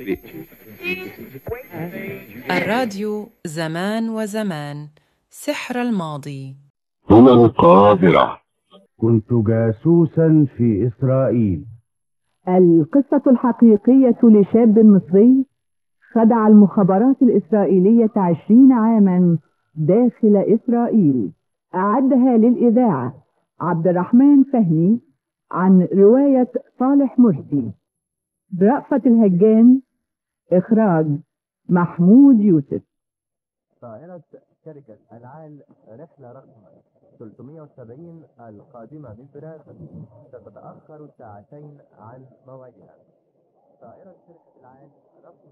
الراديو زمان وزمان سحر الماضي هنا القاهرة كنت جاسوسا في إسرائيل القصة الحقيقية لشاب مصري خدع المخابرات الإسرائيلية عشرين عاما داخل إسرائيل أعدها للإذاعة عبد الرحمن فهمي عن رواية صالح مرسي برأفة الهجان إخراج محمود يوسف طائرة شركة العال رحلة رقم 370 القادمة من فراغ ستتأخر ساعتين عن موعدها. طائرة شركة العال رقم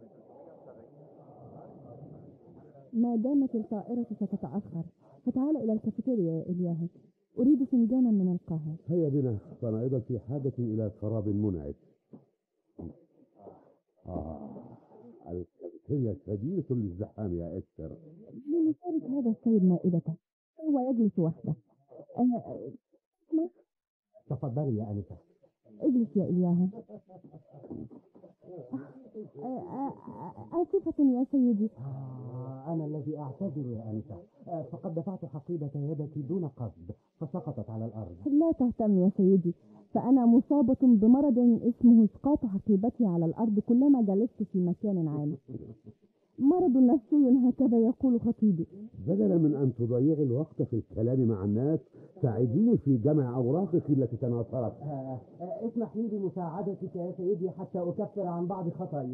370 ما دامت الطائرة ستتأخر فتعال إلى الكافيتيريا يا إلياهو أريد فنجانا من القهوة هيا بنا فأنا أيضا في حاجة إلى شراب منعش آه الكافيتيريا شديدة للزحام يا إستر لنشارك هذا السيد مائدته هو يجلس وحده أه، تفضلي يا أنسة. اجلس يا إلياهو أه، أه، أه، آسفة يا سيدي آه أنا الذي أعتذر يا أنسة. آه فقد دفعت حقيبة يدك دون قصد فسقطت على الأرض. لا تهتم يا سيدي فأنا مصابة بمرض اسمه إسقاط حقيبتي على الأرض كلما جلست في مكان عام مرض نفسي هكذا يقول خطيبي بدلا من أن تضيعي الوقت في الكلام مع الناس ساعديني في جمع أوراقك التي تناثرت آه آه اسمح لي بمساعدتك يا سيدي حتى أكفر عن بعض خطاياي.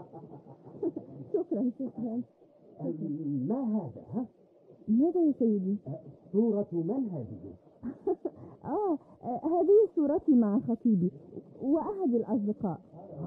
شكرا شكرا ما هذا؟ ها؟ ماذا يا سيدي صورة من هذه؟ آه آه، هذه صورتي مع خطيبي وأحد الأصدقاء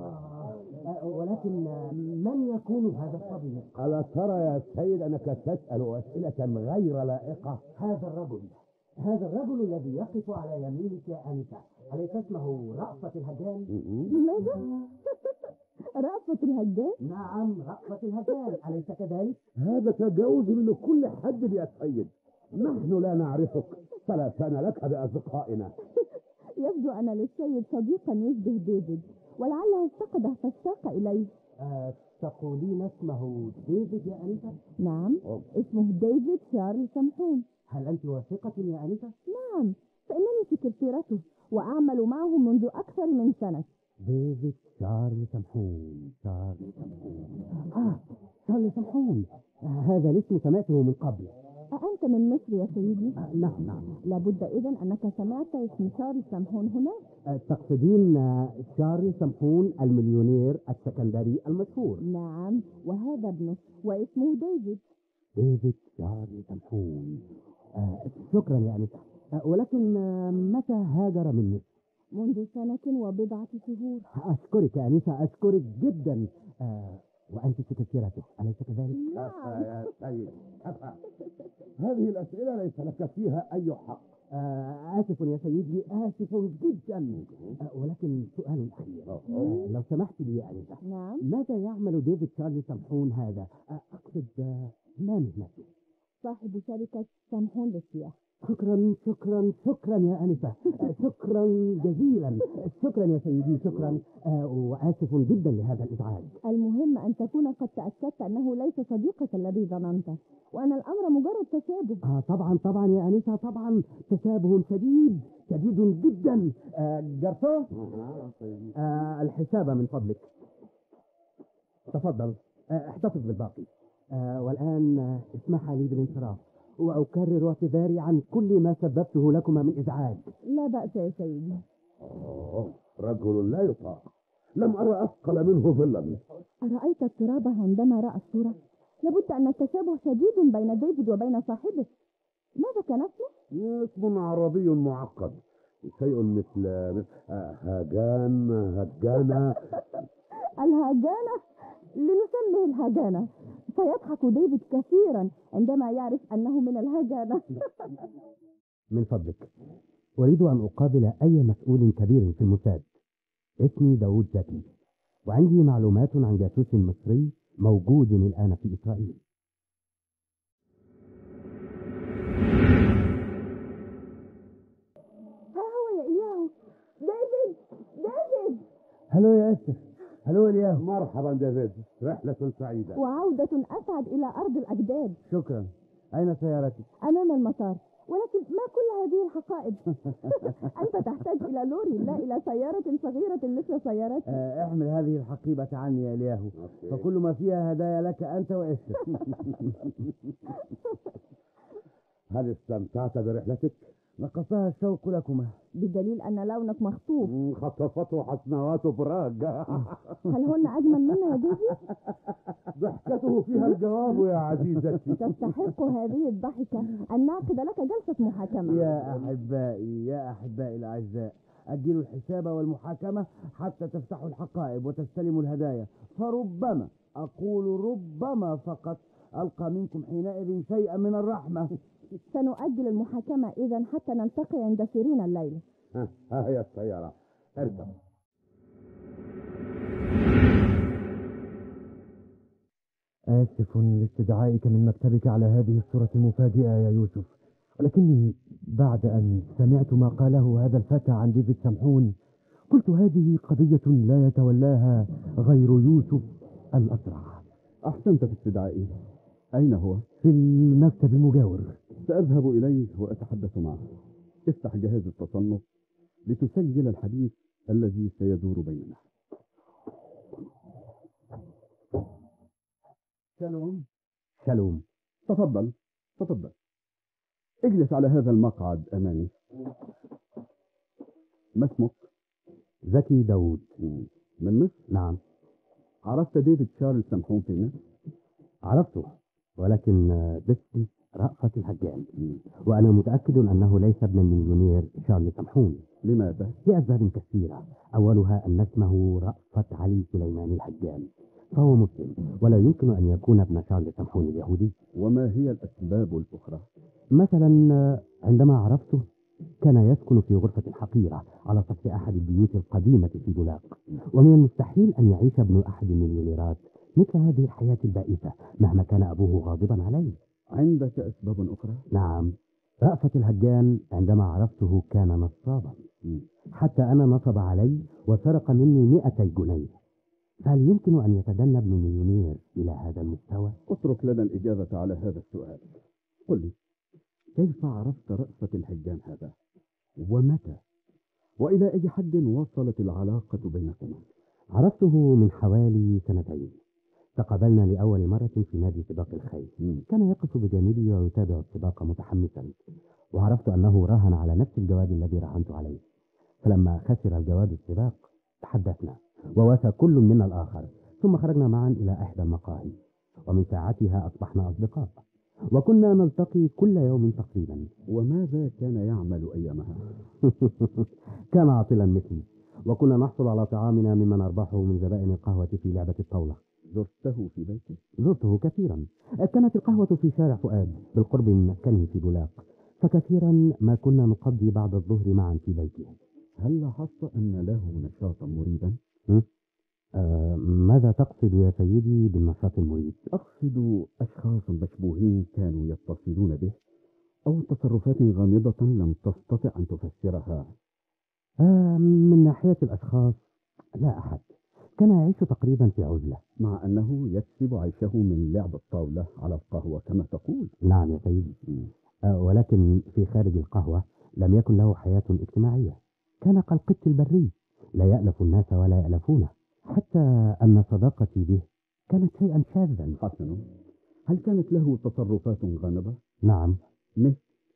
آه ولكن آه، من يكون هذا الصديق؟ ألا ترى يا سيد أنك تسأل أسئلة غير لائقة هذا الرجل هذا الرجل الذي يقف على يمينك يا أنسة أليس اسمه رأفت الهجان؟ ماذا؟ رأفت الهجان نعم رأفت الهجان أليس كذلك؟ هذا تجاوز لكل حد يا سيد نحن لا نعرفك فلا شأن لك بأصدقائنا يبدو أن للسيد صديقا يشبه ديفيد ولعله افتقده فاشتاق إليه آه تقولين اسمه ديفيد يا أنسة؟ نعم اسمه ديفيد شارل سمحون هل أنت واثقة يا أنسة؟ نعم فإنني سكرتيرته وأعمل معه منذ أكثر من سنة ديفيد شارلي سمحون شارلي سمحون آه شارلي سمحون آه هذا الاسم سمعته من قبل أأنت من مصر يا سيدي؟ آه نعم نعم لابد إذن أنك سمعت اسم شارل سمحون هناك آه تقصدين آه شارلي سمحون المليونير السكندري المشهور نعم وهذا ابنه واسمه ديفيد ديفيد شارلي سمحون آه شكرا يا أنسة آه ولكن آه متى هاجر من مصر؟ منذ سنة وبضعة شهور أشكرك يا أنسة أشكرك جدا آه وأنت سكرتيرته أليس كذلك؟ كفى يا سيد كفى هذه الأسئلة ليس لك فيها أي حق آه آسف يا سيدي آسف جدا آه ولكن سؤال أخير آه لو سمحت لي يا أنسة نعم ماذا يعمل ديفيد شارلي سمحون هذا؟ آه أقصد آه ما مهنته؟ صاحب شركة سمحون للسياحة شكرا شكرا شكرا يا أنسة آه، شكرا جزيلا شكرا يا سيدي شكرا آه، وآسف جدا لهذا الإزعاج المهم أن تكون قد تأكدت أنه ليس صديقك الذي ظننته وأن الأمر مجرد تشابه آه طبعا طبعا يا أنسة طبعا تشابه شديد شديد جدا آه جرسون آه الحساب من فضلك تفضل آه احتفظ بالباقي آه والآن آه اسمح لي بالانصراف وأكرر اعتذاري عن كل ما سببته لكما من إزعاج لا بأس يا سيدي أوه، رجل لا يطاق لم أرى أثقل منه ظلا أرأيت التراب عندما رأى الصورة؟ لابد أن التشابه شديد بين ديفيد وبين صاحبه ماذا كان اسمه؟ اسم عربي معقد شيء مثل آه، هاجان هجانة الهجانة لنسميه الهجانة فيضحك ديفيد كثيرا عندما يعرف أنه من الهجانة من فضلك أريد أن أقابل أي مسؤول كبير في الموساد اسمي داوود زكي وعندي معلومات عن جاسوس مصري موجود الآن في إسرائيل ها هو يا إياه ديفيد ديفيد هلو يا أسف هلو الياهو مرحبا ديفيد رحلة سعيدة وعودة أسعد إلى أرض الأجداد شكرا أين سيارتك؟ أمام المطار ولكن ما كل هذه الحقائب أنت تحتاج إلى لوري لا إلى سيارة صغيرة مثل سيارتي آه، احمل هذه الحقيبة عني يا الياهو فكل ما فيها هدايا لك أنت وإستر هل استمتعت برحلتك؟ نقصها الشوق لكما بدليل أن لونك مخطوف مم، خطفته حسنوات براج هل هن أجمل منا يا ديفي؟ ضحكته فيها الجواب يا عزيزتي تستحق هذه الضحكة أن نعقد لك جلسة محاكمة يا أحبائي يا أحبائي الأعزاء أجلوا الحساب والمحاكمة حتى تفتحوا الحقائب وتستلموا الهدايا فربما أقول ربما فقط ألقى منكم حينئذ شيئا من الرحمة سنؤجل المحاكمة إذا حتى نلتقي عند سيرين الليلة ها ها هي السيارة اركب آسف لاستدعائك من مكتبك على هذه الصورة المفاجئة يا يوسف ولكني بعد أن سمعت ما قاله هذا الفتى عن ديفيد سمحون قلت هذه قضية لا يتولاها غير يوسف الأسرع أحسنت في استدعائي أين هو؟ في المكتب المجاور سأذهب إليه وأتحدث معه افتح جهاز التصنف لتسجل الحديث الذي سيدور بيننا شالوم شالوم تفضل تفضل اجلس على هذا المقعد أمامي ما اسمك؟ زكي داوود من مصر؟ نعم عرفت ديفيد شارل سمحون في مصر؟ عرفته ولكن باسم رأفت الهجان وأنا متأكد أنه ليس ابن المليونير شارل سمحون لماذا؟ لأسباب كثيرة أولها أن اسمه رأفت علي سليمان الحجام فهو مسلم ولا يمكن أن يكون ابن شارل سمحون اليهودي وما هي الأسباب الأخرى؟ مثلا عندما عرفته كان يسكن في غرفة حقيرة على سطح أحد البيوت القديمة في بولاق ومن المستحيل أن يعيش ابن أحد المليونيرات مثل هذه الحياة البائسة مهما كان أبوه غاضبا عليه عندك أسباب أخرى؟ نعم رأفت الهجان عندما عرفته كان نصابا مم. حتى أنا نصب علي وسرق مني مئتي جنيه فهل يمكن أن يتدنى ابن مليونير إلى هذا المستوى؟ اترك لنا الإجابة على هذا السؤال قل لي كيف عرفت رأفة الحجام هذا ومتى وإلى أي حد وصلت العلاقة بينكما عرفته من حوالي سنتين تقابلنا لأول مرة في نادي سباق الخيل مم. كان يقف بجانبي ويتابع السباق متحمسا وعرفت أنه راهن على نفس الجواد الذي راهنت عليه فلما خسر الجواد السباق تحدثنا وواسى كل منا الآخر ثم خرجنا معا إلى إحدى المقاهي ومن ساعتها أصبحنا أصدقاء وكنا نلتقي كل يوم تقريبا وماذا كان يعمل أيامها كان عاطلا مثلي وكنا نحصل على طعامنا مما نربحه من زبائن القهوة في لعبة الطاولة زرته في بيته زرته كثيرا كانت القهوة في شارع فؤاد بالقرب من مسكنه في بولاق فكثيرا ما كنا نقضي بعد الظهر معا في بيته هل لاحظت أن له نشاطا مريبا آه ماذا تقصد يا سيدي بالنشاط المريب أقصد أشخاص مشبوهين كانوا يتصلون به أو تصرفات غامضة لم تستطع أن تفسرها آه من ناحية الأشخاص لا أحد كان يعيش تقريبا في عزلة مع أنه يكسب عيشه من لعب الطاولة على القهوة كما تقول نعم يا سيدي آه ولكن في خارج القهوة لم يكن له حياة اجتماعية كان كالقط البري لا يألف الناس ولا يألفونه حتى أن صداقتي به كانت شيئا شاذا حسنا هل كانت له تصرفات غامضة نعم مثل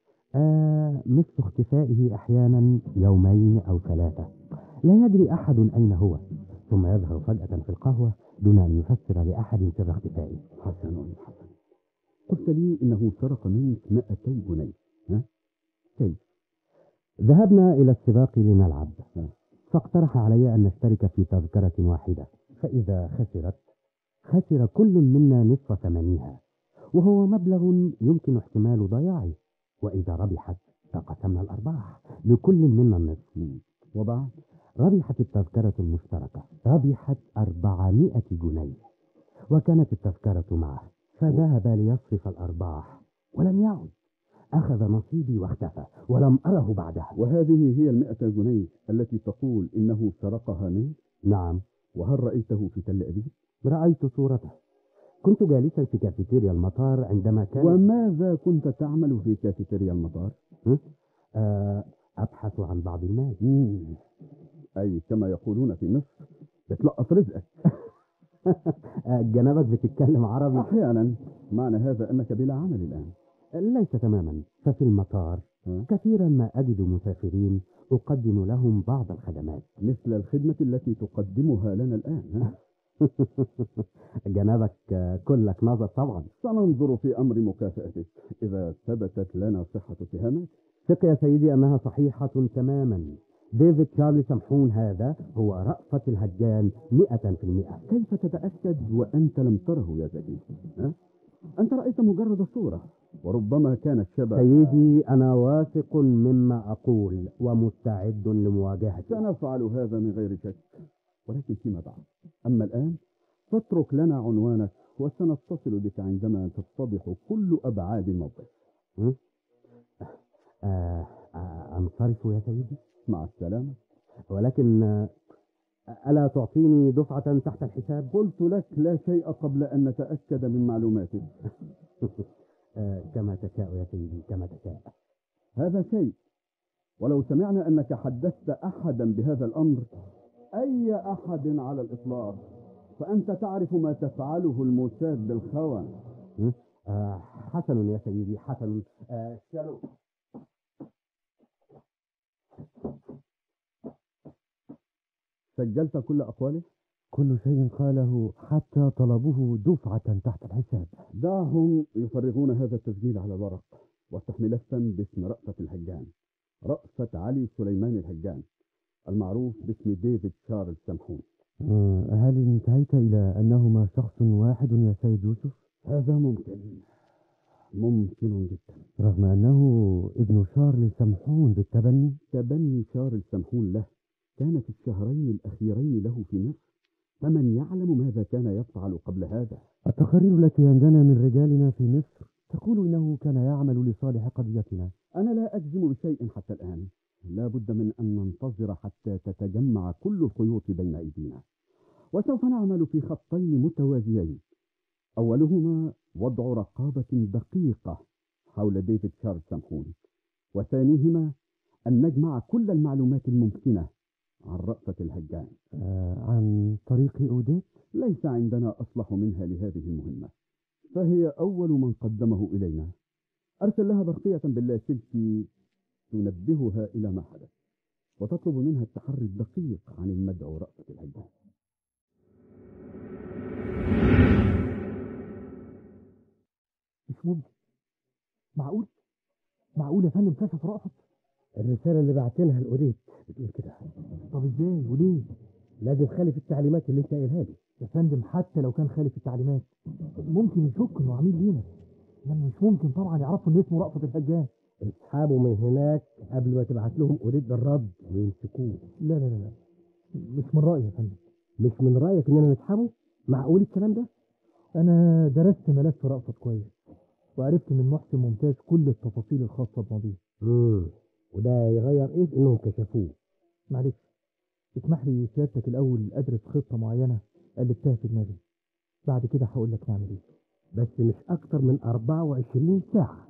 آه مثل اختفائه أحيانا يومين أو ثلاثة لا يدري أحد أين هو ثم يظهر فجأة في القهوة دون أن يفسر لأحد سر اختفائه حسن حسن قلت لي إنه سرق منك 200 جنيه ها كيف ذهبنا إلى السباق لنلعب نعم. فاقترح علي أن نشترك في تذكرة واحدة فإذا خسرت خسر كل منا نصف ثمنها وهو مبلغ يمكن احتمال ضياعه وإذا ربحت فقسمنا الأرباح لكل منا النصف وبعد ربحت التذكرة المشتركة ربحت أربعمائة جنيه وكانت التذكرة معه فذهب ليصرف الأرباح ولم يعد أخذ نصيبي واختفى ولم أره بعدها وهذه هي المئة جنيه التي تقول إنه سرقها منك نعم وهل رأيته في تل أبيب؟ رأيت صورته كنت جالسا في كافيتيريا المطار عندما كان وماذا كنت تعمل في كافيتيريا المطار؟ آه، أبحث عن بعض المال مم. أي كما يقولون في مصر بتلقط رزقك آه، جنابك بتتكلم عربي أحيانا معنى هذا أنك بلا عمل الآن ليس تماما ففي المطار ها؟ كثيرا ما أجد مسافرين أقدم لهم بعض الخدمات مثل الخدمة التي تقدمها لنا الآن ها؟ جنابك آه، كلك نظر طبعا سننظر في أمر مكافأتك إذا ثبتت لنا صحة اتهامك ثق يا سيدي أنها صحيحة تماما ديفيد شارلي سمحون هذا هو رأفة الهجان مئة في المئة كيف تتأكد وأنت لم تره يا زكي ها؟ أنت رأيت مجرد صورة وربما كانت شبه سيدي أنا واثق مما أقول ومستعد لمواجهته سنفعل هذا من غير شك ولكن فيما بعد أما الآن فاترك لنا عنوانك وسنتصل بك عندما تتضح كل أبعاد الموقف آه آه أنصرف يا سيدي مع السلامة ولكن آه، ألا تعطيني دفعة تحت الحساب قلت لك لا شيء قبل أن نتأكد من معلوماتك آه كما تشاء يا سيدي كما تشاء هذا شيء ولو سمعنا أنك حدثت أحدا بهذا الأمر أي أحد على الإطلاق فأنت تعرف ما تفعله الموساد بالخونة آه حسن يا سيدي حسن آه شالو سجلت كل أقواله كل شيء قاله حتى طلبه دفعة تحت الحساب دعهم يفرغون هذا التسجيل على الورق وافتح ملفا باسم رأفة الهجان رأفة علي سليمان الهجان المعروف باسم ديفيد شارل سمحون هل انتهيت إلى أنهما شخص واحد يا سيد يوسف؟ هذا ممكن ممكن جدا رغم أنه ابن شارل سمحون بالتبني تبني شارل سمحون له كان في الشهرين الأخيرين له في مصر فمن يعلم ماذا كان يفعل قبل هذا التقارير التي عندنا من رجالنا في مصر تقول إنه كان يعمل لصالح قضيتنا أنا لا أجزم بشيء حتى الآن لا بد من أن ننتظر حتى تتجمع كل الخيوط بين أيدينا وسوف نعمل في خطين متوازيين أولهما وضع رقابة دقيقة حول ديفيد شارل سمحون وثانيهما أن نجمع كل المعلومات الممكنة عن رأفة الهجان آه عن طريق أوديت ليس عندنا أصلح منها لهذه المهمة فهي أول من قدمه إلينا أرسل لها برقية باللاسلكي تنبهها إلى ما حدث وتطلب منها التحري الدقيق عن المدعو رأفة الهجان مش ممكن معقول معقول يا فندم كشف رأفت الرسالة اللي بعتنها الأوديت بتقول كده طب ازاي وليه لازم خالف التعليمات اللي انت قايلها لي يا فندم حتى لو كان خالف التعليمات ممكن يشك انه عميل لينا انما مش ممكن طبعا يعرفوا ان اسمه رأفت الهجان اسحبوا من هناك قبل ما تبعت لهم أوديت بالرد ويمسكوه لا لا لا لا مش من رأيي يا فندم مش من رأيك إننا نسحبه؟ معقول الكلام ده؟ انا درست ملف رأفت كويس وعرفت من محسن ممتاز كل التفاصيل الخاصة بماضيه امم وده يغير ايه في انهم كشفوه معلش اسمح لي سيادتك الاول ادرس خطة معينة قلبتها في دماغي بعد كده هقول لك نعمل ايه بس مش اكتر من 24 ساعة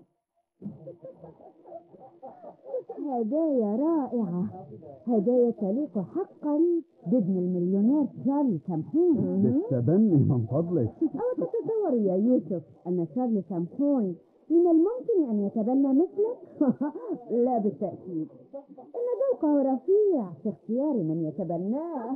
هدايا رائعة هدايا تليق حقا بابن المليونير شارلي سمحون بالتبني من فضلك أو تتصور يا يوسف أن شارلي سمحون من الممكن أن يتبنى مثلك؟ لا بالتأكيد إن ذوقه رفيع في اختيار من يتبناه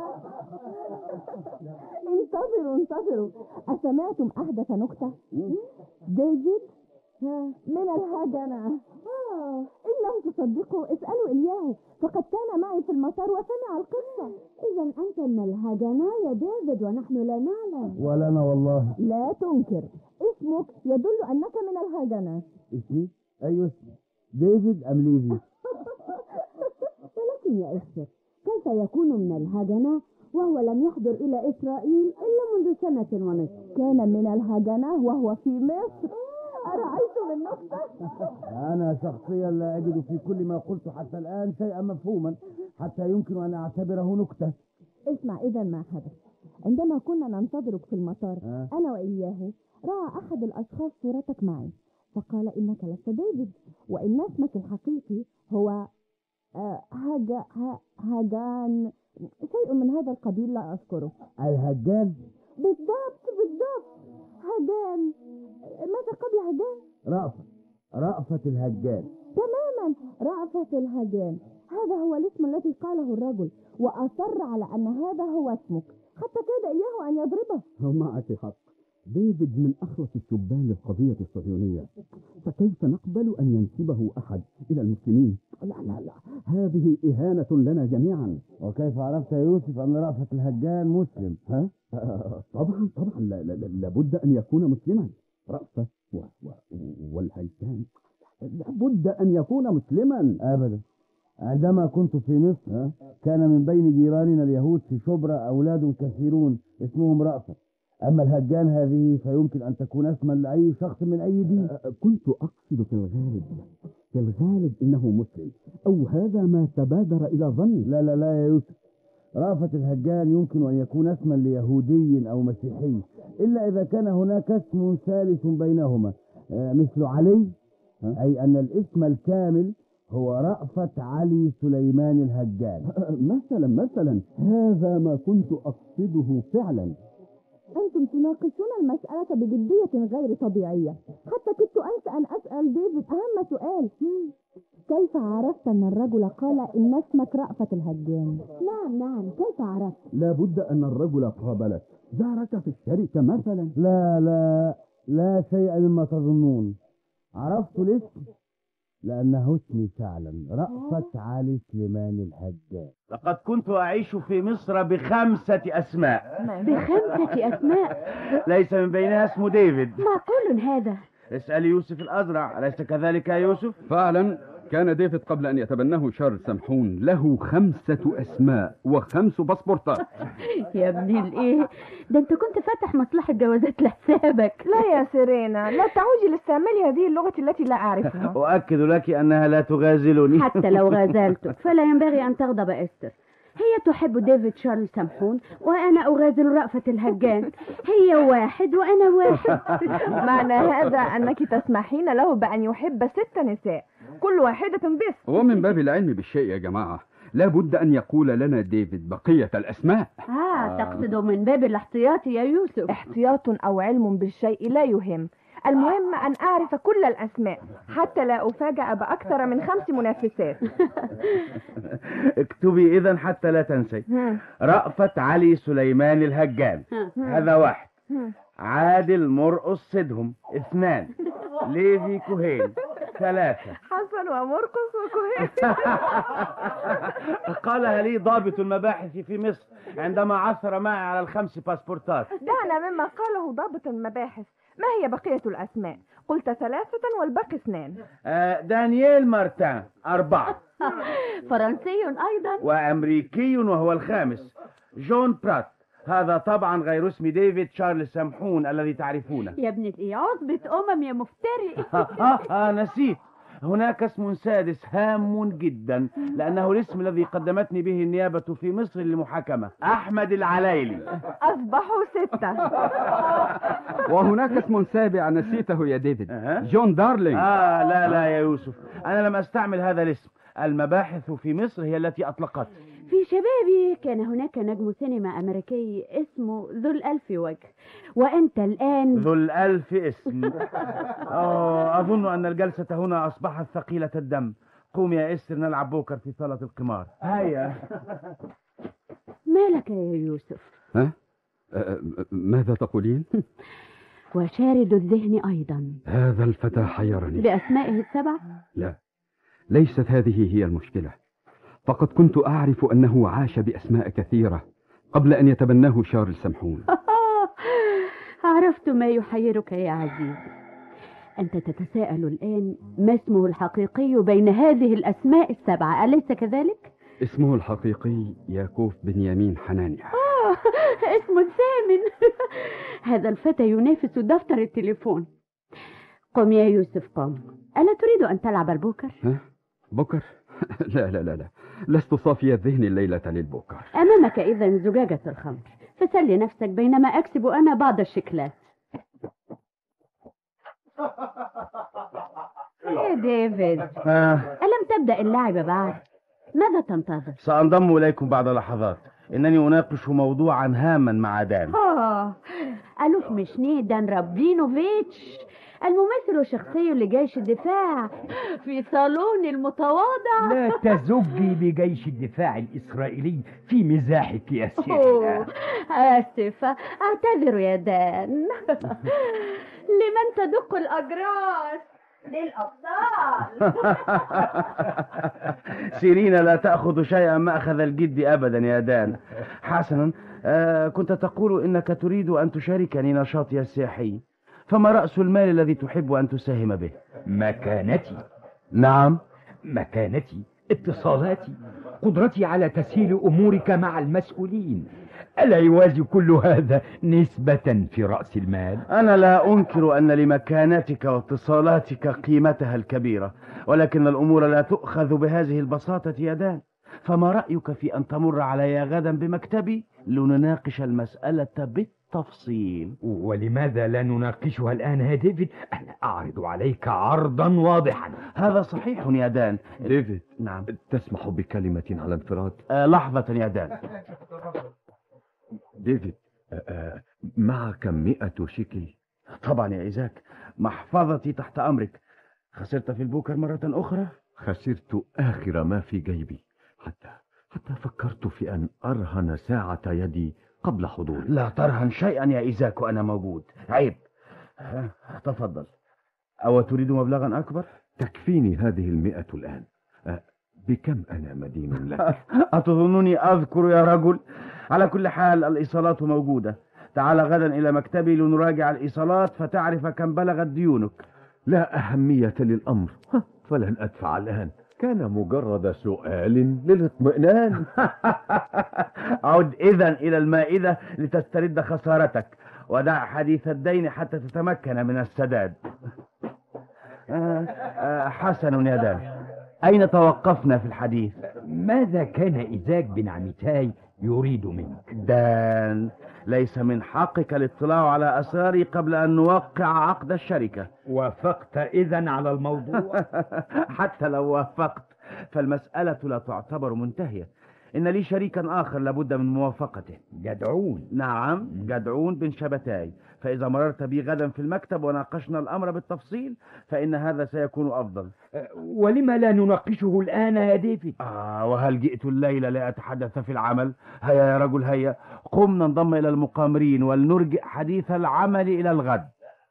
انتظروا انتظروا أسمعتم أحدث نكتة؟ ديفيد من الهجنة آه إن لم تصدقوا اسألوا إياه فقد كان معي في المطار وسمع القصة إذا أنت من الهجنة يا ديفيد ونحن لا نعلم ولا انا والله لا تنكر اسمك يدل أنك من الهجنة اسمي ايوه اسمي ديفيد ام ليفي ولكن يا أخي كيف يكون من الهجنة وهو لم يحضر إلى إسرائيل إلا منذ سنة ونصف كان من الهجنة وهو في مصر أرأيتم النقطة؟ انا شخصيا لا اجد في كل ما قلت حتى الان شيئا مفهوما حتى يمكن ان اعتبره نكتة اسمع إذا ما حدث عندما كنا ننتظرك في المطار آه. أنا وإياه رأى أحد الأشخاص صورتك معي فقال إنك لست ديفيد وإن اسمك الحقيقي هو آه، هاجا ها- هاجان شيء من هذا القبيل لا أذكره الهجان بالضبط بالضبط هاجان ماذا قبل هاجان؟ رأفت رأفت الهجان تماما رأفت الهجان هذا هو الاسم الذي قاله الرجل وأصر على أن هذا هو اسمك حتى كاد إياه أن يضربه معك حق ديفيد من أخلص الشبان للقضية الصهيونية فكيف نقبل أن ينسبه أحد إلى المسلمين لا لا لا هذه إهانة لنا جميعا وكيف عرفت يا يوسف أن رأفت الهجان مسلم ها؟ آه، طبعا طبعا لا- لا- لا- لابد أن يكون مسلما رأفة و... و... والهيكان لابد أن يكون مسلما أبدا عندما كنت في مصر كان من بين جيراننا اليهود في شبرا أولاد كثيرون اسمهم رأفت أما الهجان هذه فيمكن أن تكون اسما لأي شخص من أي دين آه، كنت أقصد في الغالب في الغالب إنه مسلم أو هذا ما تبادر إلى ظني لا لا لا يا يوسف رأفت الهجان يمكن أن يكون اسما ليهودي أو مسيحي إلا إذا كان هناك اسم ثالث بينهما آه، مثل علي أي أن الاسم الكامل هو رأفت علي سليمان الهجان مثلا مثلا هذا ما كنت أقصده فعلا أنتم تناقشون المسألة بجدية غير طبيعية حتى كدت أنسى أن أسأل ديفيد أهم سؤال كيف عرفت أن الرجل قال إن اسمك رأفت الهجان؟ نعم نعم كيف عرفت؟ لابد أن الرجل قابلك زارك في الشركة مثلا لا لا لا شيء مما تظنون عرفت الاسم لأنه اسمي فعلا رأفت علي سليمان الهجان لقد كنت أعيش في مصر بخمسة أسماء بخمسة أسماء ليس من بينها اسم ديفيد معقول هذا اسأل يوسف الأزرع أليس كذلك يا يوسف؟ فعلا كان ديفيد قبل أن يتبناه شارل سمحون له خمسة أسماء وخمس باسبورتات يا ابن الايه ده انت كنت فاتح مصلحة جوازات لحسابك لا يا سيرينا لا تعودي لاستعمال هذه اللغة التي لا أعرفها أؤكد لك أنها لا تغازلني حتى لو غازلتك فلا ينبغي أن تغضب إستر هي تحب ديفيد شارل سمحون وأنا أغازل رأفة الهجان هي واحد وأنا واحد معنى هذا أنك تسمحين له بأن يحب ست نساء كل واحدة باسم ومن باب العلم بالشيء يا جماعة لا بد أن يقول لنا ديفيد بقية الأسماء آه تقصد من باب الاحتياط يا يوسف احتياط أو علم بالشيء لا يهم المهم أن أعرف كل الأسماء حتى لا أفاجأ بأكثر من خمس منافسات اكتبي إذا حتى لا تنسي رأفت علي سليمان الهجان هذا واحد عادل مرقص سدهم اثنان ليفي كوهين ثلاثة حسن ومرقص وكهيل قالها لي ضابط المباحث في مصر عندما عثر معي على الخمس باسبورتات دعنا مما قاله ضابط المباحث ما هي بقية الأسماء قلت ثلاثة والباقي اثنان آه، دانييل مارتان أربعة فرنسي أيضا وأمريكي وهو الخامس جون برات هذا طبعا غير اسم ديفيد شارل سمحون الذي تعرفونه يا ابن الايه عصبة أمم يا مفتري آه, آه نسيت هناك اسم سادس هام جدا لأنه الاسم الذي قدمتني به النيابة في مصر للمحاكمة أحمد العلايلي أصبحوا ستة وهناك اسم سابع نسيته يا ديفيد جون دارلينج آه لا لا يا يوسف أنا لم أستعمل هذا الاسم المباحث في مصر هي التي أطلقت في شبابي كان هناك نجم سينما أمريكي اسمه ذو الألف وجه وأنت الآن ذو الألف اسم أوه أظن أن الجلسة هنا أصبحت ثقيلة الدم قوم يا إستر نلعب بوكر في صالة القمار هيا مالك يا يوسف ها؟ أه، ماذا تقولين؟ وشارد الذهن أيضا هذا الفتى حيرني بأسمائه السبع لا ليست هذه هي المشكلة فقد كنت أعرف أنه عاش بأسماء كثيرة قبل أن يتبناه شارل سمحون عرفت ما يحيرك يا عزيزي أنت تتساءل الآن ما اسمه الحقيقي بين هذه الأسماء السبعة أليس كذلك؟ اسمه الحقيقي ياكوف بنيامين حنانيا آه اسم ثامن هذا الفتى ينافس دفتر التليفون قم يا يوسف قم ألا تريد أن تلعب البوكر؟ ها؟ بكر لا لا لا لا لست صافي الذهن الليلة للبوكر أمامك إذا زجاجة الخمر فسل نفسك بينما أكسب أنا بعض الشكلات يا ديفيد آه ألم تبدأ اللعب بعد؟ ماذا تنتظر؟ سأنضم إليكم بعد لحظات إنني أناقش موضوعا هاما مع دان آه ألوف مشنيدان رابينوفيتش الممثل الشخصي لجيش الدفاع في صالون المتواضع لا تزجي بجيش الدفاع الإسرائيلي في مزاحك يا أوه، سيدنا آسفة أعتذر يا دان لمن تدق الأجراس للأبطال سيرينا لا تأخذ شيئا مأخذ الجد أبدا يا دان حسنا آه كنت تقول إنك تريد أن تشاركني نشاطي السياحي فما رأس المال الذي تحب أن تساهم به مكانتي نعم مكانتي اتصالاتي قدرتي على تسهيل أمورك مع المسؤولين ألا يوازي كل هذا نسبة في رأس المال؟ أنا لا أنكر أن لمكانتك واتصالاتك قيمتها الكبيرة ولكن الأمور لا تؤخذ بهذه البساطة يا دان فما رأيك في أن تمر علي غدا بمكتبي لنناقش المسألة بالتفصيل ولماذا لا نناقشها الآن يا ديفيد؟ أنا أعرض عليك عرضا واضحا هذا صحيح يا دان ديفيد نعم تسمح بكلمة على انفراد آه لحظة يا دان ديفيد آه، آه، معك مئة شيكل طبعا يا إيزاك محفظتي تحت أمرك خسرت في البوكر مرة أخرى خسرت آخر ما في جيبي حتى حتى فكرت في أن أرهن ساعة يدي قبل حضوري لا ترهن شيئا يا إيزاك وأنا موجود عيب آه، تفضل أو تريد مبلغا أكبر تكفيني هذه المئة الآن آه، بكم أنا مدين لك أتظنني أذكر يا رجل على كل حال الإيصالات موجودة تعال غدا إلى مكتبي لنراجع الإيصالات فتعرف كم بلغت ديونك لا أهمية للأمر ها، فلن أدفع الآن كان مجرد سؤال للاطمئنان عد إذا إلى المائدة لتسترد خسارتك ودع حديث الدين حتى تتمكن من السداد آه، آه، حسن يا دان أين توقفنا في الحديث ماذا كان إيزاك بن عميتاي يريد منك؟ دان ليس من حقك الاطلاع على أسراري قبل أن نوقع عقد الشركة وافقت إذا على الموضوع؟ حتى لو وافقت فالمسألة لا تعتبر منتهية إن لي شريكا آخر لابد من موافقته جدعون نعم جدعون بن شبتاي فإذا مررت بي غدا في المكتب وناقشنا الأمر بالتفصيل فإن هذا سيكون أفضل أه، ولم لا نناقشه الآن يا ديفيد؟ آه وهل جئت الليلة لأتحدث في العمل هيا يا رجل هيا قم ننضم إلى المقامرين ولنرجئ حديث العمل إلى الغد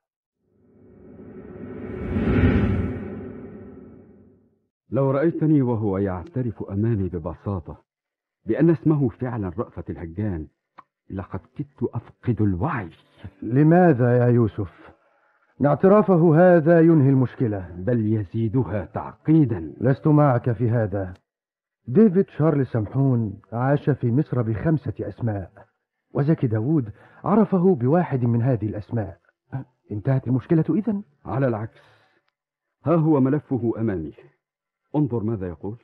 لو رأيتني وهو يعترف أمامي ببساطة بأن اسمه فعلا رأفت الهجان لقد كدت أفقد الوعي لماذا يا يوسف اعترافه هذا ينهي المشكلة بل يزيدها تعقيدا لست معك في هذا ديفيد شارل سمحون عاش في مصر بخمسة أسماء وزكي داوود عرفه بواحد من هذه الأسماء انتهت المشكلة إذن على العكس ها هو ملفه أمامي انظر ماذا يقول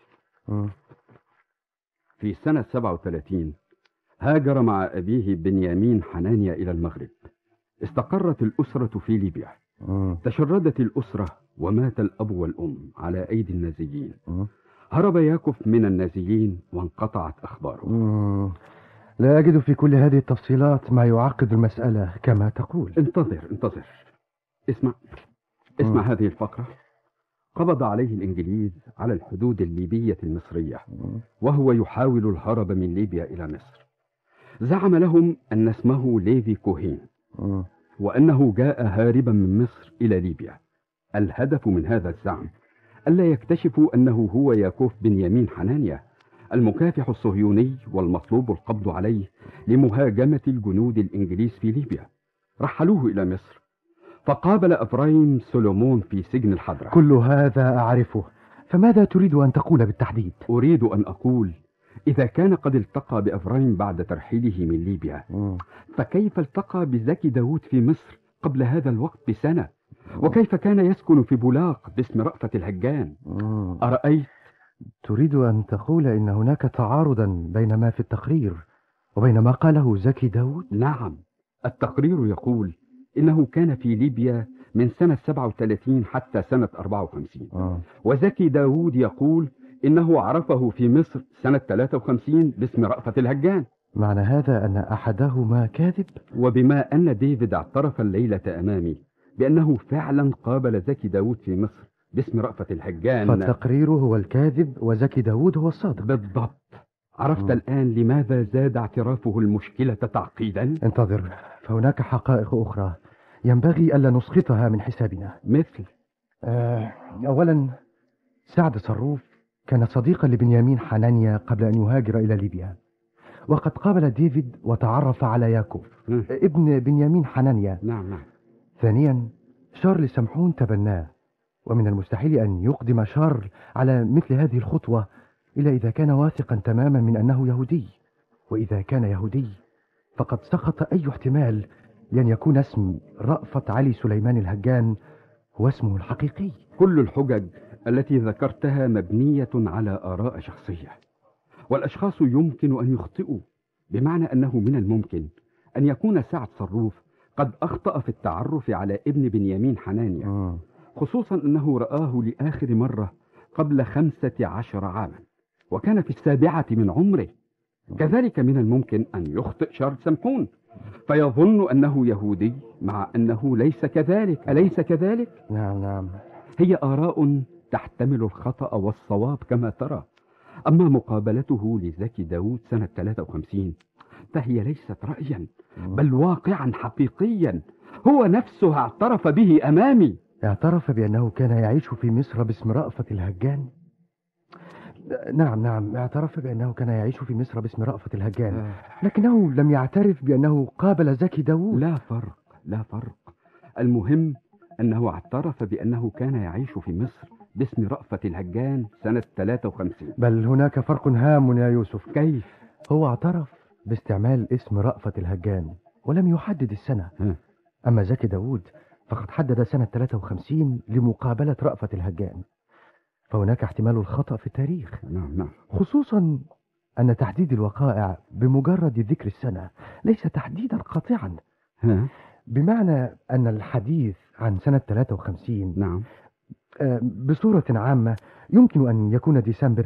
في سنة 37 هاجر مع أبيه بنيامين حنانيا إلى المغرب استقرت الأسرة في ليبيا تشردت الأسرة ومات الأب والأم على أيدي النازيين هرب ياكوف من النازيين وانقطعت أخباره مم. لا أجد في كل هذه التفصيلات ما يعقد المسألة كما تقول انتظر انتظر اسمع اسمع هذه الفقرة قبض عليه الإنجليز على الحدود الليبية المصرية وهو يحاول الهرب من ليبيا إلى مصر زعم لهم أن اسمه ليفي كوهين وأنه جاء هاربا من مصر إلى ليبيا الهدف من هذا الزعم ألا يكتشفوا أنه هو ياكوف بنيامين حنانيا المكافح الصهيوني والمطلوب القبض عليه لمهاجمة الجنود الإنجليز في ليبيا رحلوه إلى مصر فقابل إبراهيم سولومون في سجن الحضرة كل هذا أعرفه فماذا تريد أن تقول بالتحديد؟ أريد أن أقول إذا كان قد التقى بإبراهيم بعد ترحيله من ليبيا فكيف التقى بزكي داود في مصر قبل هذا الوقت بسنة وكيف كان يسكن في بولاق باسم رأفت الهجان أرأيت تريد أن تقول إن هناك تعارضا بين ما في التقرير وبين ما قاله زكي داود نعم التقرير يقول إنه كان في ليبيا من سنة 37 حتى سنة 54 آه. وزكي داود يقول إنه عرفه في مصر سنة 53 باسم رأفت الهجان معنى هذا أن أحدهما كاذب وبما أن ديفيد اعترف الليلة أمامي بأنه فعلا قابل زكي داود في مصر باسم رأفت الهجان فالتقرير هو الكاذب وزكي داود هو الصادق بالضبط عرفت مم. الآن لماذا زاد اعترافه المشكلة تعقيدا انتظر فهناك حقائق أخرى ينبغي ألا نسقطها من حسابنا مثل آه، أولا سعد صروف كان صديقا لبنيامين حنانيا قبل أن يهاجر إلى ليبيا وقد قابل ديفيد وتعرف على ياكوف مم. ابن بنيامين حنانيا نعم نعم ثانيا شارل سمحون تبناه ومن المستحيل أن يقدم شارل على مثل هذه الخطوة إلا إذا كان واثقا تماما من أنه يهودي وإذا كان يهودي فقد سقط أي احتمال لأن يكون اسم رأفت علي سليمان الهجان هو اسمه الحقيقي كل الحجج التي ذكرتها مبنية على آراء شخصية والأشخاص يمكن أن يخطئوا بمعنى أنه من الممكن أن يكون سعد صروف قد أخطأ في التعرف على ابن بنيامين حنانيا خصوصا أنه رآه لآخر مرة قبل خمسة عشر عاما وكان في السابعة من عمره كذلك من الممكن أن يخطئ شارل سمحون فيظن أنه يهودي مع أنه ليس كذلك أليس كذلك؟ نعم نعم هي آراء تحتمل الخطأ والصواب كما ترى أما مقابلته لزكي داود سنة 53 فهي ليست رأيا بل واقعا حقيقيا هو نفسه اعترف به أمامي اعترف بأنه كان يعيش في مصر باسم رأفت الهجان نعم نعم اعترف بأنه كان يعيش في مصر باسم رأفت الهجان لكنه لم يعترف بأنه قابل زكي داود لا فرق لا فرق المهم أنه اعترف بأنه كان يعيش في مصر باسم رأفت الهجان سنة 53 بل هناك فرق هام يا يوسف كيف؟ هو اعترف باستعمال اسم رأفت الهجان ولم يحدد السنة ها. أما زكي داود فقد حدد سنة 53 لمقابلة رأفت الهجان فهناك احتمال الخطأ في التاريخ نعم نعم خصوصا أن تحديد الوقائع بمجرد ذكر السنة ليس تحديدا قاطعا ها؟ بمعنى أن الحديث عن سنة 53 نعم آه، بصورة عامة يمكن أن يكون ديسمبر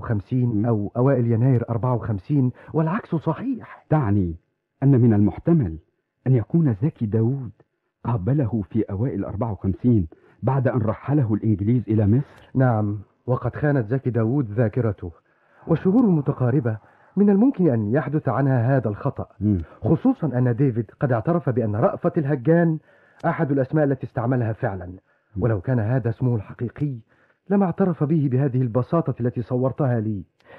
53 أو أوائل يناير 54 والعكس صحيح تعني أن من المحتمل أن يكون زكي داود قابله في أوائل 54 بعد أن رحله الإنجليز إلى مصر نعم وقد خانت زكي داود ذاكرته والشهور المتقاربة من الممكن أن يحدث عنها هذا الخطأ مم. خصوصا أن ديفيد قد اعترف بأن رأفت الهجان أحد الأسماء التي استعملها فعلا ولو كان هذا اسمه الحقيقي لما اعترف به بهذه البساطة التي صورتها لي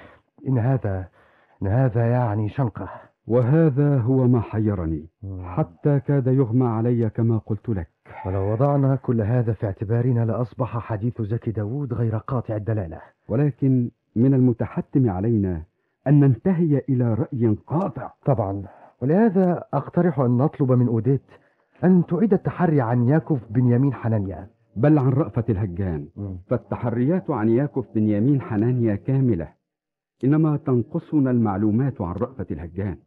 إن هذا إن هذا يعني شنقة وهذا هو ما حيرني حتى كاد يغمى علي كما قلت لك ولو وضعنا كل هذا في اعتبارنا لأصبح حديث زكي داود غير قاطع الدلالة ولكن من المتحتم علينا أن ننتهي إلى رأي قاطع طبعا ولهذا أقترح أن نطلب من أوديت أن تعيد التحري عن ياكوف بنيامين حنانيا بل عن رأفة الهجان فالتحريات عن ياكوف بنيامين حنانيا كاملة إنما تنقصنا المعلومات عن رأفة الهجان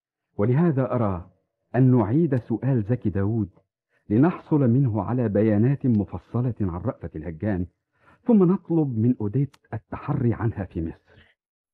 ولهذا أرى أن نعيد سؤال زكي داود لنحصل منه على بيانات مفصلة عن رأفة الهجان ثم نطلب من أوديت التحري عنها في مصر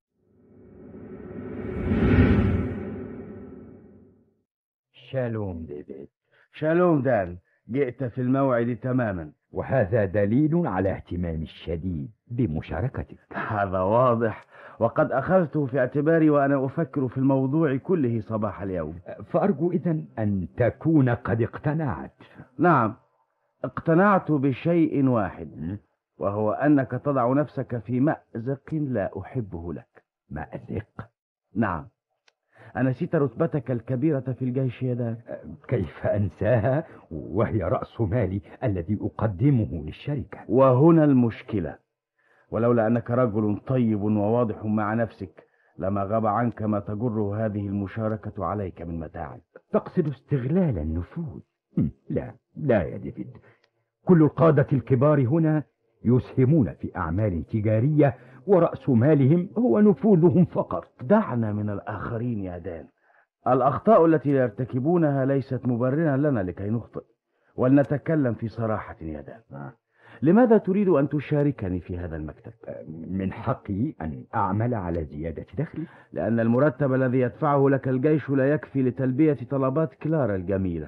شالوم ديفيد شالوم دان جئت في الموعد تماما وهذا دليل على اهتمامي الشديد بمشاركتك هذا واضح وقد أخذته في اعتباري وأنا أفكر في الموضوع كله صباح اليوم فأرجو إذن أن تكون قد اقتنعت نعم اقتنعت بشيء واحد وهو أنك تضع نفسك في مأزق لا أحبه لك مأزق نعم أنسيت رتبتك الكبيرة في الجيش يا دان كيف أنساها وهي رأس مالي الذي أقدمه للشركة وهنا المشكلة ولولا أنك رجل طيب وواضح مع نفسك لما غاب عنك ما تجره هذه المشاركة عليك من متاعب تقصد استغلال النفوذ هم، لا لا يا ديفيد كل القادة الكبار هنا يسهمون في أعمال تجارية ورأس مالهم هو نفوذهم فقط دعنا من الآخرين يا دان الأخطاء التي يرتكبونها ليست مبررا لنا لكي نخطئ ولنتكلم في صراحة يا دان لماذا تريد أن تشاركني في هذا المكتب؟ من حقي أن أعمل على زيادة دخلي لأن المرتب الذي يدفعه لك الجيش لا يكفي لتلبية طلبات كلارا الجميلة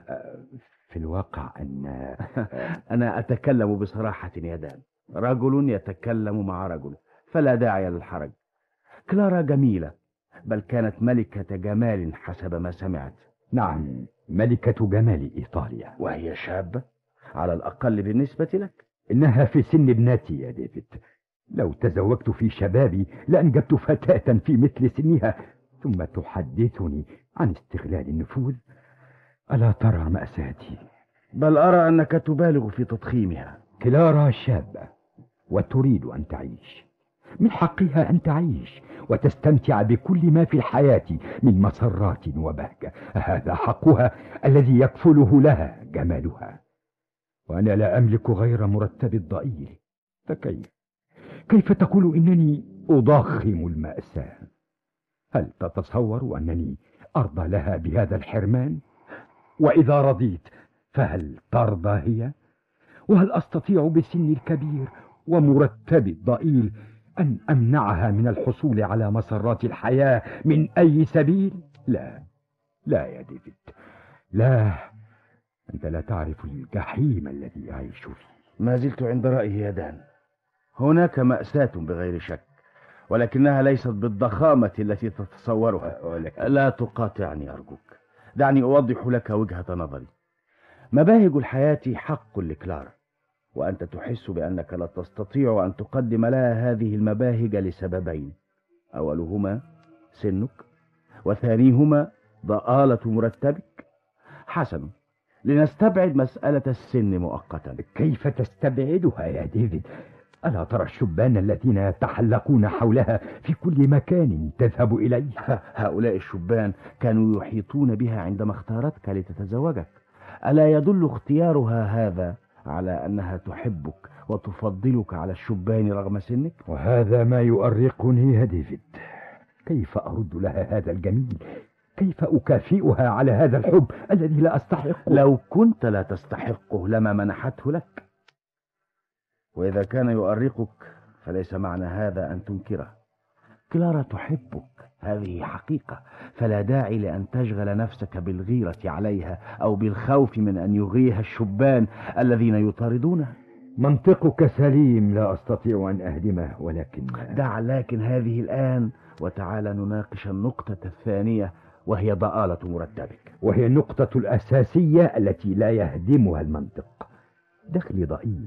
في الواقع أن أنا أتكلم بصراحة يا دان رجل يتكلم مع رجل فلا داعي للحرج كلارا جميلة بل كانت ملكة جمال حسب ما سمعت نعم ملكة جمال إيطاليا وهي شابة على الأقل بالنسبة لك إنها في سن ابنتي يا ديفيد لو تزوجت في شبابي لأنجبت فتاة في مثل سنها ثم تحدثني عن استغلال النفوذ ألا ترى مأساتي بل أرى أنك تبالغ في تضخيمها كلارا شابة وتريد أن تعيش من حقها أن تعيش وتستمتع بكل ما في الحياة من مسرات وبهجة هذا حقها الذي يكفله لها جمالها وأنا لا أملك غير مرتب الضئيل فكيف كيف تقول إنني أضخم المأساة هل تتصور أنني أرضى لها بهذا الحرمان وإذا رضيت فهل ترضى هي وهل أستطيع بسني الكبير ومرتبي الضئيل أن أمنعها من الحصول على مسرات الحياة من أي سبيل لا لا يا ديفيد لا أنت لا تعرف الجحيم الذي أعيش فيه ما زلت عند رأيي يا دان هناك مأساة بغير شك ولكنها ليست بالضخامة التي تتصورها ولكن... لا تقاطعني أرجوك دعني أوضح لك وجهة نظري مباهج الحياة حق لكلارا وأنت تحس بأنك لا تستطيع أن تقدم لها هذه المباهج لسببين أولهما سنك وثانيهما ضآلة مرتبك حسن لنستبعد مسألة السن مؤقتا كيف تستبعدها يا ديفيد ألا ترى الشبان الذين يتحلقون حولها في كل مكان تذهب إليه هؤلاء الشبان كانوا يحيطون بها عندما اختارتك لتتزوجك ألا يدل اختيارها هذا على أنها تحبك وتفضلك على الشبان رغم سنك وهذا ما يؤرقني يا ديفيد كيف أرد لها هذا الجميل كيف أكافئها على هذا الحب الذي لا أستحقه لو كنت لا تستحقه لما منحته لك وإذا كان يؤرقك فليس معنى هذا أن تنكره كلارا تحبك هذه حقيقة فلا داعي لأن تشغل نفسك بالغيرة عليها أو بالخوف من أن يغريها الشبان الذين يطاردونها منطقك سليم لا أستطيع أن أهدمه ولكن دع لكن هذه الآن وتعالى نناقش النقطة الثانية وهي ضآلة مرتبك وهي النقطة الأساسية التي لا يهدمها المنطق دخلي ضئيل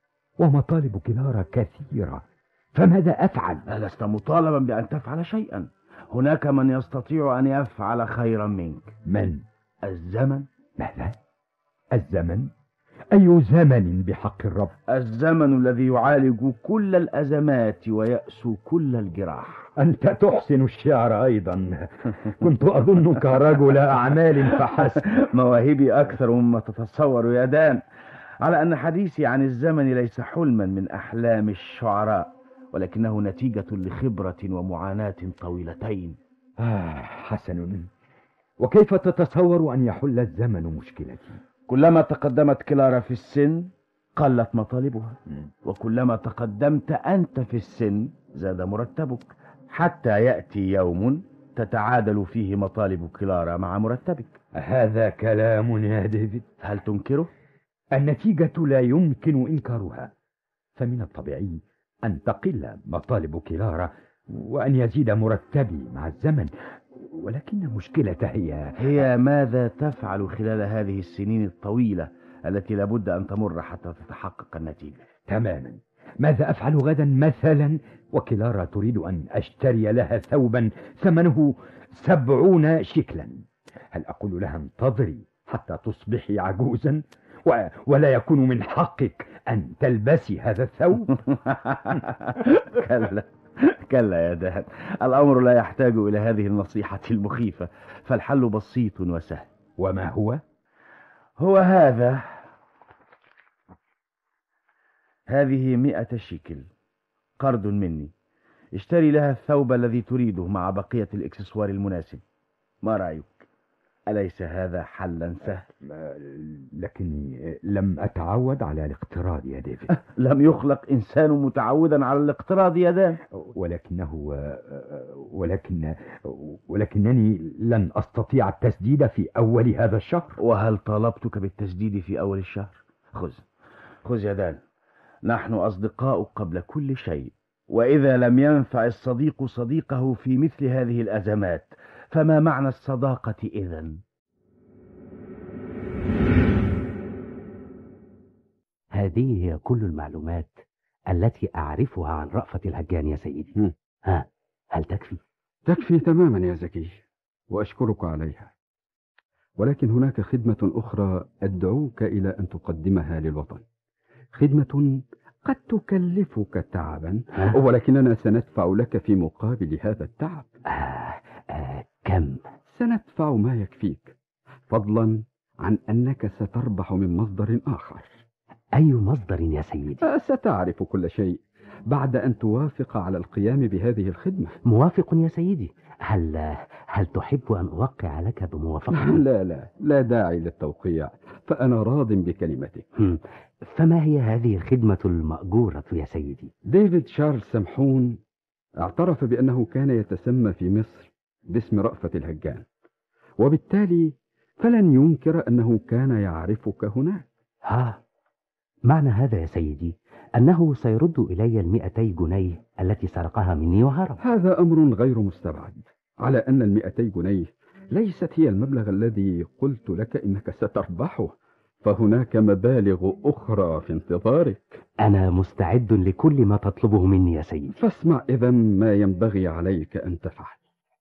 ومطالب كلارا كثيرة فماذا أفعل؟ لست مطالبا بأن تفعل شيئا هناك من يستطيع أن يفعل خيرا منك من؟ الزمن ماذا؟ الزمن؟ أي زمن بحق الرب؟ الزمن الذي يعالج كل الأزمات ويأسو كل الجراح أنت تحسن الشعر أيضا كنت أظنك رجل أعمال فحسب مواهبي أكثر مما تتصور يا دان على أن حديثي عن الزمن ليس حلما من أحلام الشعراء ولكنه نتيجة لخبرة ومعاناة طويلتين آه حسن وكيف تتصور أن يحل الزمن مشكلتي كلما تقدمت كلارا في السن قلت مطالبها وكلما تقدمت أنت في السن زاد مرتبك حتى يأتي يوم تتعادل فيه مطالب كلارا مع مرتبك هذا كلام يا ديفيد هل تنكره؟ النتيجة لا يمكن إنكارها فمن الطبيعي أن تقل مطالب كلارا وأن يزيد مرتبي مع الزمن ولكن المشكلة هي هي ماذا تفعل خلال هذه السنين الطويلة التي لابد أن تمر حتى تتحقق النتيجة تماما ماذا أفعل غدا مثلا وكلارا تريد أن أشتري لها ثوبا ثمنه سبعون شكلا هل أقول لها انتظري حتى تصبحي عجوزا و... ولا يكون من حقك أن تلبسي هذا الثوب كلا كلا يا دهن الأمر لا يحتاج إلى هذه النصيحة المخيفة فالحل بسيط وسهل وما هو؟ هو هذا هذه مئة شيكل قرض مني اشتري لها الثوب الذي تريده مع بقية الإكسسوار المناسب ما رأيك؟ أليس هذا حلا سهل؟ لكني لم أتعود على الاقتراض يا ديفيد لم يخلق إنسان متعودا على الاقتراض يا دان ولكنه ولكن ولكنني لن أستطيع التسديد في أول هذا الشهر وهل طالبتك بالتسديد في أول الشهر؟ خذ خذ يا دان نحن أصدقاء قبل كل شيء وإذا لم ينفع الصديق صديقه في مثل هذه الأزمات فما معنى الصداقة إذا؟ هذه هي كل المعلومات التي أعرفها عن رأفة الهجان يا سيدي ها هل تكفي؟ تكفي تماما يا زكي وأشكرك عليها ولكن هناك خدمة أخرى أدعوك إلى أن تقدمها للوطن خدمة قد تكلفك تعبا ولكننا سندفع لك في مقابل هذا التعب آه آه كم؟ سندفع ما يكفيك فضلا عن أنك ستربح من مصدر آخر أي مصدر يا سيدي؟ آه ستعرف كل شيء بعد أن توافق على القيام بهذه الخدمة موافق يا سيدي هل هل تحب أن أوقع لك بموافقة؟ لا لا لا داعي للتوقيع فأنا راض بكلمتك فما هي هذه الخدمة المأجورة يا سيدي؟ ديفيد شارل سمحون اعترف بأنه كان يتسمى في مصر باسم رأفة الهجان وبالتالي فلن ينكر أنه كان يعرفك هناك ها معنى هذا يا سيدي أنه سيرد إلي المئتي جنيه التي سرقها مني وهرب هذا أمر غير مستبعد على أن المئتي جنيه ليست هي المبلغ الذي قلت لك إنك ستربحه فهناك مبالغ أخرى في انتظارك أنا مستعد لكل ما تطلبه مني يا سيدي فاسمع إذا ما ينبغي عليك أن تفعل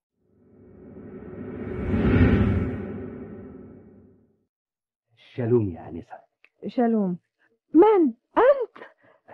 شالوم يا أنسة شالوم من أنت؟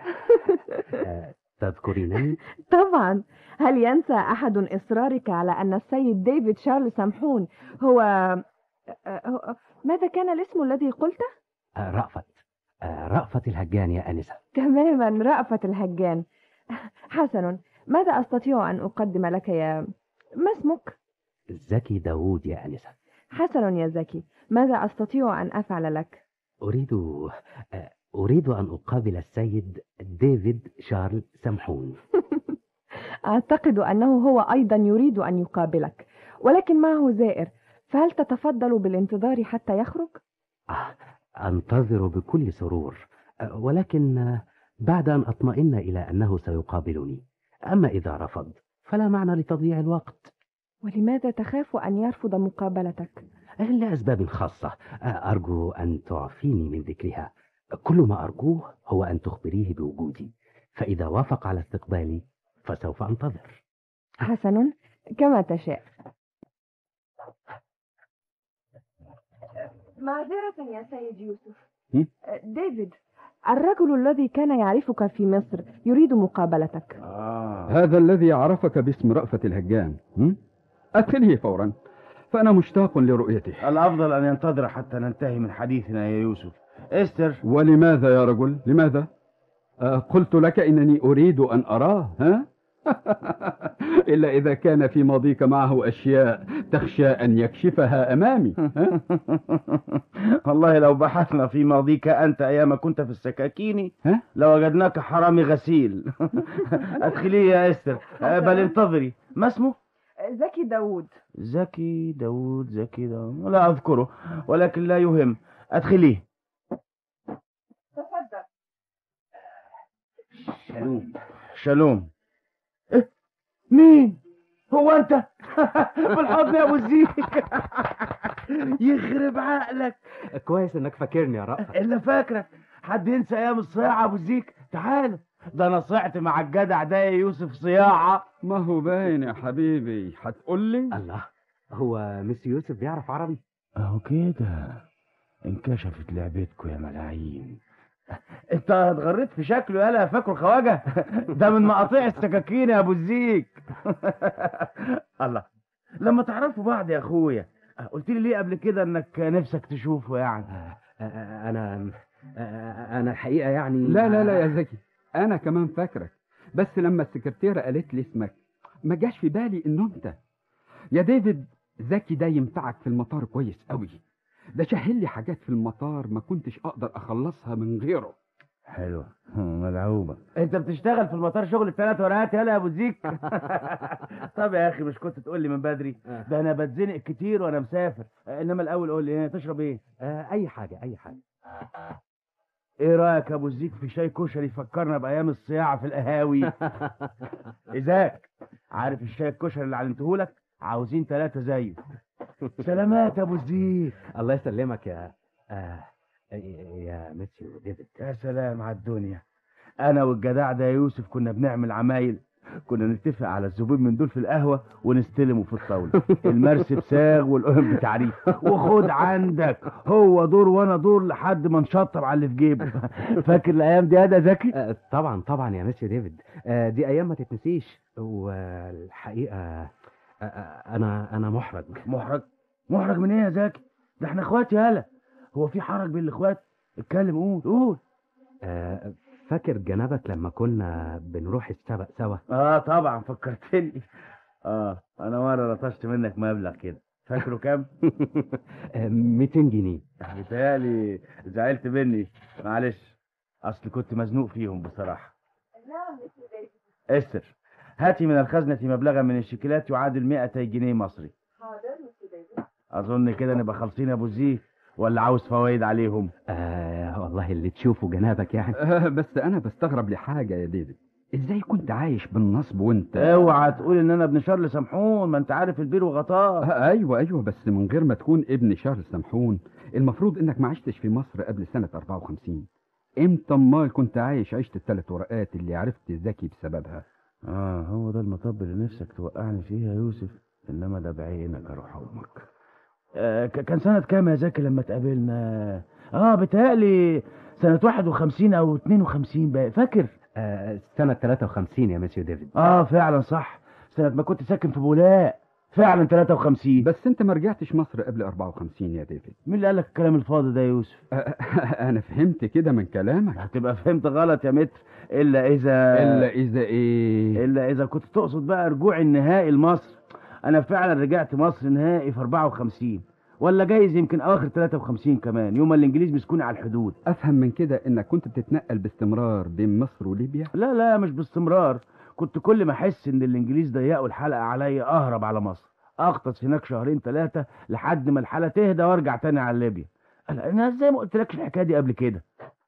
تذكرينني؟ طبعا هل ينسى أحد إصرارك على أن السيد ديفيد شارل سمحون هو ماذا كان الاسم الذي قلته؟ رأفت رأفت الهجان يا أنسة تماما رأفت الهجان حسن ماذا أستطيع أن أقدم لك يا ما اسمك؟ زكي داوود يا أنسة حسن يا زكي ماذا أستطيع أن أفعل لك؟ أريد أريد أن أقابل السيد ديفيد شارل سمحون أعتقد أنه هو أيضا يريد أن يقابلك ولكن معه زائر فهل تتفضل بالانتظار حتى يخرج؟ آه أنتظر بكل سرور ولكن بعد أن أطمئن إلى أنه سيقابلني أما إذا رفض فلا معنى لتضييع الوقت ولماذا تخاف أن يرفض مقابلتك؟ لأسباب خاصة أرجو أن تعفيني من ذكرها كل ما أرجوه هو أن تخبريه بوجودي فإذا وافق على استقبالي فسوف أنتظر حسن كما تشاء معذرة يا سيد يوسف ديفيد الرجل الذي كان يعرفك في مصر يريد مقابلتك آه. هذا الذي عرفك باسم رأفة الهجان أتنه فورا فأنا مشتاق لرؤيته الأفضل أن ينتظر حتى ننتهي من حديثنا يا يوسف استر ولماذا يا رجل لماذا آه قلت لك إنني أريد أن أراه ها إلا إذا كان في ماضيك معه أشياء تخشى أن يكشفها أمامي والله لو بحثنا في ماضيك أنت أيام كنت في السكاكين لوجدناك حرامي غسيل أدخلي يا إستر بل انتظري ما اسمه؟ زكي داوود زكي داوود زكي داوود لا أذكره ولكن لا يهم أدخليه تفضل شالوم شالوم إيه؟ مين هو انت بالحضن يا ابو الزيك يخرب عقلك كويس انك فاكرني يا رأفت الا فاكرك حد ينسى ايام الصياعه ابو الزيك تعال ده انا صعت مع الجدع ده يا يوسف صياعه ما هو باين يا حبيبي هتقول لي الله هو مس يوسف بيعرف عربي اهو كده انكشفت لعبتكم يا ملاعين انت اتغريت في شكله يالا فاكره خواجه ده من مقاطيع السكاكين يا ابو الزيك الله لما تعرفوا بعض يا اخويا قلت لي ليه قبل كده انك نفسك تشوفه يعني انا آه، انا الحقيقه يعني لا لا لا يا زكي انا كمان فاكرك بس لما السكرتيرة قالت لي اسمك ما جاش في بالي انه انت يا ديفيد زكي ده ينفعك في المطار كويس قوي ده شهل لي حاجات في المطار ما كنتش اقدر اخلصها من غيره حلوة ملعوبة انت بتشتغل في المطار شغل الثلاث ورقات يلا يا ابو زيك طب يا اخي مش كنت تقول لي من بدري ده انا بتزنق كتير وانا مسافر انما الاول قول لي ايه تشرب ايه آه اي حاجه اي حاجه ايه رايك يا ابو زيك في شاي كشري فكرنا بايام الصياعه في القهاوي ازاك عارف الشاي الكشري اللي علمتهولك عاوزين ثلاثة زيه سلامات يا ابو زيك الله يسلمك يا آه يا ميسيو ديفيد يا سلام على الدنيا انا والجدع ده يا يوسف كنا بنعمل عمايل كنا نتفق على الزبون من دول في القهوه ونستلمه في الطاوله المرس بساغ والقهم بتعريف وخد عندك هو دور وانا دور لحد ما نشطب على اللي في جيبه فاكر الايام دي يا زكي آه طبعا طبعا يا ميسيو ديفيد آه دي ايام ما تتنسيش والحقيقه آه آه انا انا محرج محرج محرج من ايه يا زكي ده احنا اخوات يالا هو في حرج بين الاخوات اتكلم قول قول آه فاكر جنابك لما كنا بنروح السبق سوا اه طبعا فكرتني اه انا مره لطشت منك مبلغ كده فاكره كام 200 جنيه بيتهيألي زعلت مني معلش اصل كنت مزنوق فيهم بصراحه استر هاتي من الخزنة مبلغا من الشيكلات يعادل 200 جنيه مصري اظن كده نبقى خالصين يا ابو زيك ولا عاوز فوايد عليهم آه والله اللي تشوفه جنابك يعني آه بس انا بستغرب لحاجه يا ديفيد ازاي كنت عايش بالنصب وانت اوعى تقول ان انا ابن شارل سمحون ما انت عارف البير وغطاه آه ايوه ايوه بس من غير ما تكون ابن شارل سمحون المفروض انك ما عشتش في مصر قبل سنه 54 امتى امال كنت عايش عيشه الثلاث ورقات اللي عرفت ذكي بسببها اه هو ده المطب اللي نفسك توقعني فيه يا يوسف انما ده بعينك اروح امك آه كان سنة كام يا زكي لما اتقابلنا اه بتهيألي سنة 51 او 52 بقى فاكر آه سنة 53 يا مسيو ديفيد اه فعلا صح سنة ما كنت ساكن في بولاق فعلا 53 بس انت ما رجعتش مصر قبل 54 يا ديفيد مين اللي قال لك الكلام الفاضي ده يا يوسف آه انا فهمت كده من كلامك هتبقى فهمت غلط يا متر الا اذا الا اذا ايه الا اذا كنت تقصد بقى رجوعي النهائي لمصر انا فعلا رجعت مصر نهائي في 54 ولا جايز يمكن اواخر 53 كمان يوم الانجليز مسكوني على الحدود افهم من كده انك كنت بتتنقل باستمرار بين مصر وليبيا لا لا مش باستمرار كنت كل ما احس ان الانجليز ضيقوا الحلقه عليا اهرب على مصر اغطس هناك شهرين ثلاثه لحد ما الحاله تهدى وارجع تاني على ليبيا انا ازاي ما قلتلكش الحكايه دي قبل كده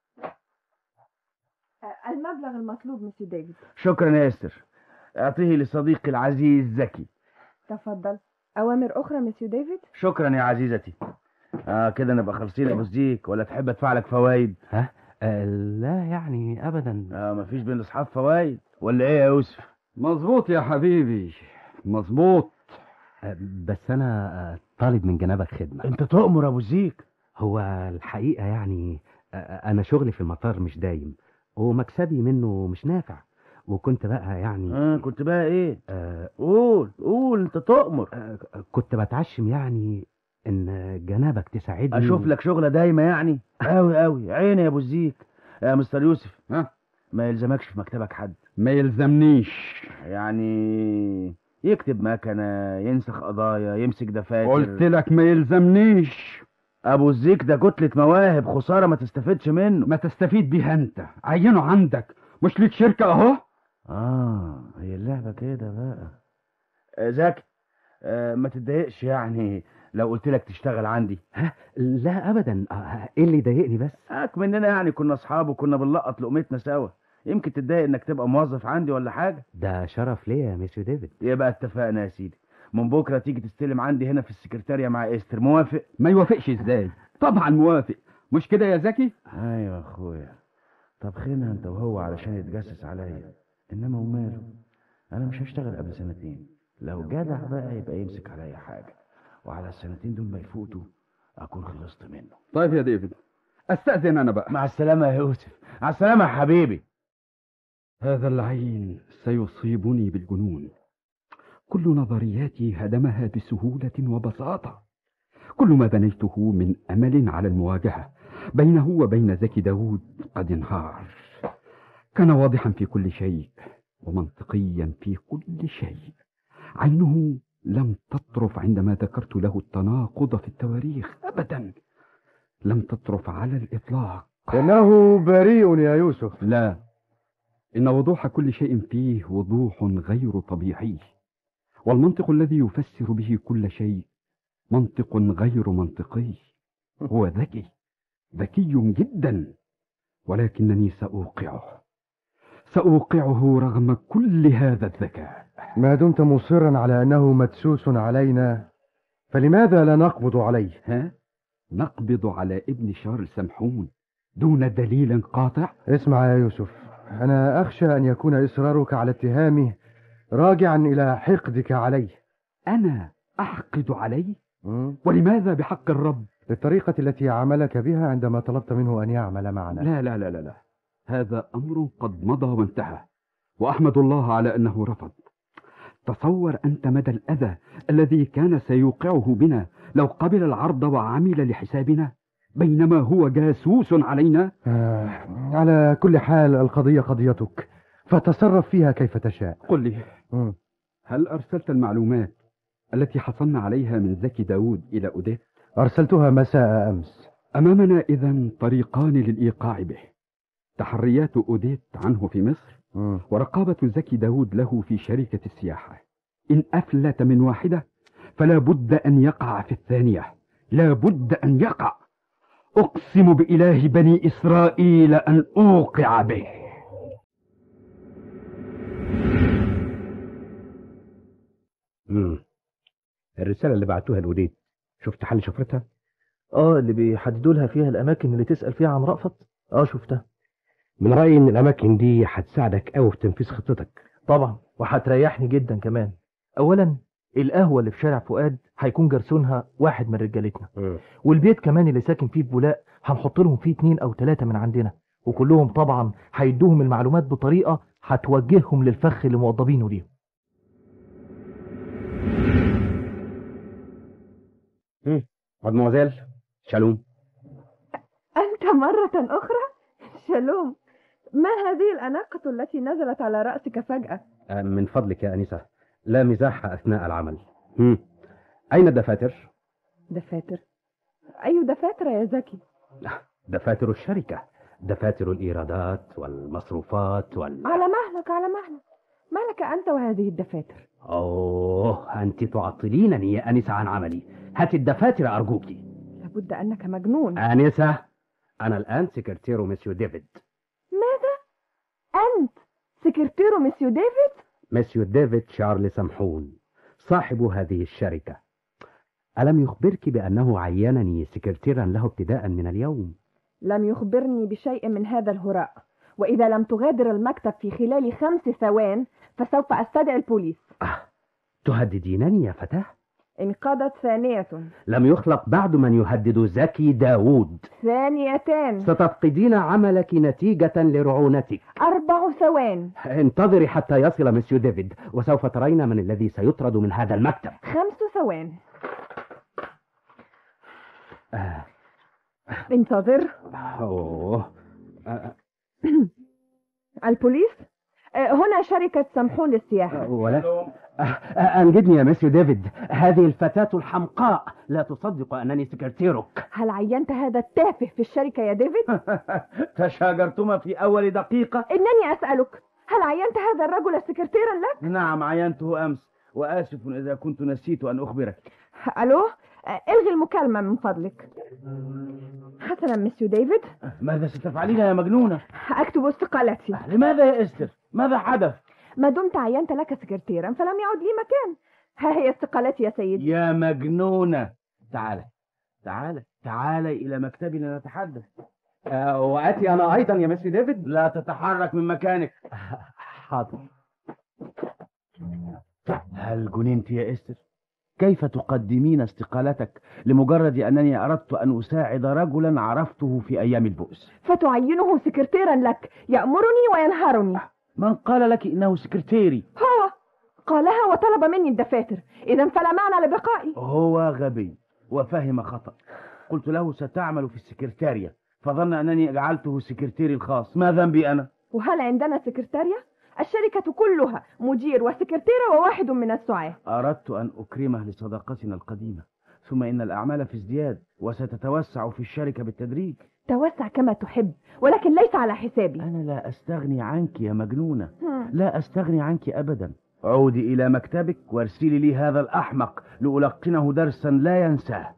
المبلغ المطلوب مسيو ديفيد شكرا يا استر اعطيه لصديقي العزيز زكي تفضل أوامر أخرى مسيو ديفيد شكرا يا عزيزتي اه كده نبقى خالصين يا ابو زيك ولا تحب ادفع لك فوايد ها آه لا يعني ابدا اه مفيش بين اصحاب فوايد ولا ايه يا يوسف مظبوط يا حبيبي مظبوط آه بس انا آه طالب من جنابك خدمه انت تؤمر ابو زيك هو الحقيقه يعني آه انا شغلي في المطار مش دايم ومكسبي منه مش نافع وكنت بقى يعني اه كنت بقى ايه آه قول قول انت تؤمر آه كنت بتعشم يعني ان جنابك تساعدني اشوف لك شغله دايمه يعني قوي قوي عيني يا ابو الزيك يا مستر يوسف ها ما يلزمكش في مكتبك حد ما يلزمنيش يعني يكتب مكنه ينسخ قضايا يمسك دفاتر قلت لك ما يلزمنيش ابو الزيك ده كتله مواهب خساره ما تستفدش منه ما تستفيد بيها انت عينه عندك مش ليك شركه اهو اه هي اللعبه كده بقى آه زكي آه ما تتضايقش يعني لو قلت لك تشتغل عندي ها لا ابدا آه ايه اللي يضايقني بس هاك مننا يعني كنا اصحاب وكنا بنلقط لقمتنا سوا يمكن تتضايق انك تبقى موظف عندي ولا حاجه ده شرف ليا يا ميسيو ديفيد يبقى اتفقنا يا سيدي من بكره تيجي تستلم عندي هنا في السكرتاريه مع استر موافق ما يوافقش ازاي طبعا موافق مش كده يا زكي ايوه يا اخويا طب خينها انت وهو علشان يتجسس عليا انما وماله انا مش هشتغل قبل سنتين لو جدع بقى يبقى يمسك عليا حاجه وعلى السنتين دول ما يفوتوا اكون خلصت منه طيب يا ديفيد استاذن انا بقى مع السلامه يا يوسف مع السلامه يا حبيبي هذا العين سيصيبني بالجنون كل نظرياتي هدمها بسهوله وبساطه كل ما بنيته من امل على المواجهه بينه وبين زكي داود قد انهار كان واضحا في كل شيء ومنطقيا في كل شيء عينه لم تطرف عندما ذكرت له التناقض في التواريخ أبدا لم تطرف على الإطلاق إنه بريء يا يوسف لا إن وضوح كل شيء فيه وضوح غير طبيعي والمنطق الذي يفسر به كل شيء منطق غير منطقي هو ذكي ذكي جدا ولكنني سأوقعه سأوقعه رغم كل هذا الذكاء ما دمت مصرا على أنه مدسوس علينا فلماذا لا نقبض عليه ها؟ نقبض على ابن شارل سمحون دون دليل قاطع اسمع يا يوسف أنا أخشى أن يكون إصرارك على اتهامه راجعا إلى حقدك عليه أنا أحقد عليه ولماذا بحق الرب للطريقة التي عملك بها عندما طلبت منه أن يعمل معنا لا لا لا لا, لا. هذا أمر قد مضى وانتهى وأحمد الله على أنه رفض تصور أنت مدى الأذى الذي كان سيوقعه بنا لو قبل العرض وعمل لحسابنا بينما هو جاسوس علينا آه على كل حال القضية قضيتك فتصرف فيها كيف تشاء قل لي م. هل أرسلت المعلومات التي حصلنا عليها من زكي داود إلى أوديت أرسلتها مساء أمس أمامنا إذا طريقان للإيقاع به تحريات أوديت عنه في مصر م. ورقابة زكي داود له في شركة السياحة إن أفلت من واحدة فلا بد أن يقع في الثانية لا بد أن يقع أقسم بإله بني إسرائيل أن أوقع به مم. الرسالة اللي بعتوها لوديت شفت حل شفرتها؟ اه اللي بيحددوا لها فيها الأماكن اللي تسأل فيها عن رأفت اه شفتها من رأيي إن الأماكن دي هتساعدك أوي في تنفيذ خطتك طبعا وهتريحني جدا كمان أولا القهوة اللي في شارع فؤاد هيكون جرسونها واحد من رجالتنا م. والبيت كمان اللي ساكن فيه في بولاق هنحط لهم فيه اتنين أو تلاتة من عندنا وكلهم طبعا هيدوهم المعلومات بطريقة هتوجههم للفخ اللي موظبينه ليهم مدموزيل شالوم أنت مرة أخرى شالوم ما هذه الأناقة التي نزلت على رأسك فجأة من فضلك يا أنسة لا مزاح أثناء العمل هم. أين الدفاتر؟ دفاتر أي دفاتر يا زكي دفاتر الشركة دفاتر الإيرادات والمصروفات وال... على مهلك على مهلك ما لك أنت وهذه الدفاتر أوه أنت تعطلينني يا أنسة عن عملي هات الدفاتر أرجوك لابد أنك مجنون أنسة أنا الآن سكرتير مسيو ديفيد ماذا؟ أنت سكرتير مسيو ديفيد؟ مسيو ديفيد شارل سمحون صاحب هذه الشركة ألم يخبرك بأنه عينني سكرتيرا له ابتداء من اليوم؟ لم يخبرني بشيء من هذا الهراء وإذا لم تغادر المكتب في خلال خمس ثوان فسوف أستدعي البوليس آه. تهددينني يا فتاة؟ انقضت ثانية لم يخلق بعد من يهدد زكي داوود ثانيتان ستفقدين عملك نتيجة لرعونتك أربع ثوان انتظري حتى يصل مسيو ديفيد وسوف ترين من الذي سيطرد من هذا المكتب خمس ثوان آه. انتظر أوه. آه. البوليس هنا شركة سمحون للسياحة ولا أنجدني يا مسيو ديفيد هذه الفتاة الحمقاء لا تصدق أنني سكرتيرك هل عينت هذا التافه في الشركة يا ديفيد؟ تشاجرتما في أول دقيقة إنني أسألك هل عينت هذا الرجل سكرتيرا لك؟ نعم عينته أمس وآسف إذا كنت نسيت أن أخبرك ألو الغي المكالمة من فضلك حسنا مسيو ديفيد ماذا ستفعلين يا مجنونة؟ أكتب استقالتي لماذا يا إستر؟ ماذا حدث؟ ما دمت عينت لك سكرتيرا فلم يعد لي مكان ها هي استقالتي يا سيدي يا مجنونة تعال تعال تعال إلى مكتبنا نتحدث أه وآتي أنا أيضا يا مسيو ديفيد لا تتحرك من مكانك حاضر هل جننت يا إستر؟ كيف تقدمين استقالتك لمجرد أنني أردت أن أساعد رجلا عرفته في أيام البؤس فتعينه سكرتيرا لك يأمرني وينهرني من قال لك إنه سكرتيري هو قالها وطلب مني الدفاتر إذا فلا معنى لبقائي هو غبي وفهم خطأ قلت له ستعمل في السكرتارية فظن أنني جعلته سكرتيري الخاص ما ذنبي أنا وهل عندنا سكرتارية؟ الشركة كلها مدير وسكرتيرة وواحد من السعاة أردت أن أكرمه لصداقتنا القديمة ثم إن الأعمال في ازدياد وستتوسع في الشركة بالتدريج توسع كما تحب ولكن ليس على حسابي أنا لا أستغني عنك يا مجنونة هم. لا أستغني عنك أبدا عودي إلى مكتبك وارسلي لي هذا الأحمق لألقنه درسا لا ينساه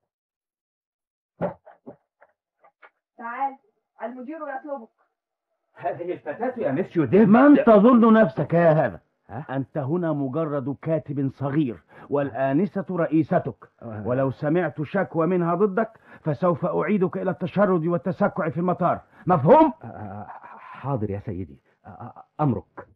تعال المدير يطلبك هذه الفتاة يا مسيو ديف من تظن نفسك يا هذا أنت هنا مجرد كاتب صغير والآنسة رئيستك ولو سمعت شكوى منها ضدك فسوف أعيدك إلى التشرد والتسكع في المطار مفهوم؟ حاضر يا سيدي أمرك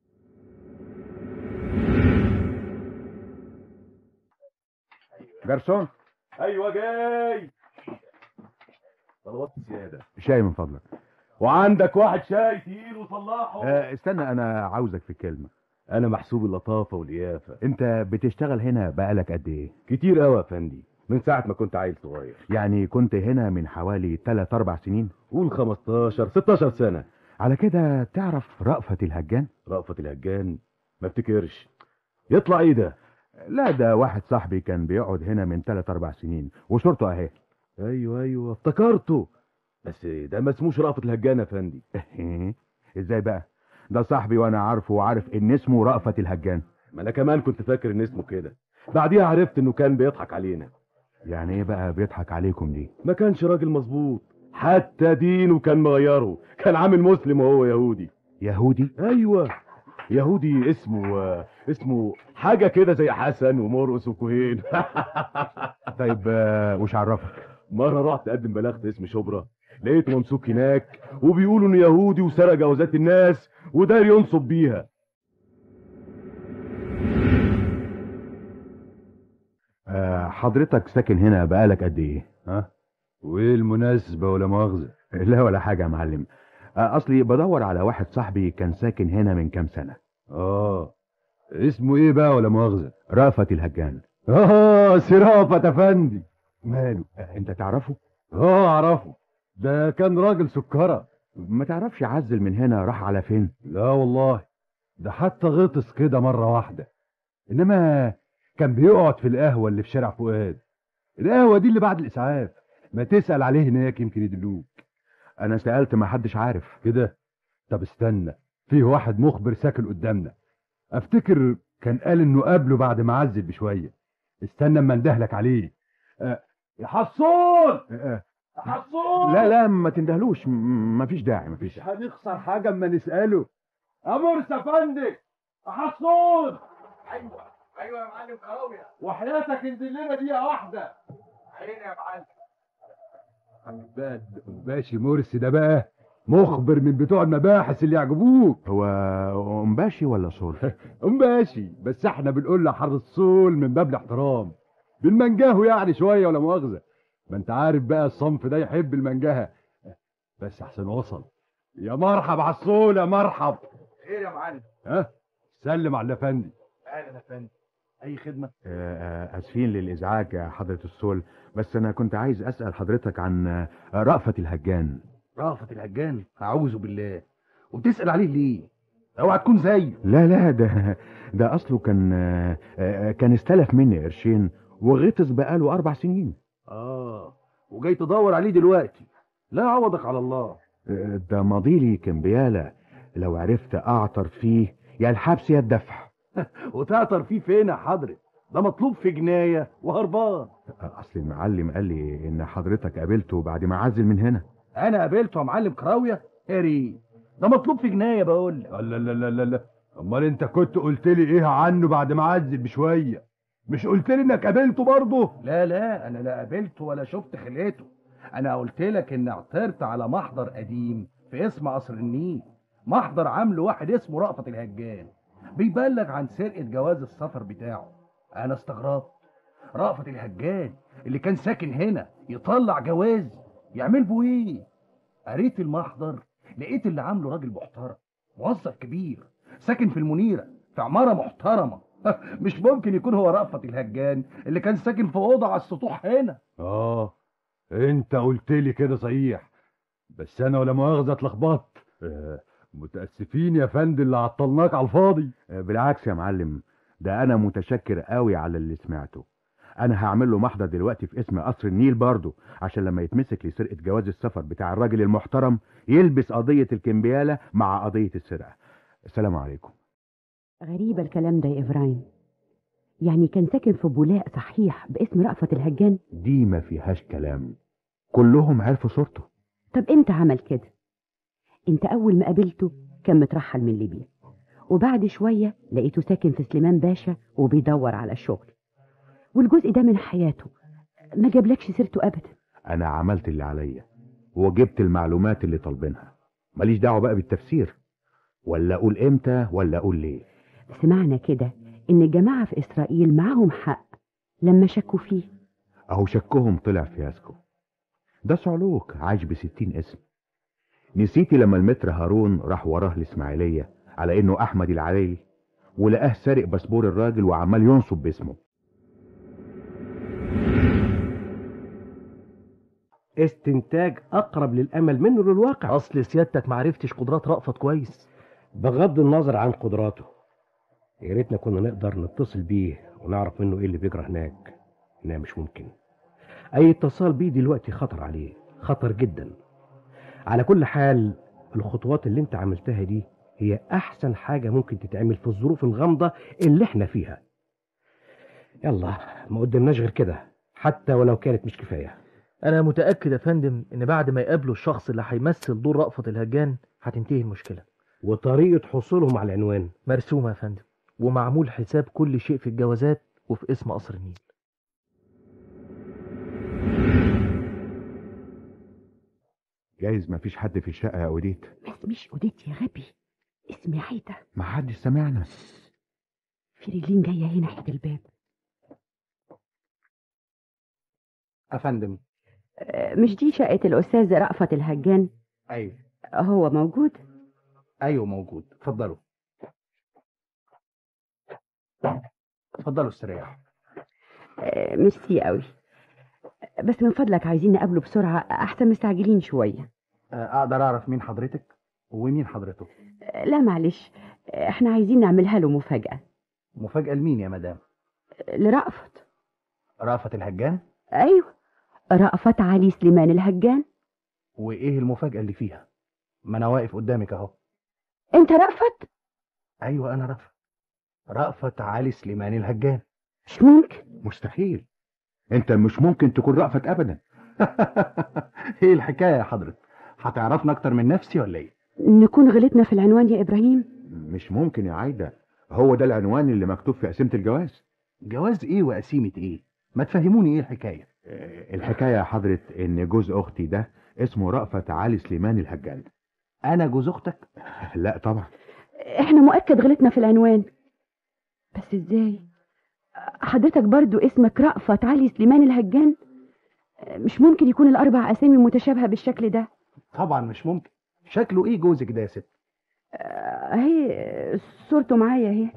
جرسون ايوه جاي طلبات زياده شاي من فضلك وعندك واحد شاي تقيل وصلحه آه استنى انا عاوزك في كلمة انا محسوب اللطافه واليافه انت بتشتغل هنا بقالك قد ايه كتير قوي يا فندي من ساعه ما كنت عيل صغير يعني كنت هنا من حوالي 3 4 سنين قول 15 16 سنه على كده تعرف رأفت الهجان رأفت الهجان ما افتكرش يطلع ايه ده لا ده واحد صاحبي كان بيقعد هنا من 3 4 سنين وصورته اهي ايوه ايوه افتكرته بس ده ما اسموش رأفت الهجان يا فندي ازاي بقى ده صاحبي وانا عارفه وعارف ان اسمه رأفت الهجان ما انا كمان كنت فاكر ان اسمه كده بعديها عرفت انه كان بيضحك علينا يعني ايه بقى بيضحك عليكم دي ما كانش راجل مظبوط حتى دينه كان مغيره كان عامل مسلم وهو يهودي يهودي ايوه يهودي اسمه اسمه حاجه كده زي حسن ومرقس وكوهين طيب آه، وش عرفك مره رحت اقدم بلاغ في اسم شبرا لقيته ممسوك هناك وبيقولوا انه يهودي وسرق جوازات الناس وداير ينصب بيها آه، حضرتك ساكن هنا بقالك قد ايه ها وايه المناسبه ولا مؤاخذه لا ولا حاجه يا معلم آه، اصلي بدور على واحد صاحبي كان ساكن هنا من كام سنه اه اسمه ايه بقى ولا مؤاخذه رأفت الهجان اه سرافة افندي ماله انت تعرفه اه اعرفه ده كان راجل سكرة ما تعرفش عزل من هنا راح على فين لا والله ده حتى غطس كده مرة واحدة انما كان بيقعد في القهوة اللي في شارع فؤاد القهوة دي اللي بعد الاسعاف ما تسأل عليه هناك يمكن يدلوك انا سألت ما حدش عارف كده طب استنى فيه واحد مخبر ساكن قدامنا افتكر كان قال انه قابله بعد ما عزل بشوية استنى اما اندهلك عليه أه يا حصول آه، يا حصول لا لا ما تندهلوش م- مفيش داعي مفيش هنخسر حاجة اما نسأله يا مرسى افندي يا حصول ايوه ايوه يا معلم كراوية وحياتك انزل لنا دقيقة واحدة عيني يا معلم باشي مرسي ده بقى مخبر من بتوع المباحث اللي يعجبوك هو امباشي ولا صول ماشي بس احنا بنقول له حر الصول من باب الاحترام بالمنجاه يعني شويه ولا مؤاخذه ما انت عارف بقى الصنف ده يحب المنجهه بس احسن وصل يا مرحب على الصول يا مرحب خير يا معلم ها سلم على الافندي اهلا يا فندم اي خدمه آه، آه، اسفين للازعاج يا حضرة الصول بس انا كنت عايز اسأل حضرتك عن آه، رأفت الهجان رأفت الهجان اعوذ بالله وبتسأل عليه ليه اوعى تكون زيه لا لا ده ده اصله كان آه، آه، كان استلف مني قرشين وغطس بقاله اربع سنين اه وجاي تدور عليه دلوقتي لا عوضك على الله آه، ده ماضيلي كمبيالة لو عرفت اعطر فيه يا الحبس يا الدفع وتعطر فيه فين يا حضرة ده مطلوب في جناية وهربان اصل المعلم قال لي ان حضرتك قابلته بعد ما عزل من هنا انا قابلته يا معلم كراوية هري ده مطلوب في جناية بقول لك لا لا لا لا لا امال انت كنت قلت لي ايه عنه بعد ما عزل بشويه مش قلت لي انك قابلته برضه لا لا انا لا قابلته ولا شفت خلقته انا قلت لك ان عثرت على محضر قديم في اسم قصر النيل محضر عامله واحد اسمه رأفت الهجان بيبلغ عن سرقة جواز السفر بتاعه انا استغربت رأفت الهجان اللي كان ساكن هنا يطلع جواز يعمل بيه ايه قريت المحضر لقيت اللي عامله راجل محترم موظف كبير ساكن في المنيرة في عمارة محترمة مش ممكن يكون هو رأفت الهجان اللي كان ساكن في أوضة على السطوح هنا اه انت قلت لي كده صحيح بس انا ولا مؤاخذه اتلخبطت آه، متاسفين يا فندم اللي عطلناك على الفاضي بالعكس يا معلم ده انا متشكر قوي على اللي سمعته انا هعمل له محضر دلوقتي في اسم قصر النيل برضه عشان لما يتمسك لسرقه جواز السفر بتاع الراجل المحترم يلبس قضيه الكمبياله مع قضيه السرقه السلام عليكم غريبة الكلام ده يا إبراهيم يعني كان ساكن في بولاق صحيح باسم رأفت الهجان دي ما فيهاش كلام كلهم عرفوا صورته طب امتى عمل كده انت أول ما قابلته كان مترحل من ليبيا وبعد شوية لقيته ساكن في سليمان باشا وبيدور على شغل والجزء ده من حياته ما جابلكش سيرته أبدا انا عملت اللي عليا وجبت المعلومات اللي طالبينها ماليش دعوه بقى بالتفسير ولا اقول امتى ولا اقول ليه بس معنى كده إن الجماعة في إسرائيل معاهم حق لما شكوا فيه اهو شكهم طلع فياسكو ده صعلوك عايش بستين اسم نسيتي لما المتر هارون راح وراه الاسماعيليه على انه احمد العليلي ولقاه سارق باسبور الراجل وعمال ينصب باسمه استنتاج اقرب للامل منه للواقع اصل سيادتك معرفتش قدرات رأفت كويس بغض النظر عن قدراته يا ريتنا كنا نقدر نتصل بيه ونعرف منه ايه اللي بيجرى هناك انها مش ممكن اي اتصال بيه دلوقتي خطر عليه خطر جدا على كل حال الخطوات اللي انت عملتها دي هي احسن حاجة ممكن تتعمل في الظروف الغامضة اللي احنا فيها يلا ما قدمناش غير كده حتى ولو كانت مش كفاية انا متأكد يا فندم ان بعد ما يقابلوا الشخص اللي هيمثل دور رأفت الهجان هتنتهي المشكلة وطريقة حصولهم على العنوان مرسومة يا فندم ومعمول حساب كل شيء في الجوازات وفي اسم قصر النيل جايز مفيش حد في الشقه يا اوديت بس مش أوديت يا غبي اسمي عايدة ما حدش سمعنا في رجلين جاية هنا ناحية الباب افندم آه، مش دي شقة الأستاذ رأفت الهجان ايوه هو موجود ايوه موجود اتفضلوا اتفضلوا استريحوا آه، ميرسي قوي بس من فضلك عايزين نقابله بسرعة أحسن مستعجلين شوية اقدر اعرف مين حضرتك ومين حضرته آه، لا معلش آه، احنا عايزين نعملها له مفاجأة مفاجأة لمين يا مدام آه، لرأفت رأفت الهجان أيوه رأفت علي سليمان الهجان وايه المفاجأة اللي فيها ما انا واقف قدامك اهو أنت رأفت ايوه انا رأفت رأفت علي سليمان الهجان مش ممكن مستحيل انت مش ممكن تكون رأفت ابدا ايه الحكاية يا حضرتك هتعرفنا اكتر من نفسي ولا ايه نكون غلطنا في العنوان يا إبراهيم مش ممكن يا عايده هو ده العنوان اللي مكتوب في قسيمه الجواز جواز ايه وقسيمة ايه ما تفهموني ايه الحكاية الحكايه يا حضره ان جوز اختي ده اسمه رأفت علي سليمان الهجان انا جوز اختك لا طبعا احنا مؤكد غلطنا في العنوان بس ازاي حضرتك برضو اسمك رأفت علي سليمان الهجان مش ممكن يكون الأربع أسامي متشابهة بالشكل ده طبعا مش ممكن شكله ايه جوزك ده يا ست آه، اهي صورته معايا اهي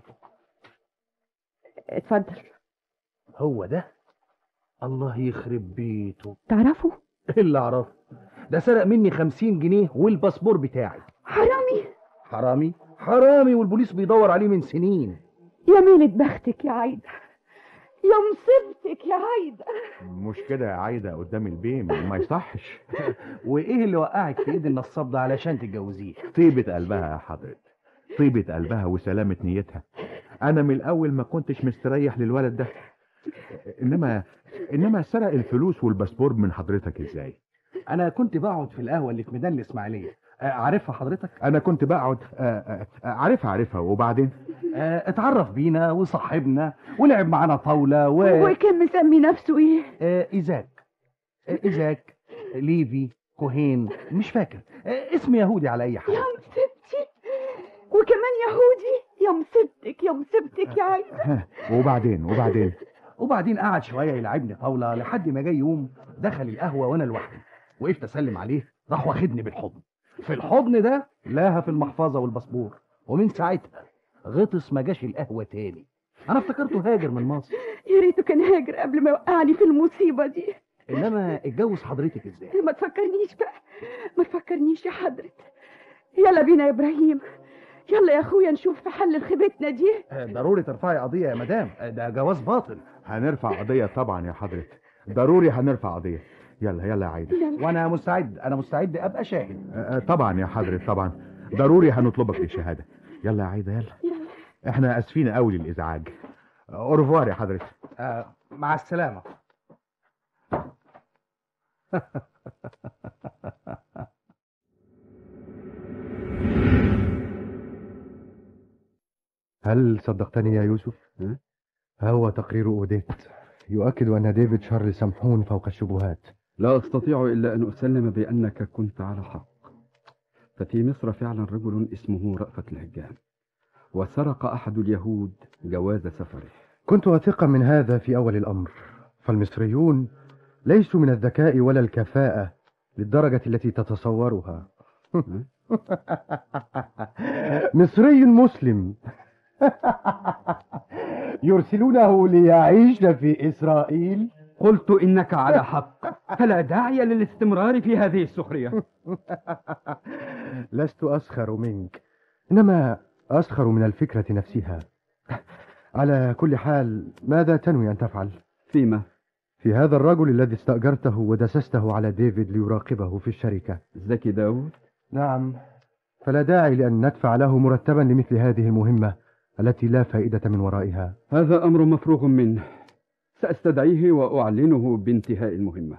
اتفضل هو ده الله يخرب بيته تعرفه ايه اللي اعرفه ده سرق مني خمسين جنيه والباسبور بتاعي حرامي حرامي حرامي والبوليس بيدور عليه من سنين يا ميلة بختك يا عايدة يا مصيبتك يا عايدة مش كده يا عايده قدام البيم ما يصحش وايه اللي وقعك في ايد النصاب ده علشان تتجوزيه طيبة قلبها يا حضرت طيبة قلبها وسلامة نيتها أنا من الأول ما كنتش مستريح للولد ده إنما إنما سرق الفلوس والباسبور من حضرتك إزاي؟ انا كنت بقعد في القهوه اللي في ميدان الاسماعيليه آه، عارفها حضرتك أنا كنت بقعد آه، آه، آه، عارفها عارفها وبعدين آه، اتعرف بينا وصاحبنا ولعب معانا طاوله و وكان مسمي نفسه ايه آه، ايزاك آه، ايزاك ليفي كوهين مش فاكر آه، اسم يهودي على اي حال يا مصيبتي وكمان يهودي يا مصيبتك يا مصيبتك يا عايدة وبعدين وبعدين وبعدين قعد شويه يلعبني طاوله لحد ما جاي يوم دخل القهوه وانا لوحدي وقفت اسلم عليه راح واخدني بالحضن في الحضن ده لاها في المحفظه والباسبور ومن ساعتها غطس ما جاش القهوه تاني انا افتكرته هاجر من مصر يا ريته كان هاجر قبل ما يوقعني في المصيبة دي انما اتجوز حضرتك ازاي ما تفكرنيش بقى ما تفكرنيش يا حضرة يلا بينا يا ابراهيم يلا يا اخويا نشوف حل لخيبتنا دي ضروري ترفعي قضية يا مدام ده جواز باطل هنرفع قضية طبعا يا حضرة ضروري هنرفع قضية يلا يلا يا عايدة وانا مستعد انا مستعد ابقى شاهد آه، طبعا يا حضرة طبعا ضروري هنطلبك للشهادة يلا يا عايدة يلا احنا اسفين قوي للازعاج اورفوار يا حضرة آه مع السلامة هل صدقتني يا يوسف؟ ها هو تقرير أوديت يؤكد أن ديفيد شارل سمحون فوق الشبهات لا أستطيع إلا أن أسلم بأنك كنت على حق ففي مصر فعلا رجل اسمه رأفت الهجان وسرق أحد اليهود جواز سفره كنت واثقا من هذا في أول الأمر فالمصريون ليسوا من الذكاء ولا الكفاءة للدرجة التي تتصورها مصري مسلم يرسلونه ليعيش في إسرائيل قلت إنك على حق فلا داعي للاستمرار في هذه السخرية لست أسخر منك إنما أسخر من الفكرة نفسها على كل حال ماذا تنوي أن تفعل؟ فيما؟ في هذا الرجل الذي استأجرته ودسسته على ديفيد ليراقبه في الشركة زكي داود؟ نعم فلا داعي لأن ندفع له مرتبا لمثل هذه المهمة التي لا فائدة من ورائها هذا أمر مفروغ منه سأستدعيه وأعلنه بانتهاء المهمة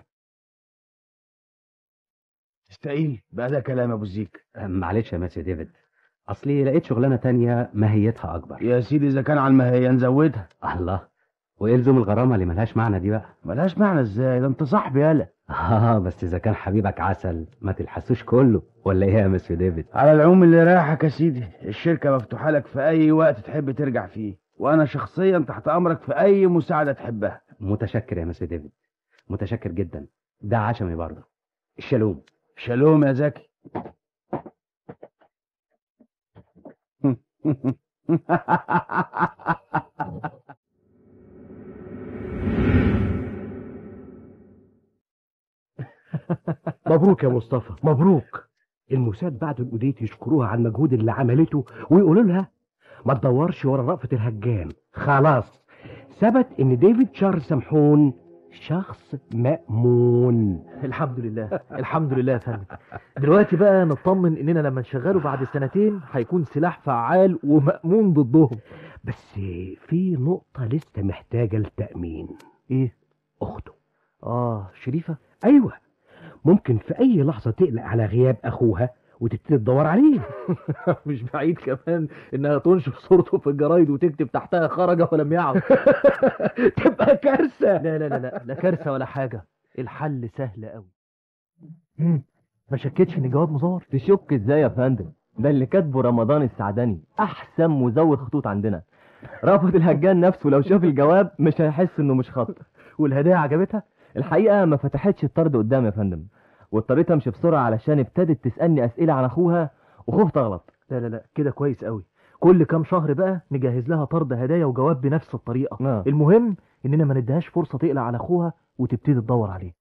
تستقيل بقى ده كلام يا ابو زيك معلش يا ماسي ديفيد اصلي لقيت شغلانه تانية ماهيتها اكبر يا سيدي اذا كان على الماهيه نزودها الله ويلزم الغرامه اللي ملهاش معنى دي بقى ملهاش معنى ازاي ده انت صاحبي يالا اه بس اذا كان حبيبك عسل ما تلحسوش كله ولا ايه يا ماسي ديفيد على العموم اللي رايحك يا سيدي الشركه مفتوحه لك في اي وقت تحب ترجع فيه وانا شخصيا تحت امرك في اي مساعده تحبها متشكر يا ماسي ديفيد متشكر جدا ده عشمي برضه الشالوم شالوم يا زكي مبروك يا مصطفى مبروك الموساد بعد الأوديت يشكروها على المجهود اللي عملته ويقولوا لها ما تدورش ورا رأفة الهجان خلاص ثبت ان ديفيد شارل سمحون شخص مأمون الحمد لله الحمد لله يا فندم دلوقتي بقى نطمن اننا لما نشغله بعد سنتين هيكون سلاح فعال ومأمون ضدهم بس في نقطة لسه محتاجة للتأمين ايه أخته اه شريفة أيوة ممكن في أي لحظة تقلق على غياب أخوها وتبتدي تدور عليه مش بعيد كمان انها تنشر صورته في الجرايد وتكتب تحتها خرج ولم يعد تبقى كارثة لا لا لا لا لا كارثة ولا حاجة الحل سهل قوي ما شكتش ان الجواب مزور تشك ازاي يا فندم ده اللي كاتبه رمضان السعدني احسن مزور خطوط عندنا رافض الهجان نفسه لو شاف الجواب مش هيحس انه مش خط والهدايا عجبتها الحقيقه ما فتحتش الطرد قدامي يا فندم واضطريت امشي بسرعه علشان ابتدت تسالني اسئله عن اخوها وخفت اغلط لا لا لا كده كويس قوي كل كام شهر بقى نجهز لها طرد هدايا وجواب بنفس الطريقه آه. المهم اننا ما نديهاش فرصه تقلق على اخوها وتبتدي تدور عليه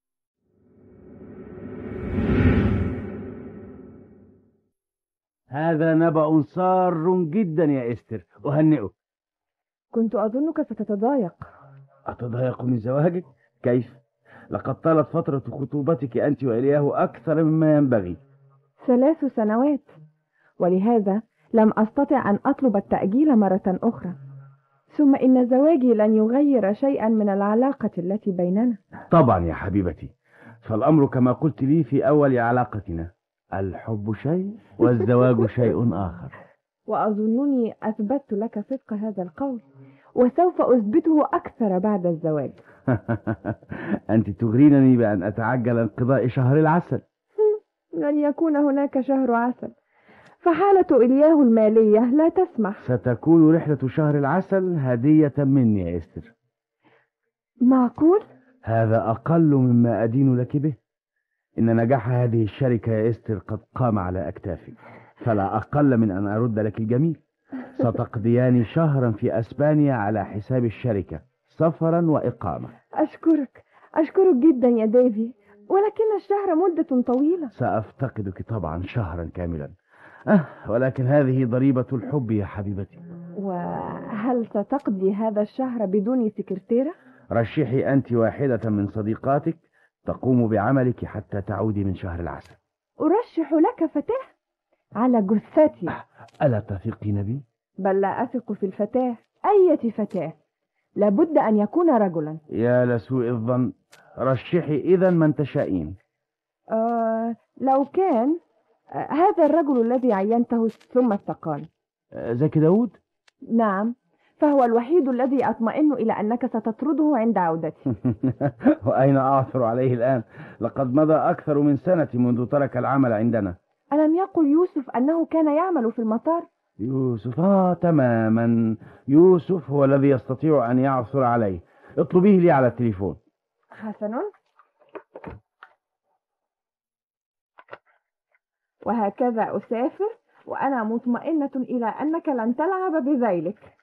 هذا نبأ سار جدا يا استر أهنئك كنت أظنك ستتضايق أتضايق من زواجك؟ كيف؟ لقد طالت فترة خطوبتك أنت وإلياه أكثر مما ينبغي ثلاث سنوات ولهذا لم أستطع أن أطلب التأجيل مرة أخرى ثم إن زواجي لن يغير شيئا من العلاقة التي بيننا طبعا يا حبيبتي فالأمر كما قلت لي في أول علاقتنا الحب شيء والزواج شيء آخر وأظنني أثبتت لك صدق هذا القول وسوف أثبته أكثر بعد الزواج أنت تغرينني بأن أتعجل انقضاء شهر العسل لن يكون هناك شهر عسل فحالة إلياه المالية لا تسمح ستكون رحلة شهر العسل هدية مني يا إستر معقول؟ هذا أقل مما أدين لك به إن نجاح هذه الشركة يا إستر قد قام على أكتافي فلا أقل من أن أرد لك الجميل ستقضيان شهرا في أسبانيا على حساب الشركة سفرا وإقامة أشكرك أشكرك جدا يا ديفي ولكن الشهر مدة طويلة سأفتقدك طبعا شهرا كاملا أه ولكن هذه ضريبة الحب يا حبيبتي وهل ستقضي هذا الشهر بدون سكرتيرة؟ رشحي أنت واحدة من صديقاتك تقوم بعملك حتى تعودي من شهر العسل أرشح لك فتاة على جثتي ألا تثقين بي؟ بل لا أثق في الفتاة أية فتاة لابد أن يكون رجلا يا لسوء الظن رشحي إذا من تشائين آه لو كان آه هذا الرجل الذي عينته ثم استقال آه، زكي داود نعم فهو الوحيد الذي أطمئن إلى أنك ستطرده عند عودتي وأين أعثر عليه الآن لقد مضى أكثر من سنة منذ ترك العمل عندنا ألم يقل يوسف أنه كان يعمل في المطار يوسف آه تماما يوسف هو الذي يستطيع أن يعثر عليه اطلبيه لي على التليفون حسن وهكذا أسافر وأنا مطمئنة إلى أنك لن تلعب بذيلك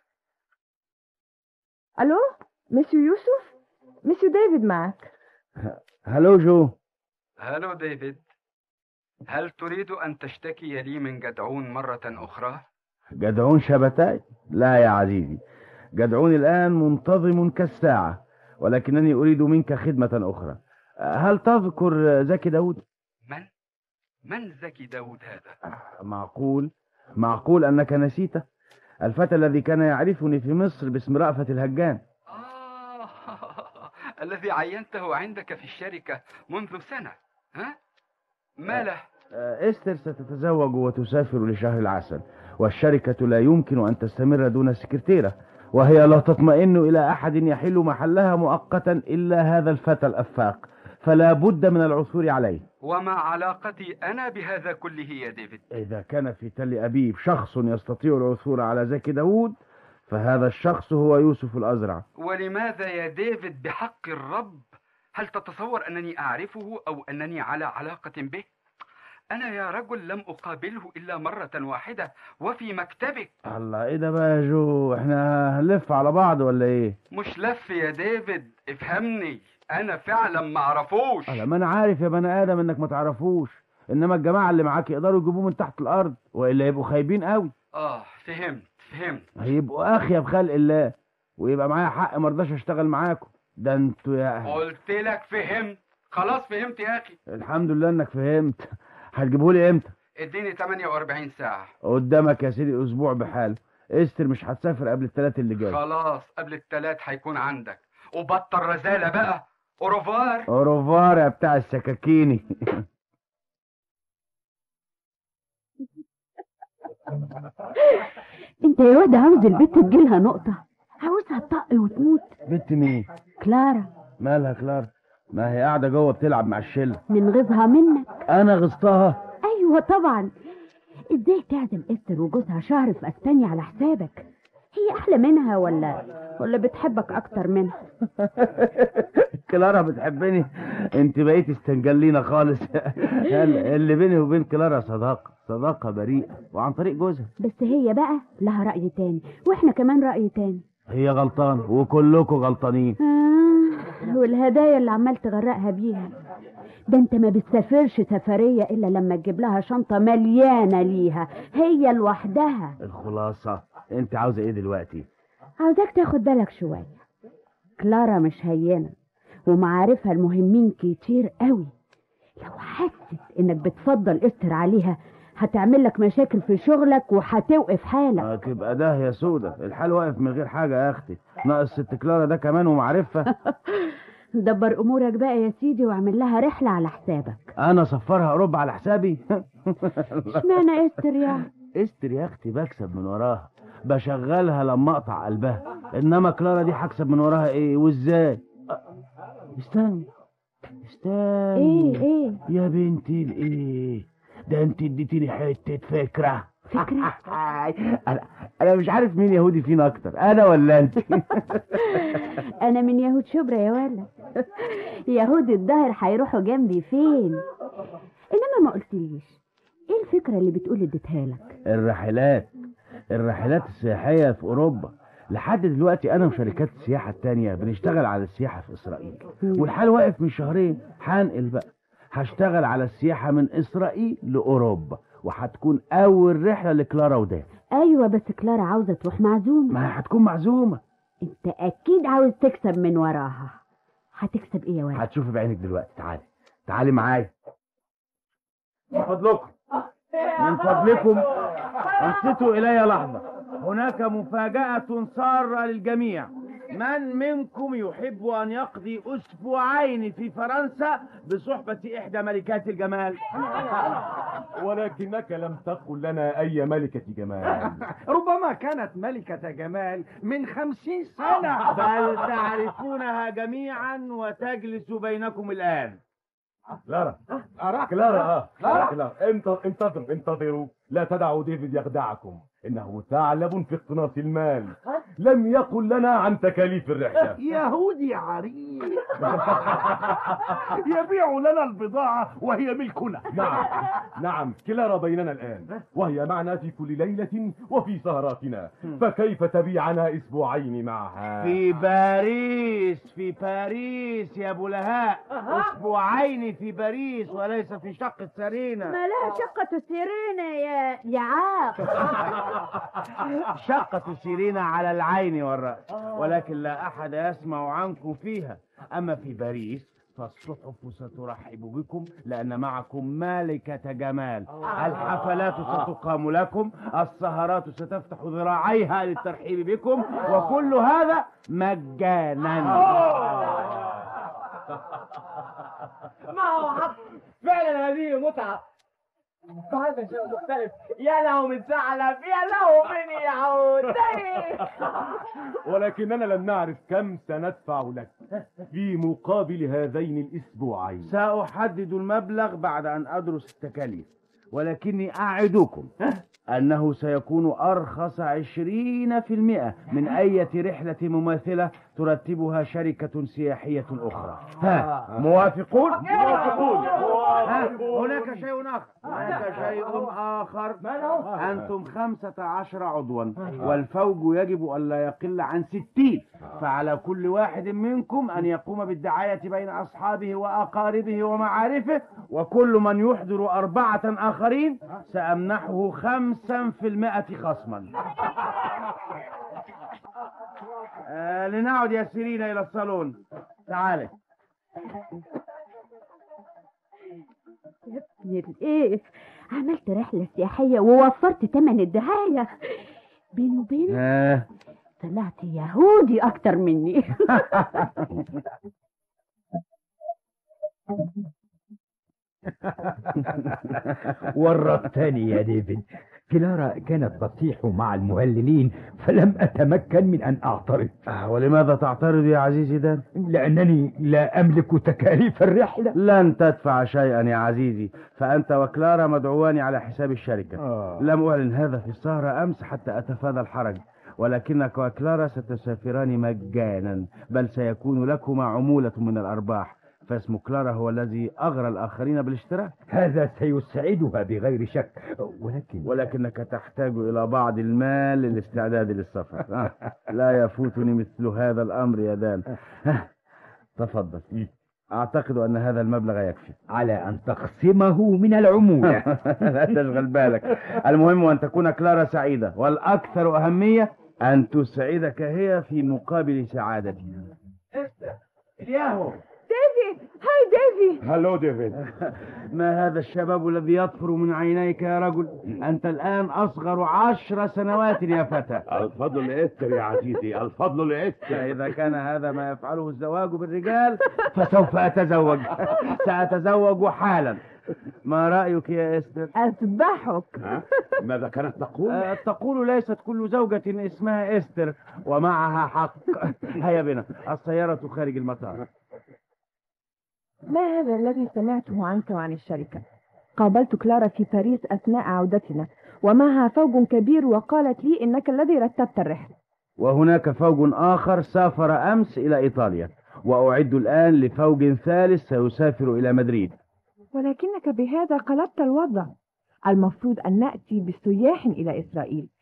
ألو مسيو يوسف مسيو ديفيد معك هلو جو هلو ديفيد هل تريد أن تشتكي لي من جدعون مرة أخرى؟ جدعون شبتاي لا يا عزيزي جدعون الآن منتظم كالساعة ولكنني أريد منك خدمة أخرى هل تذكر زكي داود؟ من؟ من زكي داود هذا؟ معقول معقول أنك نسيته الفتى الذي كان يعرفني في مصر باسم رأفت الهجان آه الذي عينته عندك في الشركة منذ سنة ها؟ ما له؟ آه، إستر ستتزوج وتسافر لشهر العسل والشركة لا يمكن أن تستمر دون سكرتيرة وهي لا تطمئن إلى أحد يحل محلها مؤقتا إلا هذا الفتى الأفاق فلا بد من العثور عليه وما علاقتي أنا بهذا كله يا ديفيد؟ إذا كان في تل أبيب شخص يستطيع العثور على زكي داود فهذا الشخص هو يوسف الأزرع ولماذا يا ديفيد بحق الرب؟ هل تتصور أنني أعرفه أو أنني على علاقة به؟ أنا يا رجل لم أقابله إلا مرة واحدة وفي مكتبك الله إيه ده بقى يا جو إحنا هنلف على بعض ولا إيه؟ مش لف يا ديفيد افهمني أنا فعلا ما أعرفوش أنا ما أنا عارف يا بني آدم إنك ما تعرفوش إنما الجماعة اللي معاك يقدروا يجيبوه من تحت الأرض وإلا يبقوا خايبين قوي آه فهمت فهمت هيبقوا أخيب خلق الله ويبقى معايا حق ما رضاش أشتغل معاكم ده انتوا يا قلت لك فهمت خلاص فهمت يا أخي الحمد لله إنك فهمت هتجيبهولي إمتى؟ اديني 48 ساعة قدامك يا سيدي أسبوع بحال استر مش هتسافر قبل الثلاث اللي جاي خلاص قبل التلات هيكون عندك وبطل رزالة بقى اوروفار اوروفار يا بتاع السكاكيني انت يا واد عاوز البت تجيلها نقطة عاوزها تطق وتموت بنت مين؟ كلارا مالها كلار؟ ما هي قاعدة جوه بتلعب مع الشلة ننغزها منك أنا غصتها ايوه طبعا ازاي تعزم استر وجوزها شهر في اسبانيا على حسابك هي احلى منها ولا ولا بتحبك اكتر منها كلارا بتحبني انت بقيت استنجلينا خالص اللي بيني وبين كلارا صداقة صداقة بريئة وعن طريق جوزها بس هي بقى لها رأي تاني واحنا كمان رأي تاني هي غلطان وكلكم غلطانين آه والهدايا اللي عمال تغرقها بيها ده انت ما بتسافرش سفرية الا لما تجيب لها شنطة مليانة ليها هي لوحدها الخلاصة انت عاوزة ايه دلوقتي عاوزاك تاخد بالك شوية كلارا مش هينة ومعارفها المهمين كتير قوي لو حست انك بتفضل استر عليها هتعمل لك مشاكل في شغلك وهتوقف حالك هتبقى ده يا سودة الحال واقف من غير حاجة يا اختي ناقص ست كلارا ده كمان ومعرفة دبر امورك بقى يا سيدي واعمل لها رحلة على حسابك انا سفرها اوروبا على حسابي اشمعنى استر يعني استر يا اختي بكسب من وراها بشغلها لما اقطع قلبها انما كلارا دي هكسب من وراها ايه وازاي أ- استني استني ايه ايه يا بنتي الايه ده انت اديتيني حته فكره فكره انا انا مش عارف مين يهودي فينا اكتر انا ولا انت انا من يهود شبرا يا ولد يهود الظهر هيروحوا جنبي فين انما ما قلتليش ايه الفكره اللي بتقول اديتها لك الرحلات الرحلات السياحيه في اوروبا لحد دلوقتي انا وشركات السياحه التانية بنشتغل على السياحه في اسرائيل والحال واقف من شهرين هنقل بقى هشتغل على السياحه من اسرائيل لاوروبا وهتكون اول رحله لكلارا وداف ايوه بس كلارا عاوزه تروح معزومه ما هتكون معزومه انت اكيد عاوز تكسب من وراها هتكسب ايه يا ولد هتشوفي بعينك دلوقتي تعالي تعالي معايا من فضلكم من فضلكم انصتوا الي لحظه هناك مفاجاه ساره للجميع من منكم يحب ان يقضي اسبوعين في فرنسا بصحبه احدى ملكات الجمال ولكنك لم تقل لنا أي ملكة جمال ربما كانت ملكة جمال من خمسين سنة بل تعرفونها جميعا وتجلس بينكم الان كلارا أراك كلارا اه كلارا. كلارا انت انتظروا انتظروا لا تدعوا ديفيد يخدعكم انه ثعلب في اقتناص المال لم يقل لنا عن تكاليف الرحله يهودي عريق يبيع لنا البضاعة وهي ملكنا نعم نعم كلارا بيننا الآن وهي معنا في كل ليلة وفي سهراتنا فكيف تبيعنا أسبوعين معها في باريس في باريس يا ابو لهاء اسبوعين في باريس وليس في شقة سرينا ما لها شقة سيرينا يا يا عاق شقة سيرينا على العين والرأس ولكن لا أحد يسمع عنكم فيها أما في باريس فالصحف سترحب بكم لأن معكم ملكة جمال الحفلات ستقام لكم السهرات ستفتح ذراعيها للترحيب بكم وكل هذا مجانا ما هو حق فعلا هذه متعة هذا شيء مختلف يا له من ثعلب يا له من يهودي ولكننا لم نعرف كم سندفع لك في مقابل هذين الأسبوعين سأحدد المبلغ بعد أن أدرس التكاليف ولكني أعدكم أنه سيكون أرخص عشرين في المئة من أي رحلة مماثلة ترتبها شركة سياحية أخرى ها موافقون؟ موافقون. ها هناك شيء آخر هناك شيء آخر أنتم خمسة عشر عضوا والفوج يجب أن لا يقل عن ستين فعلى كل واحد منكم أن يقوم بالدعاية بين أصحابه وأقاربه ومعارفه وكل من يحضر أربعة آخرين سأمنحه خمسا في المائة خصما آه لنعد يا سيرين إلى الصالون تعالي يا ابني الايه عملت رحلة سياحية ووفرت تمن الدعاية بيني وبينك آه. طلعت يهودي أكتر مني ورطتني يا ديفيد كلارا كانت تصيح مع المهللين فلم أتمكن من أن أعترض ولماذا تعترض يا عزيزي دان؟ لأنني لا أملك تكاليف الرحلة لن تدفع شيئا يا عزيزي فأنت وكلارا مدعوان على حساب الشركة آه. لم أعلن هذا في السهرة أمس حتى أتفادى الحرج ولكنك وكلارا ستسافران مجانا بل سيكون لكما عمولة من الأرباح فاسم كلارا هو الذي أغرى الآخرين بالاشتراك هذا سيسعدها بغير شك ولكن ولكنك تحتاج إلى بعض المال للاستعداد للسفر آه. لا يفوتني مثل هذا الأمر يا دان آه. تفضل أعتقد أن هذا المبلغ يكفي على أن تخصمه من العمولة لا تشغل بالك المهم أن تكون كلارا سعيدة والأكثر أهمية أن تسعدك هي في مقابل سعادتها الياهو ديفي هاي ديفي هلو ديفيد ما هذا الشباب الذي يطفر من عينيك يا رجل أنت الآن أصغر عشر سنوات يا فتى الفضل لإستر يا عزيزي الفضل لإستر إذا كان هذا ما يفعله الزواج بالرجال فسوف أتزوج سأتزوج حالا ما رأيك يا إستر؟ أذبحك ماذا كانت تقول؟ آه، تقول ليست كل زوجة اسمها إستر ومعها حق هيا بنا السيارة خارج المطار ما هذا الذي سمعته عنك وعن الشركة قابلت كلارا في باريس أثناء عودتنا ومعها فوج كبير وقالت لي إنك الذي رتبت الرحلة وهناك فوج آخر سافر أمس إلى إيطاليا وأعد الآن لفوج ثالث سيسافر إلى مدريد ولكنك بهذا قلبت الوضع المفروض أن نأتي بسياح إلى إسرائيل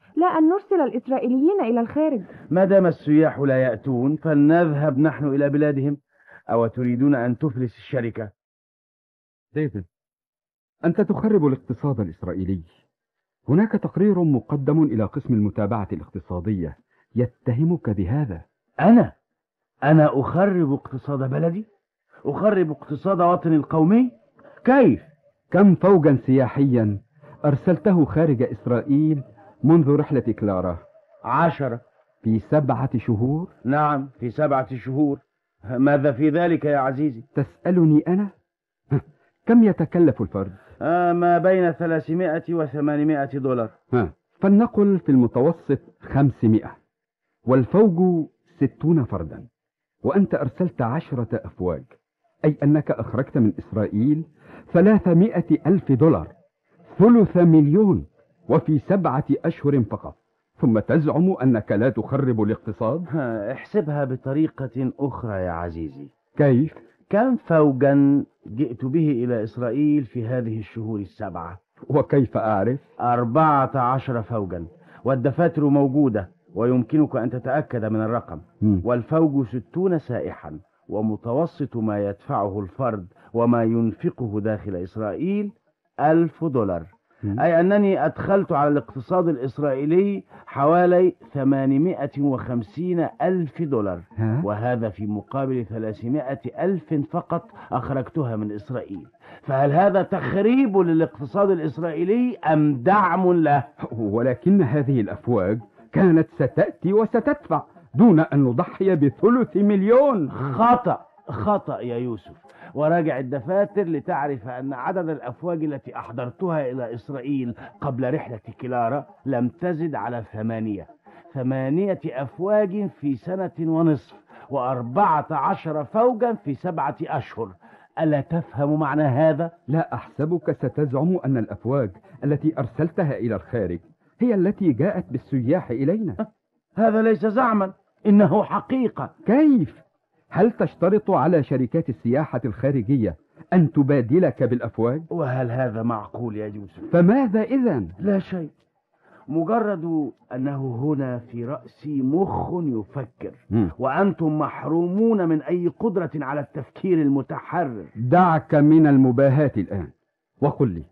لا أن نرسل الإسرائيليين إلى الخارج ما دام السياح لا يأتون فلنذهب نحن إلى بلادهم أو تريدون أن تفلس الشركة ديفيد أنت تخرب الاقتصاد الإسرائيلي هناك تقرير مقدم إلى قسم المتابعة الاقتصادية يتهمك بهذا أنا أنا أخرب اقتصاد بلدي أخرب اقتصاد وطني القومي كيف كم فوجا سياحيا أرسلته خارج إسرائيل منذ رحلة كلارا عشرة في سبعة شهور نعم في سبعة شهور ماذا في ذلك يا عزيزي تسألني أنا كم يتكلف الفرد آه ما بين 300 و 800 دولار ها فلنقل في المتوسط 500 والفوج ستون فردا وأنت أرسلت عشرة أفواج أي أنك أخرجت من إسرائيل ثلاثمائة ألف دولار ثلث مليون وفي سبعة أشهر فقط ثم تزعم أنك لا تخرب الاقتصاد ها احسبها بطريقة أخرى يا عزيزي كيف؟ كم فوجا جئت به إلى إسرائيل في هذه الشهور السبعة وكيف أعرف؟ أربعة عشر فوجا والدفاتر موجودة ويمكنك أن تتأكد من الرقم م. والفوج ستون سائحا ومتوسط ما يدفعه الفرد وما ينفقه داخل إسرائيل ألف دولار م. أي أنني أدخلت على الاقتصاد الإسرائيلي حوالي 850 ألف دولار ها؟ وهذا في مقابل 300 ألف فقط أخرجتها من إسرائيل فهل هذا تخريب للاقتصاد الإسرائيلي أم دعم له؟ ولكن هذه الأفواج كانت ستأتي وستدفع دون أن نضحي بثلث مليون خطأ خطأ يا يوسف وراجع الدفاتر لتعرف أن عدد الأفواج التي أحضرتها إلى إسرائيل قبل رحلة كلارا لم تزد على ثمانية ثمانية أفواج في سنة ونصف وأربعة عشر فوجا في سبعة أشهر ألا تفهم معنى هذا؟ لا أحسبك ستزعم أن الأفواج التي أرسلتها إلى الخارج هي التي جاءت بالسياح إلينا هذا ليس زعما إنه حقيقة كيف؟ هل تشترط على شركات السياحة الخارجية أن تبادلك بالأفواج؟ وهل هذا معقول يا يوسف؟ فماذا إذا؟ لا شيء مجرد أنه هنا في رأسي مخ يفكر م. وأنتم محرومون من أي قدرة على التفكير المتحرر دعك من المباهاة الآن وقل لي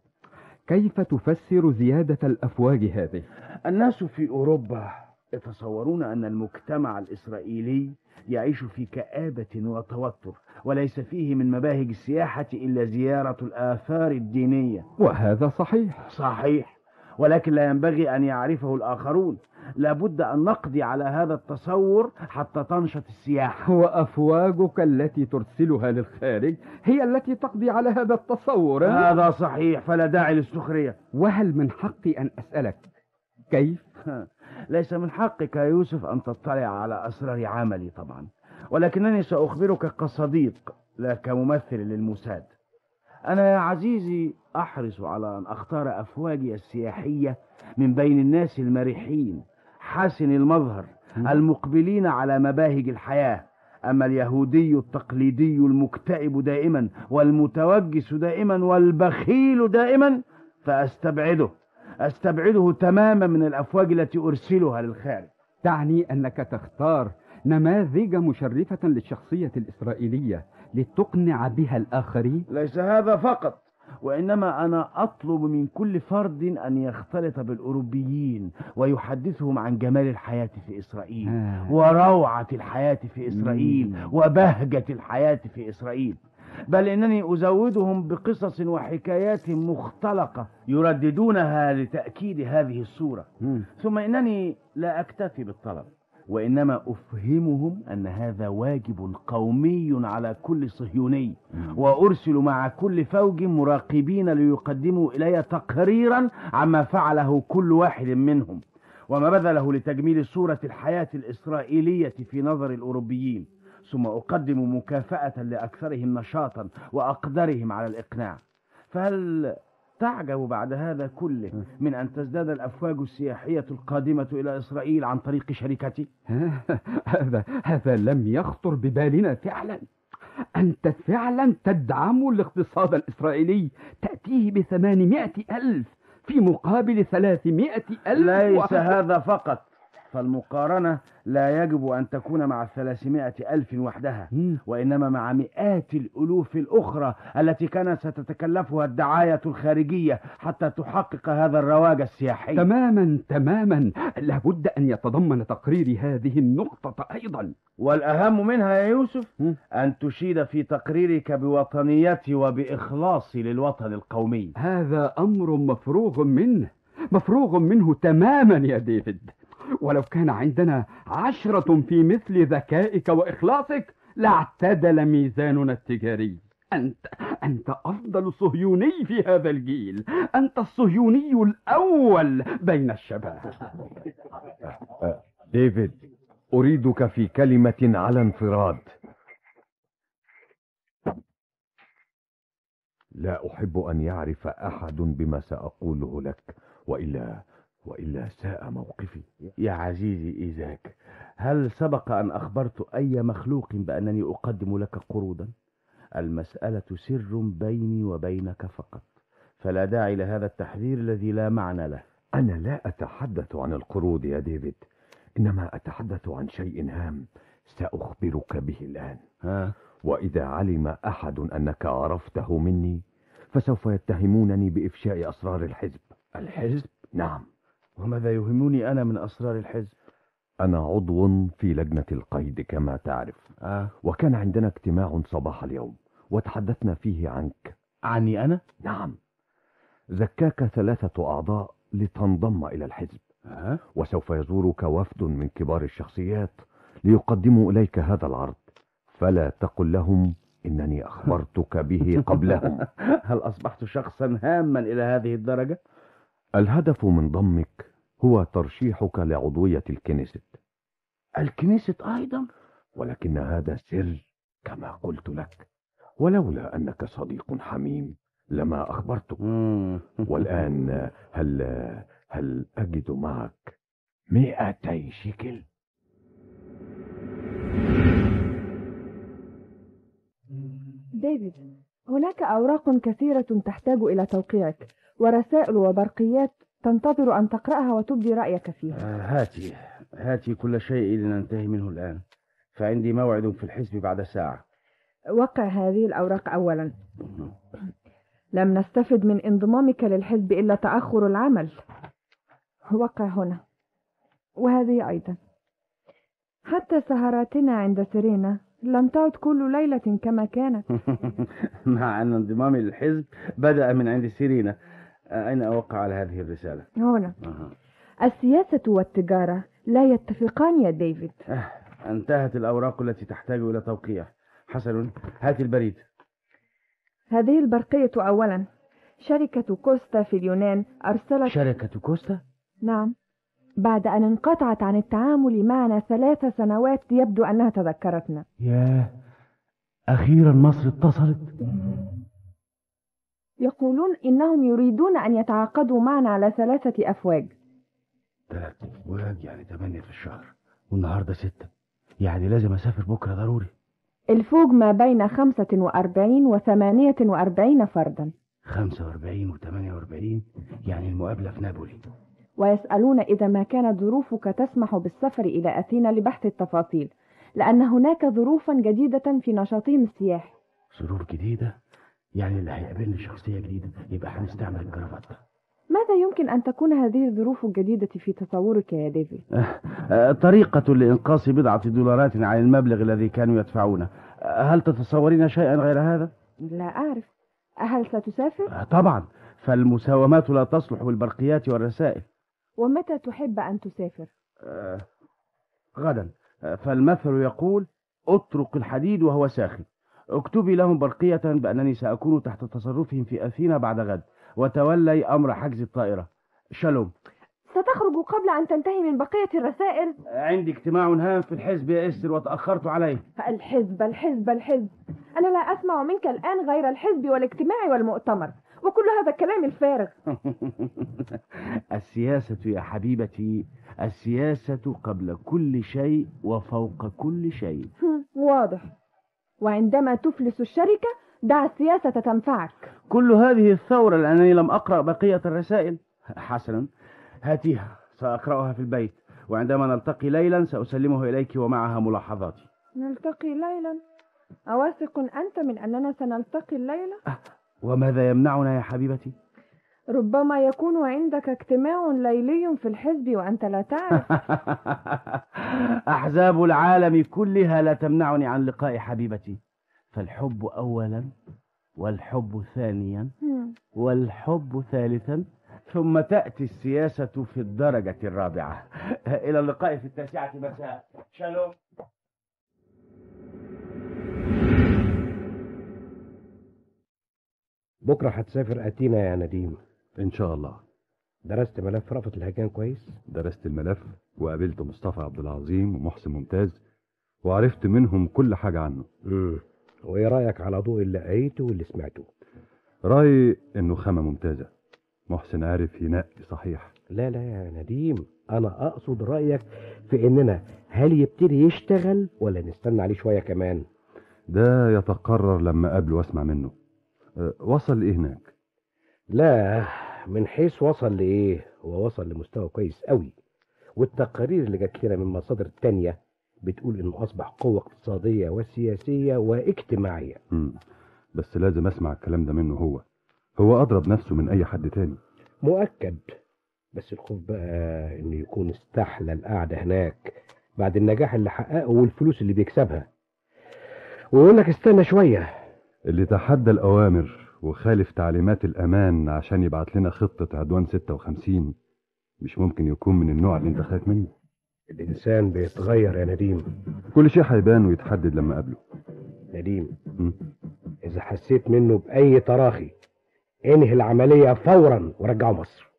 كيف تفسر زيادة الأفواج هذه؟ الناس في أوروبا يتصورون أن المجتمع الإسرائيلي يعيش في كآبة وتوتر وليس فيه من مباهج السياحة إلا زيارة الآثار الدينية وهذا صحيح صحيح ولكن لا ينبغي أن يعرفه الآخرون لابد أن نقضي على هذا التصور حتى تنشط السياحة وأفواجك التي ترسلها للخارج هي التي تقضي على هذا التصور هذا صحيح فلا داعي للسخرية وهل من حقي أن أسألك كيف؟ ليس من حقك يا يوسف أن تطلع على أسرار عملي طبعا ولكنني سأخبرك كصديق لا كممثل للموساد أنا يا عزيزي أحرص على أن أختار أفواجي السياحية من بين الناس المرحين حسن المظهر المقبلين على مباهج الحياة أما اليهودي التقليدي المكتئب دائما والمتوجس دائما والبخيل دائما فأستبعده أستبعده تماما من الأفواج التي أرسلها للخارج تعني أنك تختار نماذج مشرفة للشخصية الإسرائيلية لتقنع بها الآخرين ليس هذا فقط وإنما أنا أطلب من كل فرد أن يختلط بالأوروبيين ويحدثهم عن جمال الحياة في إسرائيل آه. وروعة الحياة في إسرائيل مم. وبهجة الحياة في إسرائيل بل إنني أزودهم بقصص وحكايات مختلقة يرددونها لتأكيد هذه الصورة مم. ثم إنني لا أكتفي بالطلب وإنما أفهمهم أن هذا واجب قومي على كل صهيوني وأرسل مع كل فوج مراقبين ليقدموا إلي تقريرا عما فعله كل واحد منهم وما بذله لتجميل صورة الحياة الإسرائيلية في نظر الأوروبيين ثم أقدم مكافأة لأكثرهم نشاطا وأقدرهم على الإقناع فهل تعجب بعد هذا كله من أن تزداد الأفواج السياحية القادمة إلى إسرائيل عن طريق شركتي؟ هذا هذا لم يخطر ببالنا فعلا أنت فعلا تدعم الاقتصاد الإسرائيلي تأتيه بثمانمائة ألف في مقابل ثلاثمائة ألف ليس هذا فقط فالمقارنة لا يجب أن تكون مع الثلاثمائة ألف وحدها وإنما مع مئات الألوف الأخرى التي كانت ستتكلفها الدعاية الخارجية حتى تحقق هذا الرواج السياحي تماما تماما لابد أن يتضمن تقرير هذه النقطة أيضا والأهم منها يا يوسف أن تشيد في تقريرك بوطنيتي وبإخلاصي للوطن القومي هذا أمر مفروغ منه مفروغ منه تماما يا ديفيد ولو كان عندنا عشرة في مثل ذكائك وإخلاصك لاعتدل ميزاننا التجاري أنت أنت أفضل صهيوني في هذا الجيل أنت الصهيوني الأول بين الشباب ديفيد أريدك في كلمة على انفراد لا أحب أن يعرف أحد بما سأقوله لك وإلا وإلا ساء موقفي يا عزيزي إيزاك هل سبق أن أخبرت أي مخلوق بأنني أقدم لك قروضا المسألة سر بيني وبينك فقط فلا داعي لهذا التحذير الذي لا معنى له أنا لا أتحدث عن القروض يا ديفيد إنما أتحدث عن شيء هام سأخبرك به الآن ها؟ وإذا علم أحد أنك عرفته مني فسوف يتهمونني بإفشاء أسرار الحزب الحزب؟ نعم وماذا يهمني أنا من أسرار الحزب؟ أنا عضو في لجنة القيد كما تعرف آه. وكان عندنا اجتماع صباح اليوم وتحدثنا فيه عنك عني أنا؟ نعم زكاك ثلاثة أعضاء لتنضم إلى الحزب آه. وسوف يزورك وفد من كبار الشخصيات ليقدموا إليك هذا العرض فلا تقل لهم إنني أخبرتك به قبلهم هل أصبحت شخصا هاما إلى هذه الدرجة؟ الهدف من ضمك هو ترشيحك لعضوية الكنيست الكنيست أيضا؟ ولكن هذا سر كما قلت لك ولولا أنك صديق حميم لما أخبرتك والآن هل هل أجد معك مئتي شكل ديفيد هناك أوراق كثيرة تحتاج إلى توقيعك ورسائل وبرقيات تنتظر أن تقرأها وتبدي رأيك فيها آه هاتي هاتي كل شيء لننتهي منه الآن فعندي موعد في الحزب بعد ساعة وقع هذه الأوراق أولا لم نستفد من انضمامك للحزب إلا تأخر العمل وقع هنا وهذه أيضا حتى سهراتنا عند سيرينا لم تعد كل ليلة كما كانت مع أن انضمامي للحزب بدأ من عند سيرينا أين أوقع على هذه الرسالة؟ هنا أه. السياسة والتجارة لا يتفقان يا ديفيد أه. انتهت الأوراق التي تحتاج إلى توقيع حسن هات البريد هذه البرقية أولا شركة كوستا في اليونان أرسلت شركة كوستا؟ نعم بعد أن انقطعت عن التعامل معنا ثلاث سنوات يبدو أنها تذكرتنا ياه أخيرا مصر اتصلت يقولون إنهم يريدون أن يتعاقدوا معنا على ثلاثة أفواج ثلاثة أفواج يعني ثمانية في الشهر والنهاردة ستة يعني لازم أسافر بكرة ضروري الفوج ما بين خمسة وأربعين وثمانية وأربعين فردا خمسة وأربعين وثمانية وأربعين يعني المقابلة في نابولي ويسألون إذا ما كانت ظروفك تسمح بالسفر إلى أثينا لبحث التفاصيل لأن هناك ظروفا جديدة في نشاطهم السياحي ظروف جديدة يعني اللي هيقابلني شخصية جديدة يبقى هنستعمل الكرافات ماذا يمكن أن تكون هذه الظروف الجديدة في تصورك يا ديفيد؟ أه طريقة لإنقاص بضعة دولارات عن المبلغ الذي كانوا يدفعونه هل تتصورين شيئا غير هذا؟ لا أعرف هل ستسافر؟ أه طبعا فالمساومات لا تصلح بالبرقيات والرسائل ومتى تحب أن تسافر؟ أه غدا فالمثل يقول اترك الحديد وهو ساخن اكتبي لهم برقية بأنني سأكون تحت تصرفهم في أثينا بعد غد وتولي أمر حجز الطائرة شالوم ستخرج قبل أن تنتهي من بقية الرسائل عندي اجتماع هام في الحزب يا إستر وتأخرت عليه الحزب الحزب الحزب أنا لا أسمع منك الآن غير الحزب والاجتماع والمؤتمر وكل هذا الكلام الفارغ السياسة يا حبيبتي السياسة قبل كل شيء وفوق كل شيء واضح وعندما تفلس الشركة دع السياسة تنفعك كل هذه الثورة لأنني لم أقرأ بقية الرسائل حسنا هاتيها سأقرأها في البيت وعندما نلتقي ليلا سأسلمه إليك ومعها ملاحظاتي نلتقي ليلا أواثق أنت من أننا سنلتقي الليلة؟ وماذا يمنعنا يا حبيبتي؟ ربما يكون عندك اجتماع ليلي في الحزب وأنت لا تعرف أحزاب العالم كلها لا تمنعني عن لقاء حبيبتي فالحب أولا والحب ثانيا هم. والحب ثالثا ثم تأتي السياسة في الدرجة الرابعة إلى اللقاء في التاسعة مساء شالوم بكرة هتسافر أتينا يا نديم إن شاء الله درست ملف رأفت الهجان كويس؟ درست الملف وقابلت مصطفى عبد العظيم ومحسن ممتاز وعرفت منهم كل حاجة عنه امم وإيه رأيك على ضوء اللي قريته واللي سمعته؟ رأيي إنه خامة ممتازة محسن عارف ينقي صحيح لا لا يا نديم أنا أقصد رأيك في إننا هل يبتدي يشتغل ولا نستنى عليه شوية كمان؟ ده يتقرر لما أقابله وأسمع منه أه، وصل لإيه هناك؟ لا من حيث وصل لإيه هو وصل لمستوى كويس قوي والتقارير اللي جات لنا من مصادر تانية بتقول إنه أصبح قوة اقتصادية وسياسية واجتماعية مم. بس لازم أسمع الكلام ده منه هو هو أضرب نفسه من أي حد تاني مؤكد بس الخوف بقى إنه يكون استحلى القعدة هناك بعد النجاح اللي حققه والفلوس اللي بيكسبها ويقول لك استنى شوية اللي تحدى الأوامر وخالف تعليمات الأمان عشان يبعت لنا خطة عدوان 56 مش ممكن يكون من النوع اللي انت خايف منه الإنسان بيتغير يا نديم كل شيء هيبان ويتحدد لما أقابله نديم مم. إذا حسيت منه بأي تراخي انهي العملية فورا ورجعه مصر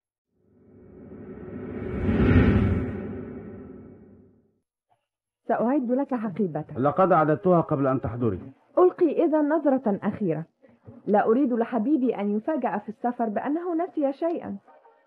سأعد لك حقيبتك لقد أعددتها قبل أن تحضري ألقي إذا نظرة أخيرة لا أريد لحبيبي أن يفاجأ في السفر بأنه نسي شيئا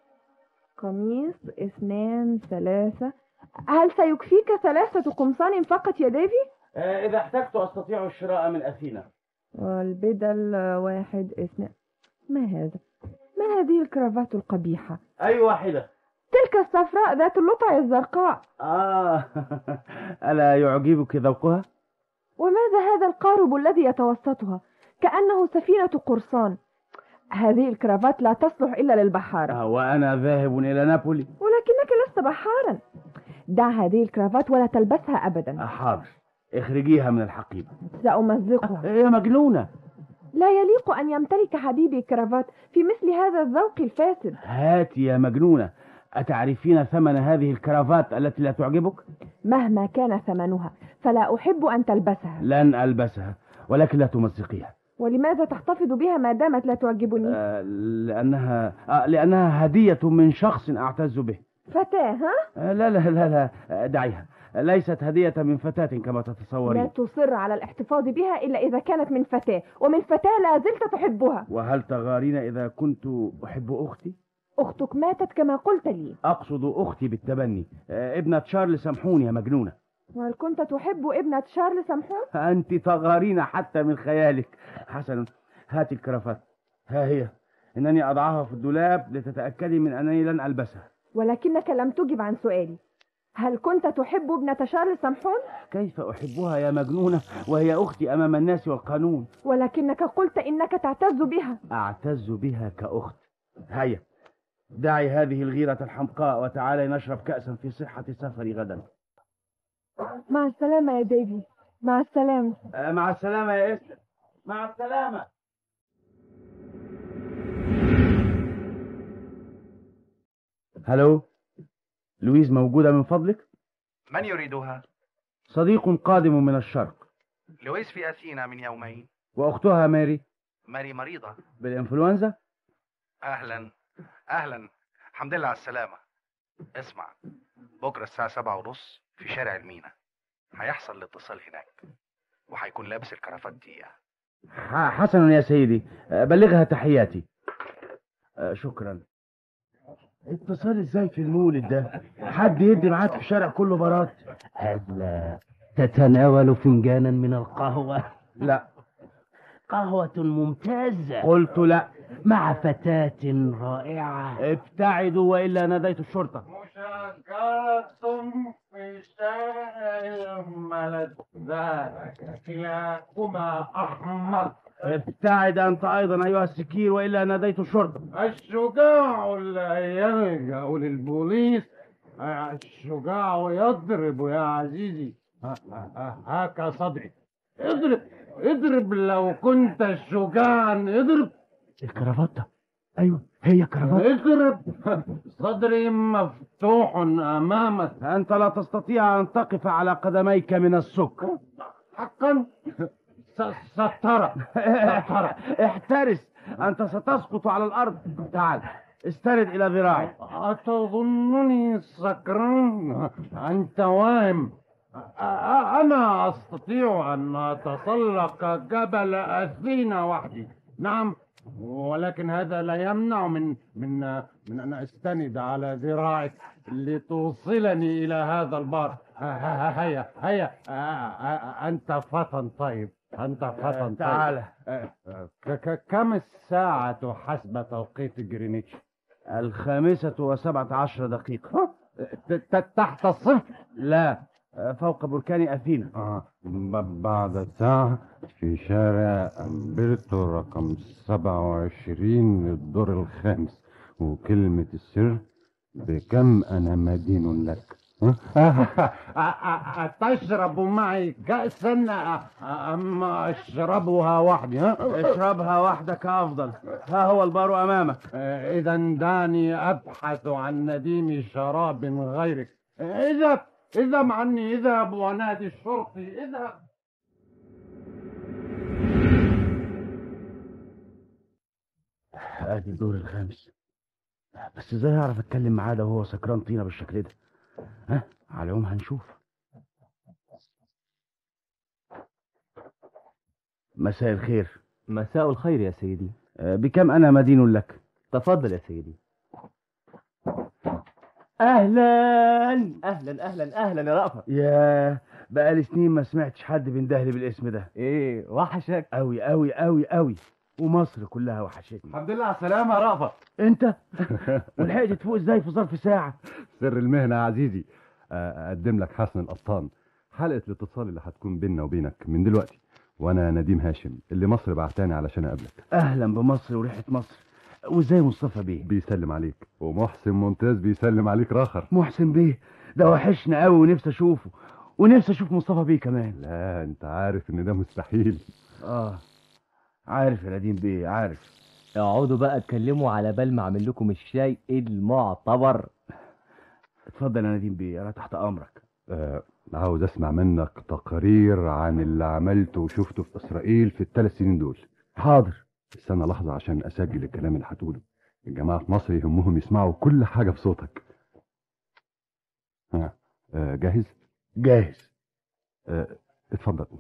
قميص اثنان ثلاثة هل سيكفيك ثلاثة قمصان فقط يا ديفي؟ إذا احتجت أستطيع الشراء من أثينا والبدل واحد اثنان ما هذا؟ ما هذه الكرافات القبيحة؟ أي واحدة تلك الصفراء ذات اللطع الزرقاء آه ألا يعجبك ذوقها؟ وماذا هذا القارب الذي يتوسطها؟ كأنه سفينة قرصان هذه الكرافات لا تصلح إلا للبحارة آه وأنا ذاهب إلى نابولي ولكنك لست بحارا دع هذه الكرافات ولا تلبسها أبدا حاضر اخرجيها من الحقيبة سأمزقها يا مجنونة لا يليق أن يمتلك حبيبي كرافات في مثل هذا الذوق الفاسد هاتي يا مجنونة أتعرفين ثمن هذه الكرافات التي لا تعجبك؟ مهما كان ثمنها فلا أحب أن تلبسها لن ألبسها ولكن لا تمزقيها ولماذا تحتفظ بها ما دامت لا تعجبني؟ آه لأنها آه لأنها هدية من شخص أعتز به فتاة ها؟ آه لا لا لا لا آه، دعيها ليست هدية من فتاة كما لا تتصورين تصر على الاحتفاظ بها إلا إذا كانت من فتاة ومن فتاة لا زلت تحبها وهل تغارين إذا كنت أحب أختي؟ أختك ماتت كما قلت لي أقصد أختي بالتبني آه، ابنة شارل سامحوني يا مجنونة وهل كنت تحب ابنة شارل سمحون؟ أنت تغارين حتى من خيالك حسنا هاتي الكرافات ها هي إنني أضعها في الدولاب لتتأكدي من أنني لن ألبسها ولكنك لم تجب عن سؤالي هل كنت تحب ابنة شارل سمحون؟ كيف أحبها يا مجنونة وهي أختي أمام الناس والقانون ولكنك قلت إنك تعتز بها أعتز بها كأخت هيا دعي هذه الغيرة الحمقاء وتعالي نشرب كأسا في صحة سفري غدا مع السلامة يا ديفي مع السلامة آه، مع السلامة يا إستر مع السلامة هلو لويز موجودة من فضلك من يريدها؟ صديق قادم من الشرق لويس في أثينا من يومين وأختها ماري ماري مريضة بالإنفلونزا أهلا أهلا الحمد لله على السلامة اسمع بكرة الساعة سبعة ونص في شارع المينا هيحصل الاتصال هناك وهيكون لابس الكرافات دي ح- حسنا يا سيدي آه، بلغها تحياتي آه، شكرا اتصال ازاي في المولد ده حد يدي معاك في الشارع كله برات ألا تتناول فنجانا من القهوة لا قهوة ممتازة قلت لا مع فتاة رائعة ابتعدوا وإلا ناديت الشرطة شكرتم في شارع الملذات كلاكما أحمر ابتعد أنت أيضا أيها السكير وإلا ناديت الشرطة الشجاع لا يلجأ للبوليس الشجاع يضرب يا عزيزي ه- ه- هاك صدري اضرب اضرب لو كنت شجاعا اضرب الكرافتة أيوة هي كرافتة اضرب صدري مفتوح أمامك أنت لا تستطيع أن تقف على قدميك من السكر حقا س- سترى سترى احترس أنت ستسقط على الأرض تعال استند إلى ذراعي أتظنني سكران أنت واهم أ- أ- أنا أستطيع أن أتسلق جبل أثينا وحدي نعم ولكن هذا لا يمنع من من من أن أستند على ذراعك لتوصلني إلى هذا البار ه- ه- هيا هيا أ- أ- أنت فتى طيب أنت فتى طيب تعال. ك- ك- كم الساعة حسب توقيت جرينتش؟ الخامسة وسبعة عشر دقيقة ت- ت- تحت الصفر لا فوق بركان أثينا آه. ب- بعد ساعة في شارع أمبرتو رقم 27 الدور الخامس وكلمة السر بكم أنا مدين لك أتشرب معي كأسا أم أشربها وحدي ها؟ اشربها وحدك أفضل ها هو البار أمامك إذا دعني أبحث عن نديم شراب غيرك اذهب اذهب عني اذهب ونادي الشرطي اذهب ادي الدور الخامس بس ازاي هعرف اتكلم معاه ده وهو سكران طينه بالشكل ده ها على العموم هنشوف مساء الخير مساء الخير يا سيدي آه، بكم انا مدين لك تفضل يا سيدي اهلا اهلا اهلا اهلا يا رأفت يا بقالي سنين ما سمعتش حد بيندهلي بالاسم ده ايه وحشك قوي قوي قوي قوي ومصر كلها وحشتني الحمد لله على السلامة يا رأفت انت ولحقت تفوق ازاي في ظرف ساعه سر المهنة يا عزيزي آه، أقدم لك حسن القطان حلقة الاتصال اللي هتكون بيننا وبينك من دلوقتي وأنا نديم هاشم اللي مصر بعتاني علشان أقابلك اهلا بمصر وريحه مصر وازاي مصطفى بيه بيسلم عليك ومحسن ممتاز بيسلم عليك راخر محسن بيه ده وحشنا قوي ونفسي اشوفه ونفسي اشوف مصطفى بيه كمان لا أنت عارف إن ده مستحيل اه عارف يا نديم بيه عارف اقعدوا بقى اتكلموا على بال ما اعمل لكم الشاي المعتبر اتفضل يا نديم بيه انا تحت امرك آه عاوز أسمع منك تقارير عن اللي عملته وشفته في إسرائيل في الثلاث سنين دول حاضر استنى لحظة عشان أسجل الكلام اللي هتقوله الجماعة في مصر يهمهم يسمعوا كل حاجة في صوتك ها آه جاهز؟ جاهز آه اتفضل قول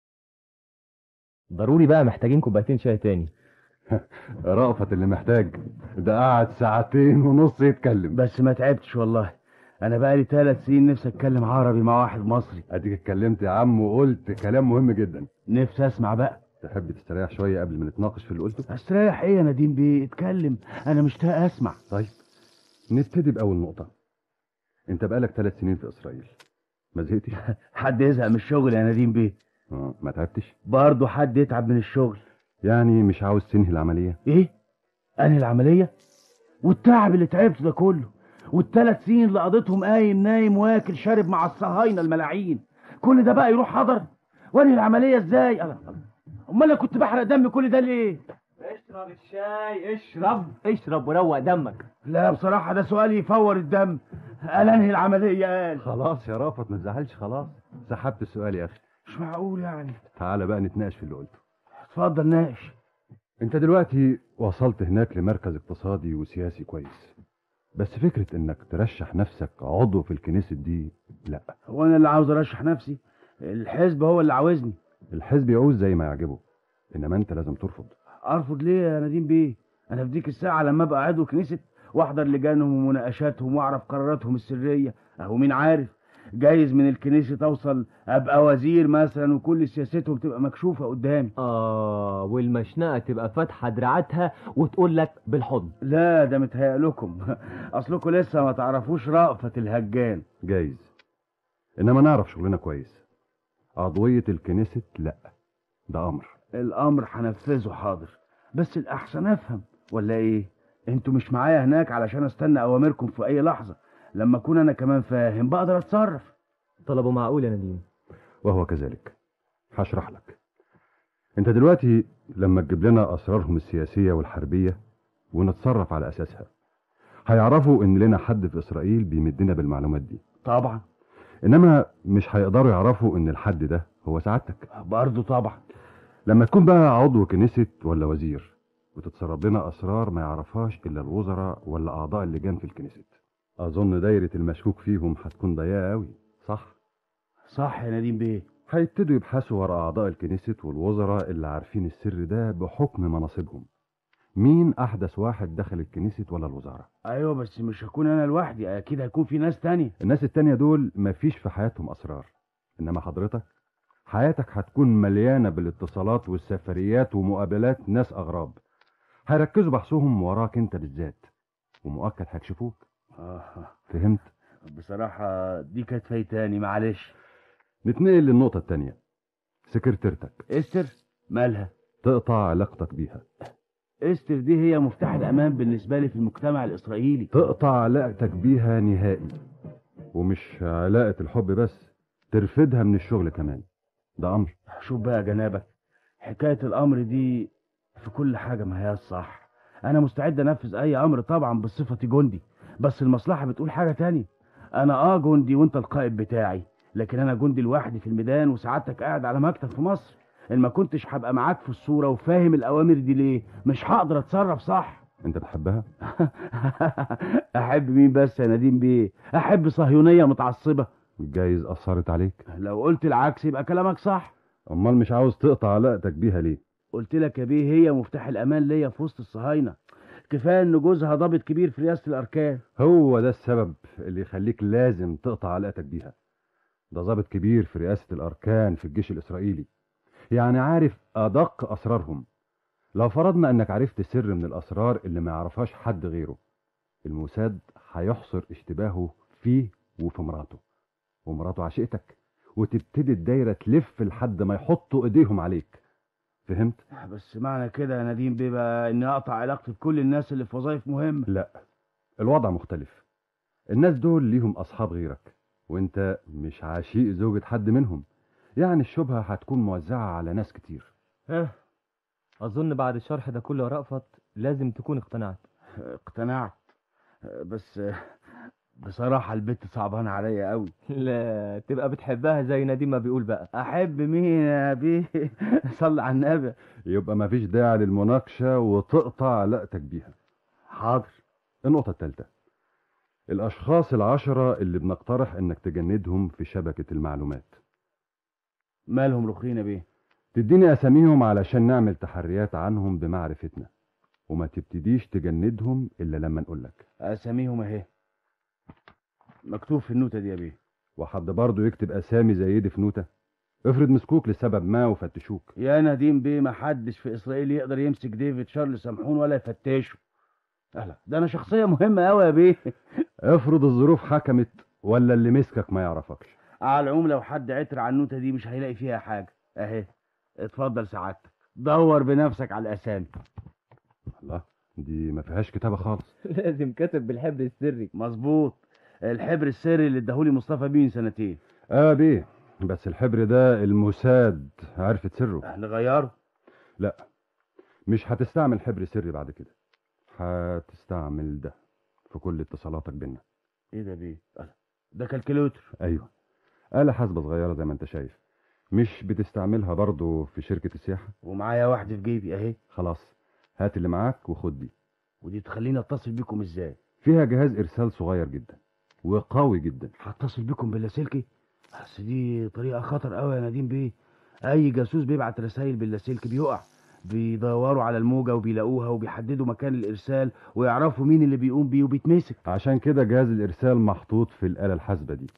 ضروري بقى محتاجين كوبايتين شاي تاني رأفت اللي محتاج ده قعد ساعتين ونص يتكلم بس ما تعبتش والله انا بقالي ثلاث سنين نفسي اتكلم عربي مع واحد مصري اديك اتكلمت يا عم وقلت كلام مهم جدا نفسي اسمع بقى تحب تستريح شوية قبل ما نتناقش في اللي قلته استريح ايه يا نديم بيه اتكلم انا مشتاق اسمع طيب نبتدي بأول نقطة انت بقالك ثلاث سنين في إسرائيل ما زهقتش حد يزهق من الشغل يا نديم بيه آه ما تعبتش برضه حد يتعب من الشغل يعني مش عاوز تنهي العملية ايه انهي العمليه والتعب اللي تعبته ده كله والثلاث سنين اللي قضيتهم قايم نايم واكل شارب مع الصهاينه الملاعين كل ده بقى يروح حضر وانهي العمليه ازاي أنا- امال انا كنت بحرق دم كل ده ليه اشرب الشاي اشرب اشرب وروق دمك لا بصراحه ده سؤال يفور الدم قال انهي العمليه قال خلاص يا رافت ما تزعلش خلاص سحبت السؤال يا أخي مش معقول يعني تعالى بقى نتناقش في اللي قلته اتفضل ناقش انت دلوقتي وصلت هناك لمركز اقتصادي وسياسي كويس بس فكرة انك ترشح نفسك عضو في الكنيسة دي لا هو انا اللي عاوز ارشح نفسي الحزب هو اللي عاوزني الحزب يعوز زي ما يعجبه انما انت لازم ترفض ارفض ليه يا نديم بيه انا في ديك الساعه لما ابقى عضو كنيسه واحضر لجانهم ومناقشاتهم واعرف قراراتهم السريه اهو مين عارف جايز من الكنيسة توصل ابقى وزير مثلا وكل سياستهم تبقى مكشوفة قدامي اه والمشنقه تبقى فاتحه دراعاتها وتقول لك بالحضن لا ده متهيأ لكم اصلكم لسه ما تعرفوش رأفت الهجان جايز انما نعرف شغلنا كويس عضوية الكنيست لا ده امر الامر هنفذه حاضر بس الاحسن افهم ولا ايه انتوا مش معايا هناك علشان استنى اوامركم في اي لحظة لما اكون انا كمان فاهم بقدر اتصرف طلبه معقول يا نديم وهو كذلك هشرح لك انت دلوقتي لما تجيب لنا اسرارهم السياسية والحربية ونتصرف على اساسها هيعرفوا ان لنا حد في اسرائيل بيمدنا بالمعلومات دي طبعا انما مش هيقدروا يعرفوا ان الحد ده هو سعادتك برضه طبعا لما تكون بقى عضو كنيست ولا وزير وتتسرب لنا اسرار ما يعرفهاش الا الوزراء ولا اعضاء اللجان في الكنيست اظن دايرة المشكوك فيهم هتكون ضيقة قوي صح صح يا نديم بيه هيبتدوا يبحثوا ورا اعضاء الكنيست والوزراء اللي عارفين السر ده بحكم مناصبهم مين احدث واحد دخل الكنيست ولا الوزارة ايوه بس مش هكون انا لوحدي اكيد هيكون في ناس تانية الناس التانية دول مفيش في حياتهم اسرار انما حضرتك حياتك هتكون مليانة بالاتصالات والسفريات ومقابلات ناس اغراب هيركزوا بحثهم وراك انت بالذات ومؤكد هيكشفوك آه. فهمت بصراحة دي كانت فايتاني معلش نتنقل للنقطة التانية سكرتيرتك استر مالها تقطع علاقتك بيها استر دي هي مفتاح الامان بالنسبة لي في المجتمع الاسرائيلي تقطع علاقتك بيها نهائي ومش علاقة الحب بس ترفدها من الشغل كمان ده امر شوف بقى جنابك حكاية الامر دي في كل حاجة ما هي الصح انا مستعد انفذ اي امر طبعا بصفتي جندي بس المصلحة بتقول حاجة تانية انا اه جندي وانت القائد بتاعي لكن انا جندي لوحدي في الميدان وسعادتك قاعد على مكتب في مصر ان ما كنتش هبقى معاك في الصورة وفاهم الاوامر دي ليه مش هقدر اتصرف صح انت بتحبها احب مين بس يا نديم بيه احب صهيونية متعصبة جايز اثرت عليك لو قلت العكس يبقى كلامك صح امال مش عاوز تقطع علاقتك بيها ليه قلت لك يا بيه هي مفتاح الامان ليا في وسط الصهاينة كفايه ان جوزها ضابط كبير في رئاسة الاركان هو ده السبب اللي يخليك لازم تقطع علاقتك بيها ده ضابط كبير في رئاسة الاركان في الجيش الاسرائيلي يعني عارف ادق اسرارهم لو فرضنا انك عرفت سر من الاسرار اللي ما يعرفهاش حد غيره الموساد هيحصر اشتباهه فيه وفي مراته ومراته عشقتك وتبتدي الدايرة تلف لحد ما يحطوا ايديهم عليك فهمت؟ بس معنى كده يا نديم بيه بقى اني اقطع علاقتي بكل الناس اللي في وظائف مهمة لا الوضع مختلف الناس دول ليهم اصحاب غيرك وانت مش عشيق زوجة حد منهم يعني الشبهة هتكون موزعة على ناس كتير اه اظن بعد الشرح ده كله يا رأفت لازم تكون اقتنعت اقتنعت بس بصراحة البت صعبانة عليا قوي لا تبقى بتحبها زي نديم ما بيقول بقى احب مين يا بيه صلي على النبي يبقى مفيش داعي للمناقشة وتقطع علاقتك بيها حاضر النقطة الثالثة الأشخاص العشرة اللي بنقترح إنك تجندهم في شبكة المعلومات مالهم رخينا بيه تديني أساميهم علشان نعمل تحريات عنهم بمعرفتنا وما تبتديش تجندهم إلا لما نقولك اساميهم اهي مكتوب في النوتة دي يا بيه وحد برضه يكتب أسامي زي دي في نوتة افرض مسكوك لسبب ما وفتشوك يا نديم بيه ما حدش في اسرائيل يقدر يمسك ديفيد شارل سمحون ولا يفتشه أهلا ده انا شخصية مهمة قوي يا بيه افرض الظروف حكمت ولا اللي مسكك ما يعرفكش على العموم لو حد عتر على النوتة دي مش هيلاقي فيها حاجة اهي اتفضل سعادتك دور بنفسك على الاسامي الله دي ما فيهاش كتابة خالص لازم كاتب بالحبر السري مظبوط الحبر السري اللي اداهولي مصطفى بيه من سنتين اه بيه بس الحبر ده الموساد عرفت سره نغيره لا مش هتستعمل حبر سري بعد كده هتستعمل ده في كل اتصالاتك بينا ايه ده بيه ده كالكوليتر ايوه آلة حاسبة صغيرة زي ما انت شايف مش بتستعملها برضو في شركة السياحة ومعايا واحدة في جيبي اهي خلاص هات اللي معاك وخد دي ودي تخليني اتصل بيكم ازاي فيها جهاز ارسال صغير جدا وقوي جدا هتصل بيكم باللاسلكي بس دي طريقة خطر قوي يا نديم بيه اي جاسوس بيبعت رسائل باللاسلكي بيقع بيدوروا على الموجة وبيلاقوها وبيحددوا مكان الارسال ويعرفوا مين اللي بيقوم بيه وبيتمسك عشان كده جهاز الارسال محطوط في الآلة الحاسبة دي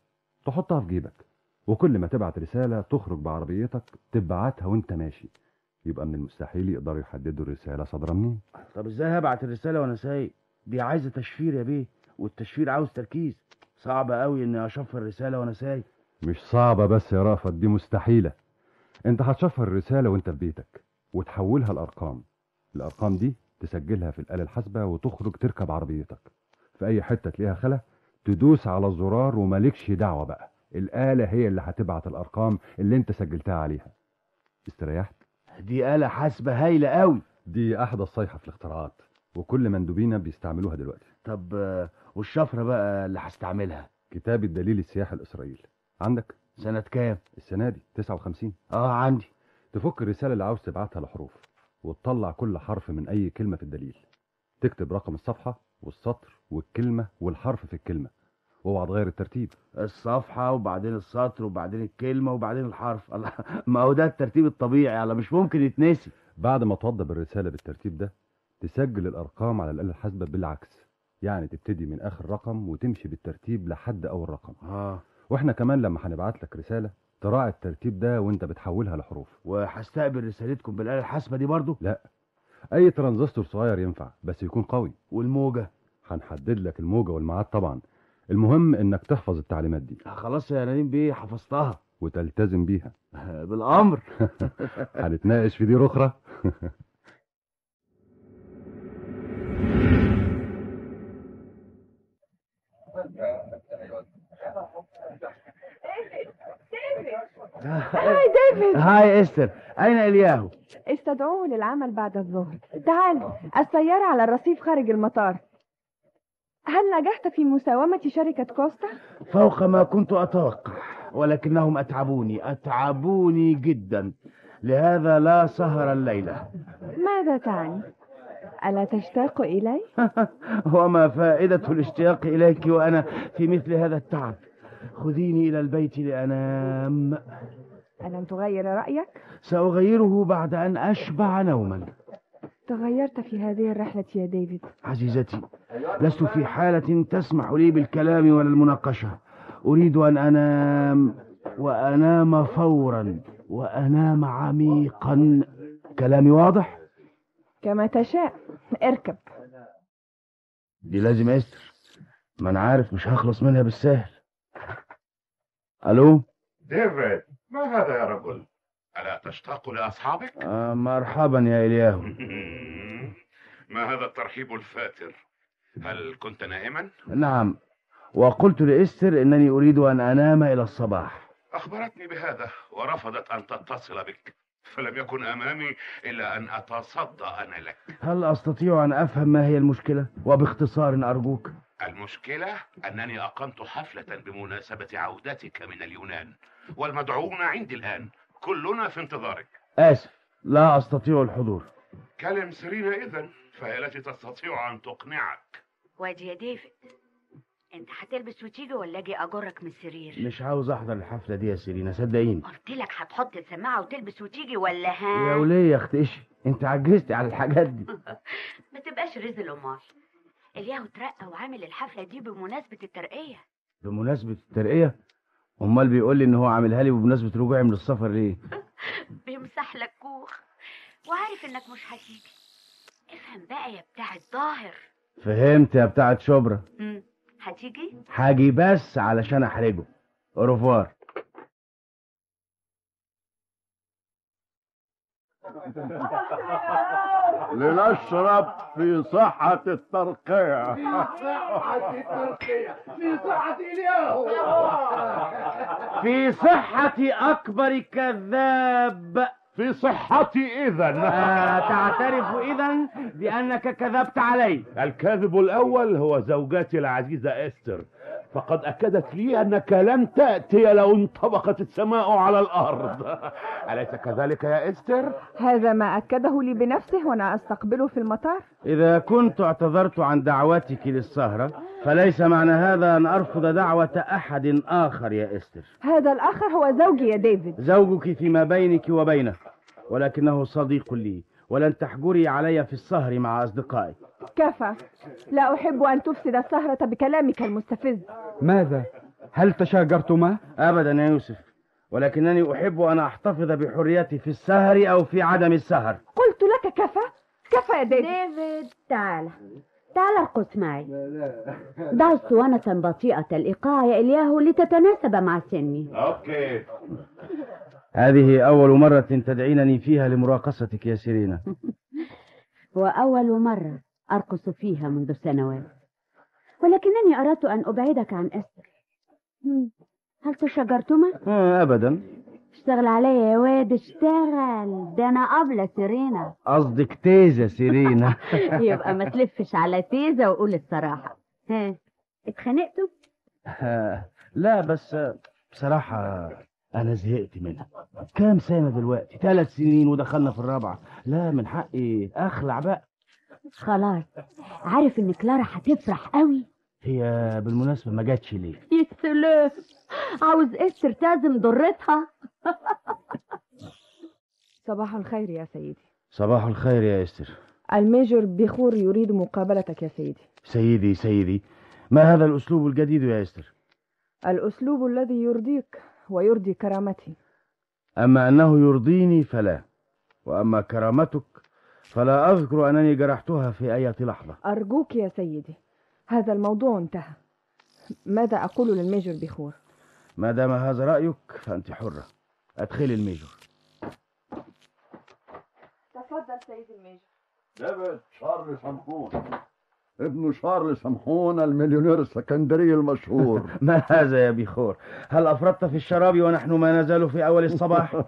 تحطها في جيبك وكل ما تبعت رسالة تخرج بعربيتك تبعتها وانت ماشي يبقى من المستحيل يقدروا يحددوا الرسالة صادرة منين طب ازاي هبعت الرسالة وانا سايق دي عايزة تشفير يا بيه والتشفير عاوز تركيز صعب قوي اني اشفر الرسالة وانا سايق مش صعبة بس يا رافت دي مستحيلة انت هتشفر الرسالة وانت في بيتك وتحولها لأرقام الأرقام دي تسجلها في الآلة الحاسبة وتخرج تركب عربيتك في أي حتة تلاقيها خلا تدوس على الزرار ومالكش دعوة بقى الآلة هي اللي هتبعت الأرقام اللي انت سجلتها عليها استريحت دي آلة حاسبة هايلة قوي دي أحدث صيحة في الاختراعات وكل مندوبينا بيستعملوها دلوقتي طب آه، والشفرة بقى اللي هستعملها كتاب الدليل السياحي الإسرائيلي عندك سنة كام السنة دي 59 اه عندي تفك الرسالة اللي عاوز تبعتها لحروف وتطلع كل حرف من أي كلمة في الدليل تكتب رقم الصفحة والسطر والكلمة والحرف في الكلمة واوعى تغير الترتيب الصفحة وبعدين السطر وبعدين الكلمة وبعدين الحرف الله ما هو ده الترتيب الطبيعي الله مش ممكن يتنسي بعد ما توضب الرسالة بالترتيب ده تسجل الأرقام على الآلة الحاسبة بالعكس يعني تبتدي من آخر رقم وتمشي بالترتيب لحد أول رقم اه واحنا كمان لما هنبعت لك رسالة تراعي الترتيب ده وانت بتحولها لحروف وهستقبل رسالتكم بالآلة الحاسبة دي برضو لا أي ترانزستور صغير ينفع بس يكون قوي والموجة هنحدد لك الموجة والميعاد طبعا المهم انك تحفظ التعليمات دي خلاص يا نديم بيه حفظتها وتلتزم بيها بالأمر هنتناقش في دي رخرة هاي ديفيد هاي استر أين إلياهو استدعوه للعمل بعد الظهر تعال السيارة على الرصيف خارج المطار هل نجحت في مساومة شركة كوستا؟ فوق ما كنت أتوقع ولكنهم أتعبوني أتعبوني جدا لهذا لا سهر الليلة ماذا تعني؟ ألا تشتاق إلي؟ وما فائدة الاشتياق إليك وأنا في مثل هذا التعب خذيني إلى البيت لأنام ألم تغير رأيك؟ سأغيره بعد أن أشبع نوما تغيرت في هذه الرحلة يا ديفيد عزيزتي لست في حالة تسمح لي بالكلام ولا المناقشة أريد أن أنام وأنام فورا وأنام عميقا كلامي واضح؟ كما تشاء اركب دي لازم استر ما أنا عارف مش هخلص منها بالسهل ألو ديفيد ما هذا يا رجل ألا تشتاق لأصحابك؟ آه مرحبا يا إلياهو ما هذا الترحيب الفاتر هل كنت نائما؟ نعم وقلت لإستر إنني أريد أن أنام إلى الصباح أخبرتني بهذا ورفضت أن تتصل بك فلم يكن أمامي إلا أن أتصدى أنا لك هل أستطيع أن أفهم ما هي المشكلة وباختصار أرجوك المشكلة أنني أقمت حفلة بمناسبة عودتك من اليونان والمدعوون عندي الآن كلنا في انتظارك آسف لا أستطيع الحضور كلم سيرينا إذا فهي التي تستطيع أن تقنعك وادي يا ديفيد انت هتلبس وتيجي ولا اجي اجرك من السرير مش عاوز أحضر الحفلة دي يا سيرينا صدقيني قلت لك هتحط السماعه وتلبس وتيجي ولا ها يا وليه يا أخت إيش أنت عجزتي على الحاجات دي ما تبقاش رزل امال الياهو اترقى وعامل الحفله دي بمناسبه الترقيه بمناسبة الترقية أمال بيقول لي إن هو عاملها لي بمناسبة رجوعي من السفر ليه بيمسح لك كوخ وعارف انك مش هتيجي افهم بقى يا بتاع الظاهر فهمت يا بتاعة شبرا مم. هتيجي حاجي بس علشان أحرجه أوروفوار لنشرب في صحة الترقية في صحة الترقية في صحة اليوم في صحة أكبر كذاب في صحتي إذا آه تعترف إذا بأنك كذبت علي الكاذب الأول هو زوجتي العزيزة إستر فقد أكدت لي أنك لن تأتي لو انطبقت السماء على الأرض أليس كذلك يا إستر؟ هذا ما أكده لي بنفسه وأنا أستقبله في المطار إذا كنت اعتذرت عن دعوتك للسهرة فليس معنى هذا أن أرفض دعوة أحد آخر يا إستر هذا الآخر هو زوجي يا ديفيد زوجك فيما بينك وبينه ولكنه صديق لي ولن تحجري علي في السهر مع أصدقائي كفى لا أحب أن تفسد السهرة بكلامك المستفز ماذا هل تشاجرتما؟ أبدا يا يوسف ولكنني أحب أن أحتفظ بحريتي في السهر أو في عدم السهر قلت لك كفى كفى يا ديفيد ديفيد تعال تعال ارقص معي ضع اسطوانة بطيئة الإيقاع يا إلياهو لتتناسب مع سني اوكي هذه أول مرة تدعينني فيها لمراقصتك يا سيرينا وأول مرة أرقص فيها منذ سنوات ولكنني أردت أن أبعدك عن أستر هم، هل تشجرتما؟ آه، أبدا اشتغل عليا يا واد اشتغل ده أنا قبل سيرينا قصدك تيزة سيرينا يبقى ما تلفش على تيزة وقول الصراحة ها اتخانقتوا؟ آه، لا بس بصراحة أنا زهقت منها كام سنة دلوقتي ثلاث سنين ودخلنا في الرابعة لا من حقي أخلع بقى خلاص عارف إن كلارا هتفرح قوي هي بالمناسبة ما جاتش ليه يا سلام عاوز استر تعزم ضرتها صباح الخير يا سيدي صباح الخير يا إستر الميجور بخور يريد مقابلتك يا سيدي سيدي سيدي ما هذا الأسلوب الجديد يا إستر الأسلوب الذي يرضيك ويرضي كرامتي أما أنه يرضيني فلا وأما كرامتك فلا أذكر أنني جرحتها في أي لحظة أرجوك يا سيدي هذا الموضوع انتهى ماذا أقول للميجور بخور ما دام هذا رأيك فأنت حرة أدخلي الميجور تفضل سيدي الميجور ديفيد شارل سمحون ابن شارل سمحون المليونير السكندري المشهور ما هذا يا بيخور هل أفرطت في الشراب ونحن ما نزال في أول الصباح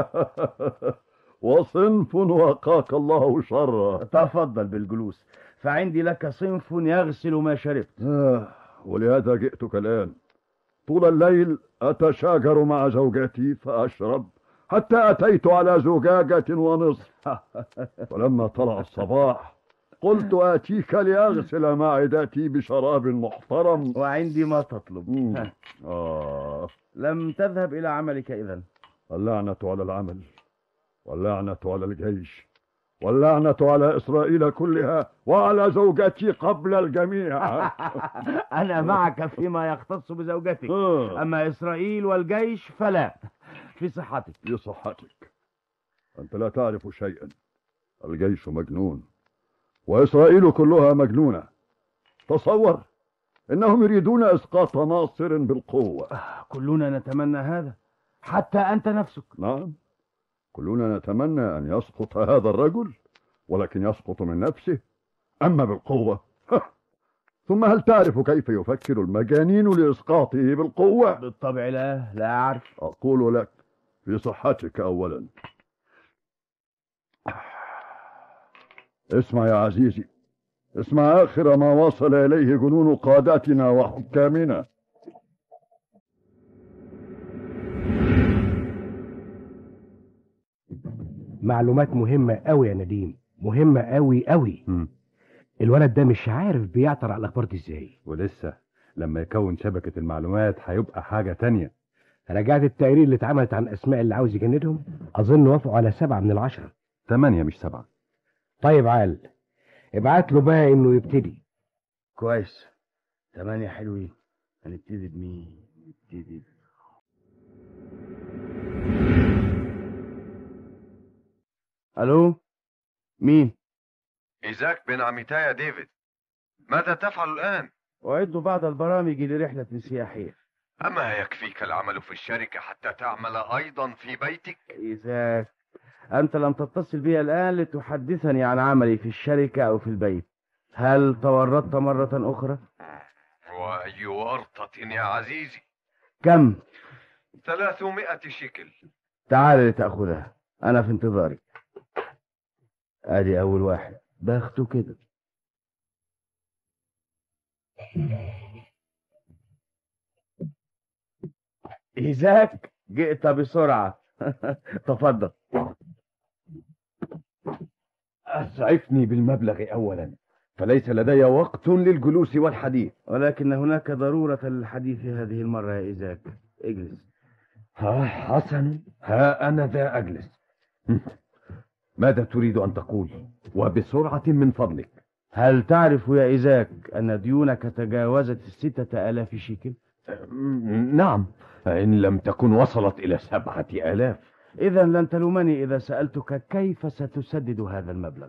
وصنف وقاك الله شره تفضل بالجلوس فعندي لك صنف يغسل ما شربت آه ولهذا جئتك الآن طول الليل أتشاجر مع زوجتي فأشرب حتى أتيت على زجاجة ونصف فلما طلع الصباح قلت آتيك لأغسل معدتي بشراب محترم وعندي ما تطلب آه لم تذهب إلى عملك إذا اللعنة على العمل واللعنة على الجيش واللعنة على إسرائيل كلها وعلى زوجتي قبل الجميع أنا معك فيما يختص بزوجتك آه. أما إسرائيل والجيش فلا في صحتك في صحتك أنت لا تعرف شيئا الجيش مجنون وإسرائيل كلها مجنونة تصور إنهم يريدون إسقاط ناصر بالقوة كلنا نتمنى هذا حتى أنت نفسك نعم كلنا نتمنى أن يسقط هذا الرجل ولكن يسقط من نفسه أما بالقوة ثم هل تعرف كيف يفكر المجانين لإسقاطه بالقوة؟ بالطبع لا لا أعرف أقول لك في صحتك أولا اسمع يا عزيزي اسمع آخر ما وصل إليه جنون قاداتنا وحكامنا معلومات مهمة قوي يا نديم مهمة قوي قوي الولد ده مش عارف بيعثر على الأخبار دي ازاي ولسه لما يكون شبكة المعلومات هيبقى حاجة تانية راجعت التقرير اللي اتعملت عن أسماء اللي عاوز يجندهم أظن وافقوا على سبعة من العشرة تمانية مش سبعة طيب عال ابعت له بقى إنه يبتدي كويس تمانية حلوين هنبتدي بمين نبتدي ب- ألو مين إيزاك بن عميتا يا ديفيد ماذا تفعل الآن؟ أعد بعض البرامج لرحلة سياحية أما يكفيك العمل في الشركة حتى تعمل أيضا في بيتك؟ إذا أنت لم تتصل بي الآن لتحدثني عن عملي في الشركة أو في البيت هل تورطت مرة أخرى؟ وأي ورطة يا عزيزي كم؟ ثلاثمائة شيكل تعال لتأخذها أنا في انتظارك أدي أول واحد باخده كده إيزاك جئت بسرعة تفضل أسعفني بالمبلغ أولا فليس لدي وقت للجلوس والحديث ولكن هناك ضرورة للحديث هذه المرة يا إيزاك اجلس ها حسنا ها أنا ذا أجلس ماذا تريد أن تقول وبسرعة من فضلك هل تعرف يا إيزاك أن ديونك تجاوزت الستة آلاف شيكل؟ نعم إن لم تكن وصلت إلى سبعة آلاف إذا لن تلومني إذا سألتك كيف ستسدد هذا المبلغ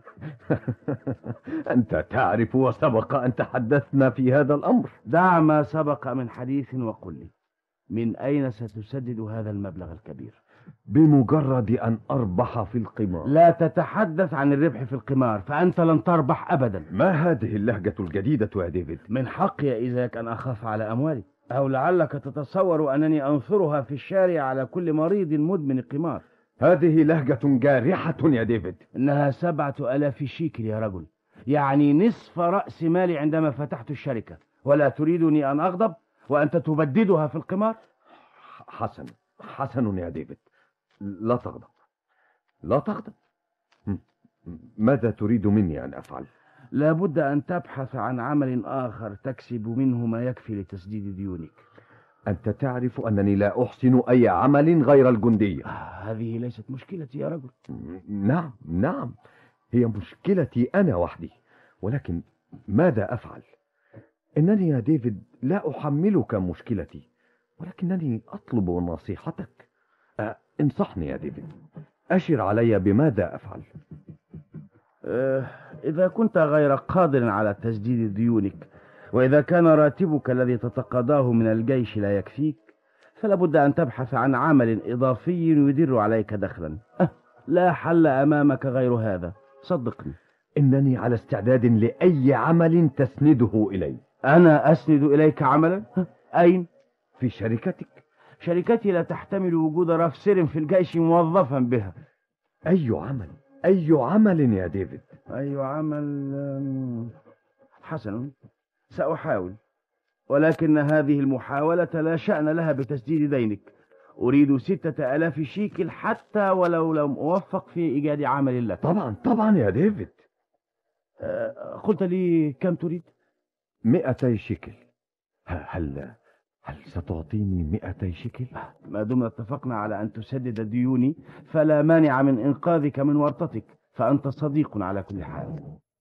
أنت تعرف وسبق أن تحدثنا في هذا الأمر دع ما سبق من حديث وقل لي من أين ستسدد هذا المبلغ الكبير بمجرد أن أربح في القمار لا تتحدث عن الربح في القمار فأنت لن تربح أبدا ما هذه اللهجة الجديدة يا ديفيد من حقي إذاك أن أخاف على أموالي أو لعلك تتصور أنني أنثرها في الشارع على كل مريض مدمن قمار هذه لهجة جارحة يا ديفيد إنها سبعة ألاف شيكل يا رجل يعني نصف رأس مالي عندما فتحت الشركة ولا تريدني أن أغضب وأنت تبددها في القمار حسن حسن يا ديفيد لا تغضب لا تغضب م- ماذا تريد مني أن أفعل لابد أن تبحث عن عمل آخر تكسب منه ما يكفي لتسديد ديونك أنت تعرف أنني لا أحسن أي عمل غير الجندية هذه ليست مشكلتي يا رجل نعم نعم هي مشكلتي أنا وحدي ولكن ماذا أفعل إنني يا ديفيد لا أحملك مشكلتي ولكنني أطلب نصيحتك أه انصحني يا ديفيد أشر علي بماذا أفعل آه، إذا كنت غير قادر على تسديد ديونك وإذا كان راتبك الذي تتقاضاه من الجيش لا يكفيك فلا بد أن تبحث عن عمل إضافي يدر عليك دخلا أه، لا حل أمامك غير هذا صدقني إنني على استعداد لأي عمل تسنده إلي أنا أسند إليك عملا أه، أين؟ في شركتك شركتي لا تحتمل وجود رفسر في الجيش موظفا بها أي عمل أي عمل يا ديفيد أي عمل أم، حسن سأحاول ولكن هذه المحاولة لا شأن لها بتسديد دينك أريد ستة ألاف شيكل حتى ولو لم أوفق في إيجاد عمل لك طبعا طبعا يا ديفيد أه، قلت لي كم تريد مئتي شيكل ه- هل هل ستعطيني مئتي شيكل ما دمنا اتفقنا على أن تسدد ديوني فلا مانع من إنقاذك من ورطتك فأنت صديق على كل حال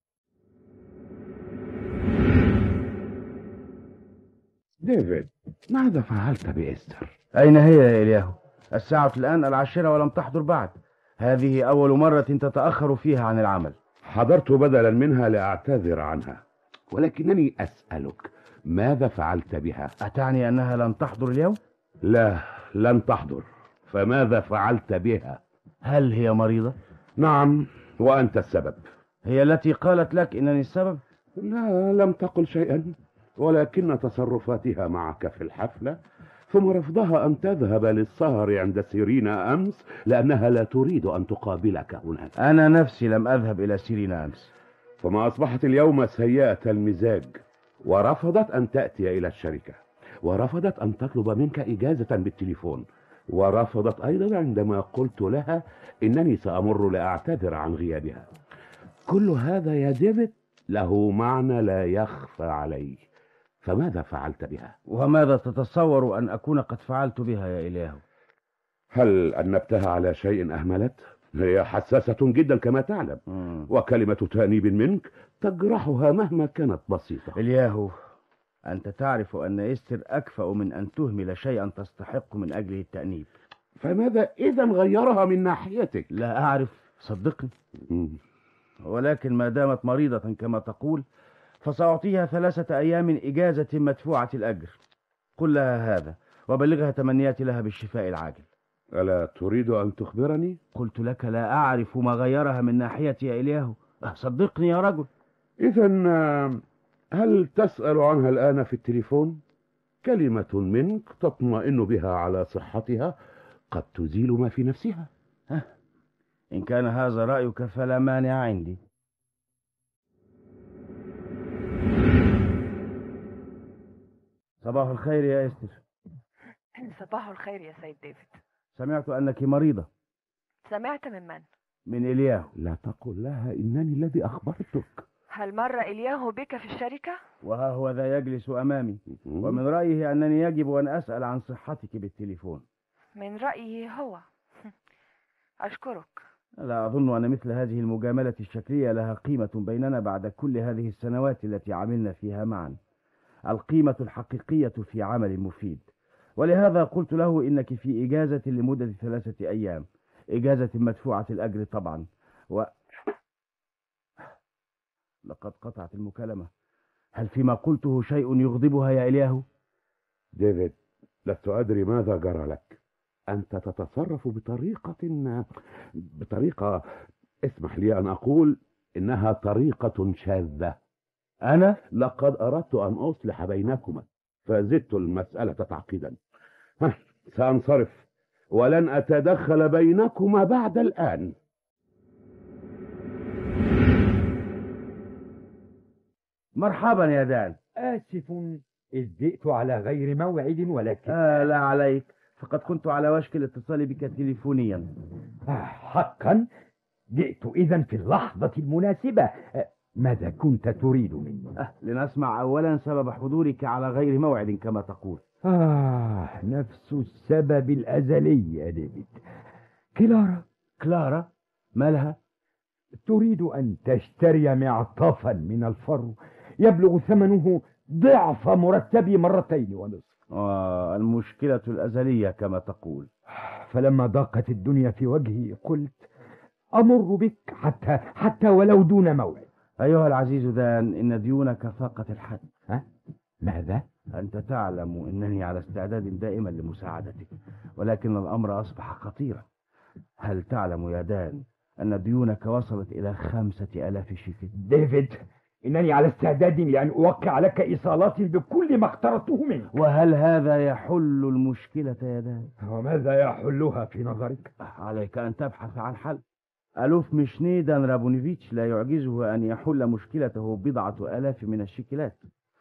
ديفيد ماذا فعلت بإستر؟ أين هي يا إلياهو الساعة الآن العاشرة ولم تحضر بعد هذه أول مرة تتأخر فيها عن العمل حضرت بدلا منها لأعتذر عنها ولكنني أسألك ماذا فعلت بها؟ أتعني أنها لن تحضر اليوم؟ لا لن تحضر فماذا فعلت بها؟ هل هي مريضة؟ نعم وأنت السبب هي التي قالت لك إنني السبب؟ لا لم تقل شيئا ولكن تصرفاتها معك في الحفلة ثم رفضها أن تذهب للسهر عند سيرينا أمس لأنها لا تريد أن تقابلك هناك أنا نفسي لم أذهب إلى سيرينا أمس ثم أصبحت اليوم سيئة المزاج ورفضت أن تأتي إلى الشركة ورفضت أن تطلب منك إجازة بالتليفون ورفضت أيضا عندما قلت لها إنني سأمر لأعتذر عن غيابها كل هذا يا ديفيد له معنى لا يخفى علي فماذا فعلت بها؟ وماذا تتصور أن أكون قد فعلت بها يا إلياهو؟ هل أنبتها على شيء أهملت؟ هي حساسة جدا كما تعلم وكلمة تأنيب منك تجرحها مهما كانت بسيطة إلياهو أنت تعرف أن إستر أكفأ من أن تهمل شيئا تستحق من أجله التأنيب فماذا إذا غيرها من ناحيتك؟ لا أعرف صدقني ولكن ما دامت مريضة كما تقول فسأعطيها ثلاثة أيام إجازة مدفوعة الأجر قل لها هذا وبلغها تمنياتي لها بالشفاء العاجل ألا تريد أن تخبرني؟ قلت لك لا أعرف ما غيرها من ناحيتي يا إلياهو صدقني يا رجل إذا هل تسأل عنها الآن في التليفون؟ كلمة منك تطمئن بها على صحتها قد تزيل ما في نفسها إن كان هذا رأيك فلا مانع عندي صباح الخير يا إستر صباح الخير يا سيد ديفيد سمعت أنك مريضة سمعت من من؟ من إلياهو لا تقل لها إنني الذي أخبرتك هل مر إلياه بك في الشركة؟ وها هو ذا يجلس أمامي ومن رأيه أنني يجب أن أسأل عن صحتك بالتليفون من رأيه هو أشكرك لا أظن أن مثل هذه المجاملة الشكلية لها قيمة بيننا بعد كل هذه السنوات التي عملنا فيها معا القيمة الحقيقية في عمل مفيد ولهذا قلت له إنك في إجازة لمدة ثلاثة أيام إجازة مدفوعة الأجر طبعا و... لقد قطعت المكالمة هل فيما قلته شيء يغضبها يا إلياهو؟ ديفيد لست أدري ماذا جرى لك أنت تتصرف بطريقة بطريقة اسمح لي أن أقول إنها طريقة شاذة أنا؟ لقد أردت أن أصلح بينكما فزدت المسألة تعقيدا ها، سأنصرف ولن أتدخل بينكما بعد الآن مرحبا يا دان آسف إذ جئت على غير موعد ولكن آه لا عليك فقد كنت على وشك الاتصال بك تليفونيا آه حقا جئت إذا في اللحظة المناسبة آه ماذا كنت تريد مني؟ آه لنسمع أولا سبب حضورك على غير موعد كما تقول آه نفس السبب الأزلي يا ديفيد كلارا كلارا مالها؟ تريد أن تشتري معطفا من الفرو يبلغ ثمنه ضعف مرتبي مرتين ونصف آه المشكلة الأزلية كما تقول فلما ضاقت الدنيا في وجهي قلت أمر بك حتى حتى ولو دون موعد أيها العزيز دان إن ديونك فاقت الحد ها؟ ماذا؟ أنت تعلم أنني على استعداد دائما لمساعدتك ولكن الأمر أصبح خطيرا هل تعلم يا دان أن ديونك وصلت إلى خمسة ألاف شيكل ديفيد إنني على استعداد لأن أوقع لك إيصالات بكل ما اقترضته منك وهل هذا يحل المشكلة يا دان؟ وماذا يحلها في نظرك؟ عليك أن تبحث عن حل ألوف مشنيدان رابونيفيتش لا يعجزه أن يحل مشكلته بضعة ألاف من الشيكلات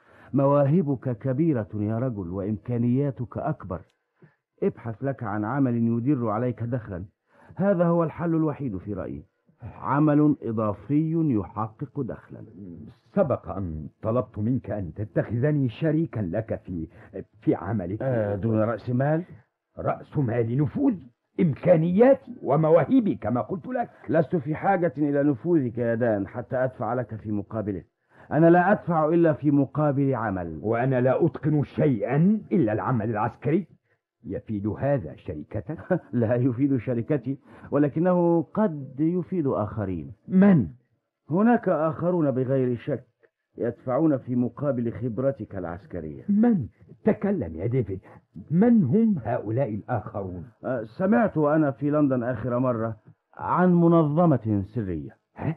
مواهبك كبيرة يا رجل وإمكانياتك أكبر ابحث لك عن عمل يدر عليك دخلا هذا هو الحل الوحيد في رأيي عمل إضافي يحقق دخلا سبق أن طلبت منك أن تتخذني شريكا لك في في عملك آه دون رأس مال رأس مال نفوذ إمكانياتي ومواهبي كما قلت لك لست في حاجة إلى نفوذك يا دان حتى أدفع لك في مقابله أنا لا أدفع إلا في مقابل عمل وأنا لا أتقن شيئا إلا العمل العسكري يفيد هذا شركتك؟ لا يفيد شركتي ولكنه قد يفيد آخرين من؟ هناك آخرون بغير شك يدفعون في مقابل خبرتك العسكرية من؟ تكلم يا ديفيد من هم هؤلاء الآخرون؟ أه سمعت وأنا في لندن آخر مرة عن منظمة سرية ها؟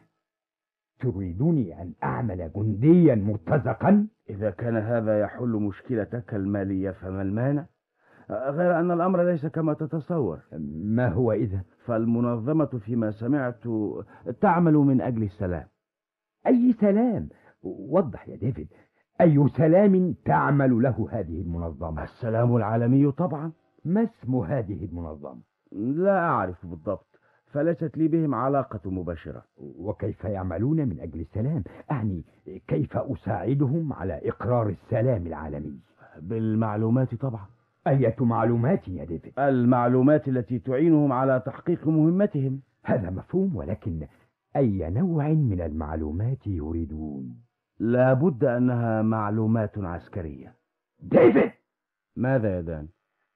تريدني أن أعمل جنديا مرتزقا؟ إذا كان هذا يحل مشكلتك المالية فما المانع؟ غير أن الأمر ليس كما تتصور ما هو إذا؟ فالمنظمة فيما سمعت تعمل من أجل السلام أي سلام؟ وضح يا ديفيد أي سلام تعمل له هذه المنظمة؟ السلام العالمي طبعا ما اسم هذه المنظمة؟ لا أعرف بالضبط فليست لي بهم علاقة مباشرة وكيف يعملون من أجل السلام؟ أعني كيف أساعدهم على إقرار السلام العالمي؟ بالمعلومات طبعا أية معلومات يا ديفيد؟ المعلومات التي تعينهم على تحقيق مهمتهم هذا مفهوم ولكن أي نوع من المعلومات يريدون؟ لا بد أنها معلومات عسكرية ديفيد ماذا يا دان؟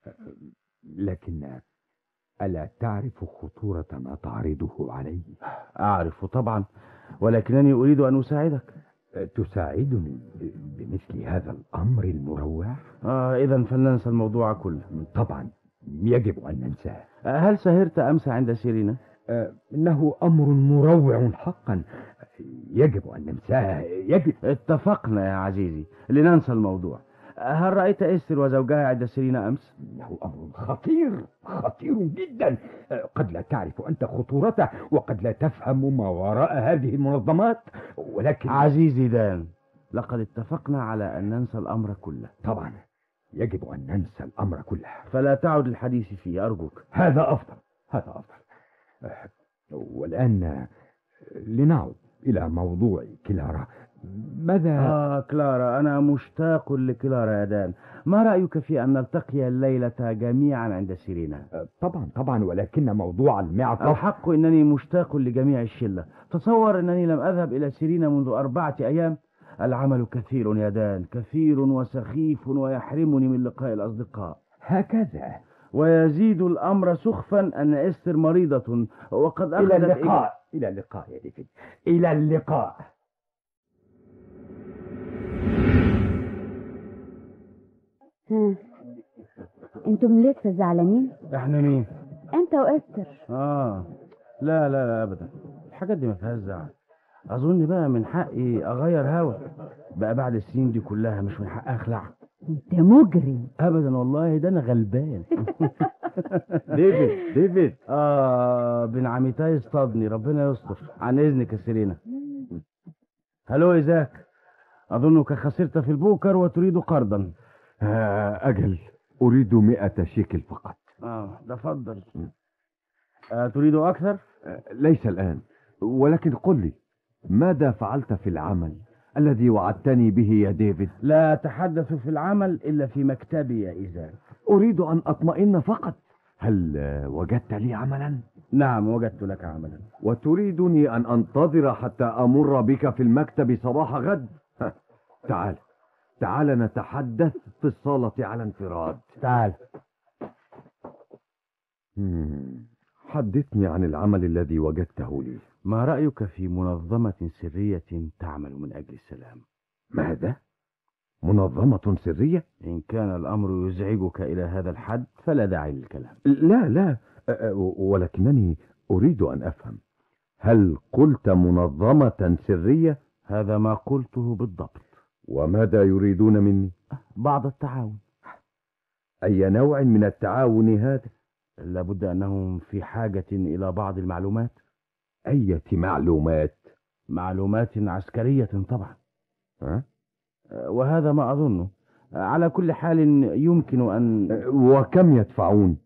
لكن ألا تعرف خطورة ما تعرضه علي؟ أعرف طبعا ولكنني أريد أن أساعدك تساعدني بمثل هذا الأمر المروع؟ آه إذا فلننسى الموضوع كله طبعا يجب أن ننساه هل سهرت أمس عند سيرينا؟ آه إنه أمر مروع حقا يجب أن ننساه يجب اتفقنا يا عزيزي لننسى الموضوع هل رأيت إستر وزوجها عند سيرينا أمس؟ إنه أمر خطير خطير جدا قد لا تعرف أنت خطورته وقد لا تفهم ما وراء هذه المنظمات ولكن عزيزي دان لقد اتفقنا على أن ننسى الأمر كله طبعا يجب أن ننسى الأمر كله فلا تعد الحديث فيه أرجوك هذا أفضل هذا أفضل والآن لنعد إلى موضوع كلارا ماذا آه كلارا أنا مشتاق لكلارا يا دان ما رأيك في أن نلتقي الليلة جميعا عند سيرينا طبعا طبعا ولكن موضوع المعطف الحق إنني مشتاق لجميع الشلة تصور أنني لم أذهب إلى سيرينا منذ أربعة أيام العمل كثير يا دان كثير وسخيف ويحرمني من لقاء الأصدقاء هكذا ويزيد الأمر سخفا أن إستر مريضة وقد أخذت إلى اللقاء إلى اللقاء يا ديفيد إلى اللقاء ها انتم لسه زعلانين احنا مين؟ انت واستر اه لا لا لا ابدا الحاجات دي ما فيهاش زعل اظن بقى من حقي اغير هوا بقى بعد السنين دي كلها مش من حقي اخلع انت مجرم ابدا والله ده انا غلبان ديفيد ديفيد اه بن عميتاي اصطادني ربنا يستر عن اذنك يا سيرينا هلو ايزاك اظنك خسرت في البوكر وتريد قرضا آه أجل أريد مئة شيكل فقط اه ده فضل آه تريد اكثر آه ليس الآن ولكن قل لي ماذا فعلت في العمل الذي وعدتني به يا ديفيد لا أتحدث في العمل إلا في مكتبي يا إيزاك أريد أن أطمئن فقط هل آه، وجدت لي عملا نعم وجدت لك عملا وتريدني أن أنتظر حتى أمر بك في المكتب صباح غد ها، تعال تعال نتحدث في الصالة على انفراد تعال مم. حدثني عن العمل الذي وجدته لي ما رأيك في منظمة سرية تعمل من أجل السلام ماذا؟ منظمة سرية؟ إن كان الأمر يزعجك إلى هذا الحد فلا داعي للكلام لا لا أ- أ- ولكنني أريد أن أفهم هل قلت منظمة سرية؟ هذا ما قلته بالضبط وماذا يريدون مني؟ بعض التعاون أي نوع من التعاون هذا؟ لابد أنهم في حاجة إلى بعض المعلومات أية معلومات؟ معلومات عسكرية طبعا ها؟ وهذا ما أظنه على كل حال يمكن أن وكم يدفعون؟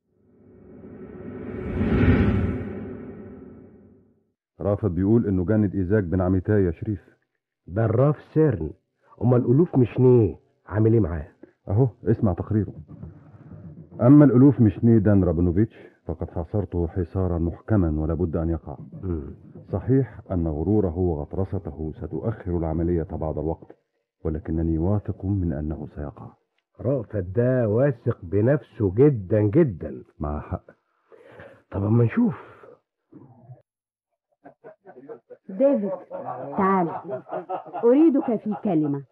رافض بيقول انه جاند ايزاك بن عميتاي يا شريف ده الراف سيرن امال الالوف مشنيه عامل ايه معاه اهو اسمع تقريره اما الالوف مشني دان رابنوفيتش فقد حاصرته حصارا محكما ولا بد ان يقع صحيح ان غروره وغطرسته ستؤخر العمليه بعض الوقت ولكنني واثق من انه سيقع رأفت ده واثق بنفسه جدا جدا مع حق طب اما نشوف ديفيد تعال أريدك في كلمة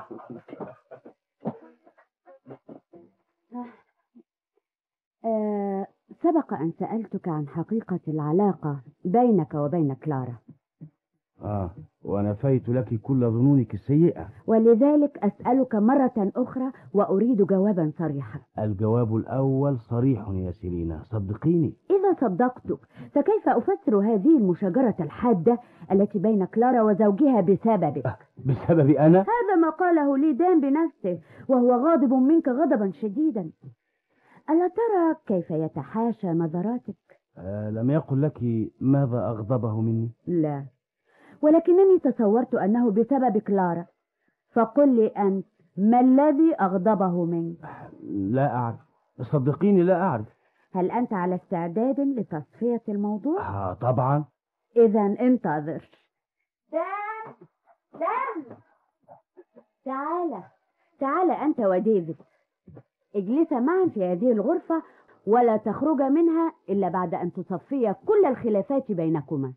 آه سبق أن سألتك عن حقيقة العلاقة بينك وبين كلارا آه ونفيت لك كل ظنونك السيئة ولذلك أسألك مرة أخرى وأريد جوابا صريحا الجواب الأول صريح يا سيرينا صدقيني إذا صدقتك فكيف أفسر هذه المشاجرة الحادة التي بين كلارا وزوجها بسببك بسبب أنا هذا ما قاله لي دان بنفسه وهو غاضب منك غضبا شديدا ألا ترى كيف يتحاشى نظراتك آه لم يقل لك ماذا أغضبه مني لا ولكنني تصورت أنه بسبب كلارا فقل لي أنت ما الذي أغضبه منك لا أعرف صدقيني لا أعرف هل أنت على استعداد لتصفية الموضوع؟ آه طبعا إذا انتظر دان دان تعال تعال أنت وديفيد اجلسا معا في هذه الغرفة ولا تخرجا منها إلا بعد أن تصفيا كل الخلافات بينكما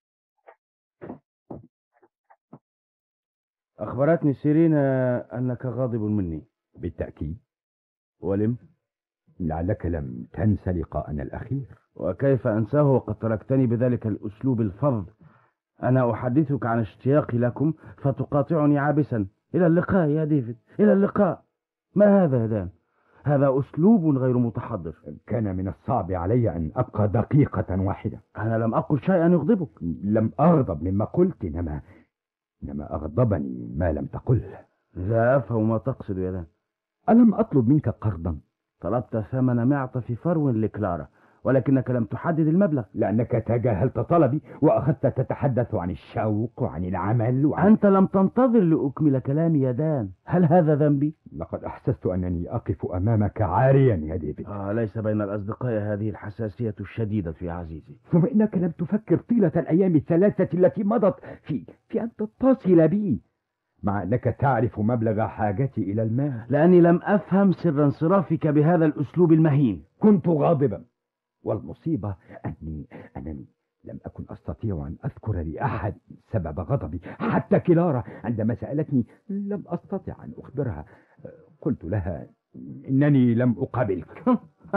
أخبرتني سيرينا أنك غاضب مني بالتأكيد ولم لعلك لم تنس لقاءنا الأخير وكيف أنساه وقد تركتني بذلك الأسلوب الفظ أنا أحدثك عن اشتياقي لكم فتقاطعني عابسا إلى اللقاء يا ديفيد إلى اللقاء ما هذا يا دان هذا أسلوب غير متحضر كان من الصعب علي أن أبقى دقيقة واحدة أنا لم أقل شيئا يغضبك لم أغضب مما قلت إنما إنما أغضبني ما لم تقله لا أفهم ما تقصد يا دان ألم أطلب منك قرضا طلبت ثمن معطف فرو لكلارا ولكنك لم تحدد المبلغ لأنك تجاهلت طلبي وأخذت تتحدث عن الشوق وعن العمل وعن أنت لم تنتظر لأكمل كلامي يا دان هل هذا ذنبي؟ لقد أحسست أنني أقف أمامك عاريا يا ديفيد آه ليس بين الأصدقاء هذه الحساسية الشديدة يا عزيزي ثم إنك لم تفكر طيلة الأيام الثلاثة التي مضت في في أن تتصل بي مع أنك تعرف مبلغ حاجتي إلى المال لأني لم أفهم سر انصرافك بهذا الأسلوب المهين كنت غاضبا والمصيبة أني أنني لم أكن أستطيع أن أذكر لأحد سبب غضبي حتى كلارا عندما سألتني لم أستطع أن أخبرها قلت لها إنني لم أقابلك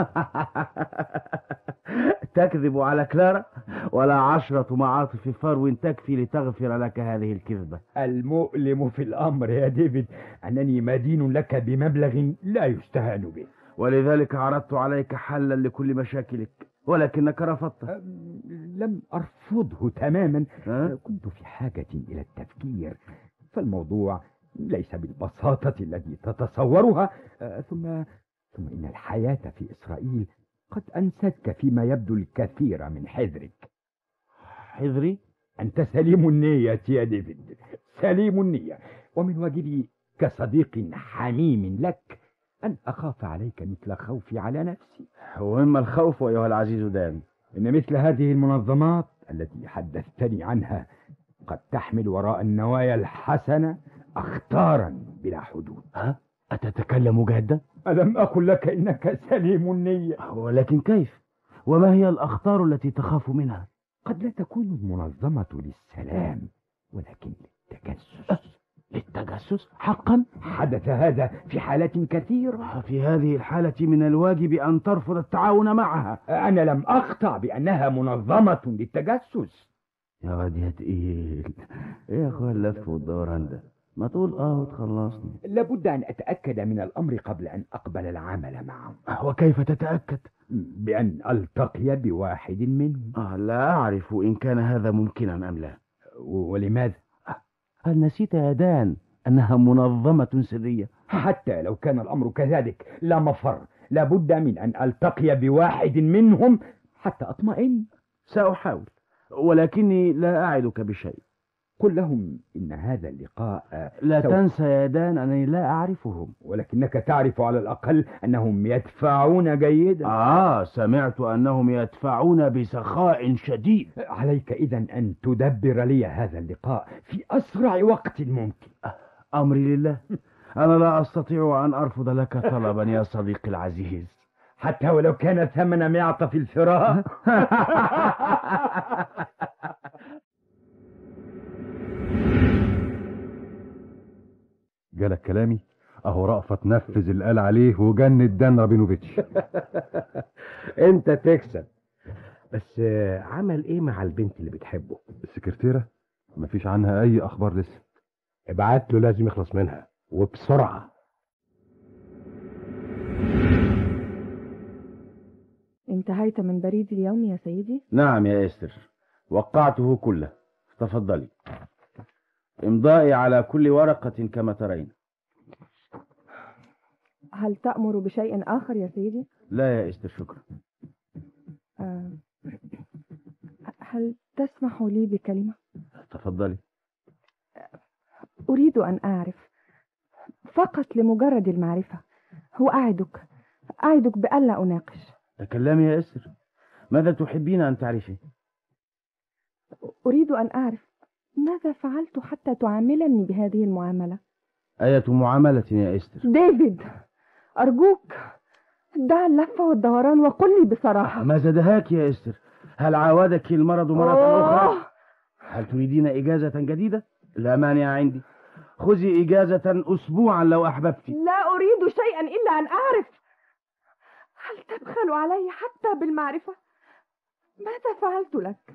تكذب على كلارا ولا عشرة معاطف فرو تكفي لتغفر لك هذه الكذبة المؤلم في الأمر يا ديفيد أنني مدين لك بمبلغ لا يستهان به ولذلك عرضت عليك حلا لكل مشاكلك ولكنك رفضت لم أرفضه تماما كنت في حاجة إلى التفكير فالموضوع ليس بالبساطة التي تتصورها ثم ثم إن الحياة في إسرائيل قد أنستك فيما يبدو الكثير من حذرك حذري؟ أنت سليم النية يا ديفيد سليم النية ومن واجبي كصديق حميم لك أن أخاف عليك مثل خوفي على نفسي وإما الخوف أيها العزيز دان إن مثل هذه المنظمات التي حدثتني عنها قد تحمل وراء النوايا الحسنة أخطارا بلا حدود ها؟ أتتكلم جادا؟ ألم أقل لك إنك سليم النية ولكن كيف؟ وما هي الأخطار التي تخاف منها؟ قد لا تكون المنظمة للسلام ولكن للتجسس للتجسس حقا حدث هذا في حالات كثيرة في هذه الحالة من الواجب أن ترفض التعاون معها أنا لم أقطع بأنها منظمة للتجسس يا واد يا تقيل ايه يا اخويا اللف والدوران ده ما تقول اه وتخلصني لابد أن أتأكد من الأمر قبل أن أقبل العمل معهم وكيف تتأكد؟ بأن ألتقي بواحد منهم آه لا أعرف إن كان هذا ممكنا أم لا ولماذا؟ هل نسيت يا دان أنها منظمة سرية حتى لو كان الأمر كذلك لا مفر لابد من أن ألتقي بواحد منهم حتى أطمئن سأحاول ولكني لا أعدك بشيء قل لهم إن هذا اللقاء لا سوف... تنسى يا دان أنني لا أعرفهم ولكنك تعرف على الأقل أنهم يدفعون جيدا آه سمعت أنهم يدفعون بسخاء شديد عليك إذا أن تدبر لي هذا اللقاء في أسرع وقت ممكن أمري لله أنا لا أستطيع أن أرفض لك طلبا يا صديقي العزيز حتى ولو كان ثمن معطف الفراق جالك كلامي اهو رأفت نفذ اللي قال عليه وجند دان رابينوفيتش انت تكسب بس عمل ايه مع البنت اللي بتحبه السكرتيرة مفيش عنها اي اخبار لسه ابعت له لازم يخلص منها وبسرعة انتهيت من بريدي اليومي يا سيدي نعم يا إستر وقعته كله تفضلي امضائي على كل ورقة كما ترين هل تأمر بشيء آخر يا سيدي؟ لا يا إستر شكرا آه، هل تسمح لي بكلمة؟ تفضلي أريد أن أعرف فقط لمجرد المعرفة وأعدك أعدك بألا أناقش تكلمي يا إستر ماذا تحبين أن تعرفي؟ أريد أن أعرف ماذا فعلت حتى تعاملني بهذه المعاملة؟ أية معاملة يا إستر؟ ديفيد أرجوك دع اللف والدوران وقل لي بصراحة ما زدهاك يا إستر؟ هل عاودك المرض مرة أوه. أخرى؟ هل تريدين إجازة جديدة؟ لا مانع عندي خذي إجازة أسبوعا لو أحببت لا أريد شيئا إلا أن أعرف هل تبخل علي حتى بالمعرفة؟ ماذا فعلت لك؟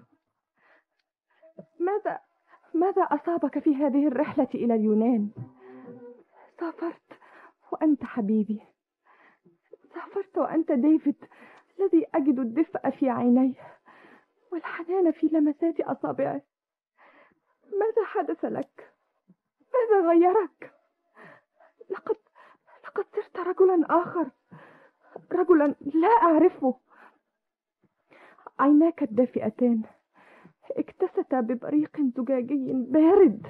ماذا ماذا أصابك في هذه الرحلة إلى اليونان؟ سافرت وأنت حبيبي سافرت وأنت ديفيد الذي أجد الدفء في عينيه والحنان في لمسات أصابعه ماذا حدث لك؟ ماذا غيرك؟ لقد لقد صرت رجلا آخر رجلا لا أعرفه عيناك الدافئتان اكتستا ببريق زجاجي بارد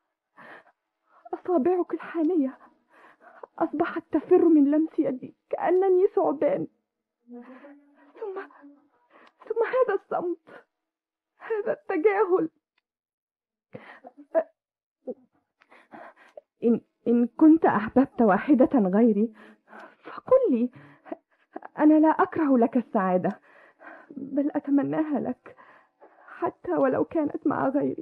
أصابعك الحانية أصبحت تفر من لمس يدي كأنني ثعبان ثم ثم هذا الصمت هذا التجاهل إن, إن كنت أحببت واحدة غيري فقل لي أنا لا أكره لك السعادة بل أتمناها لك حتى ولو كانت مع غيري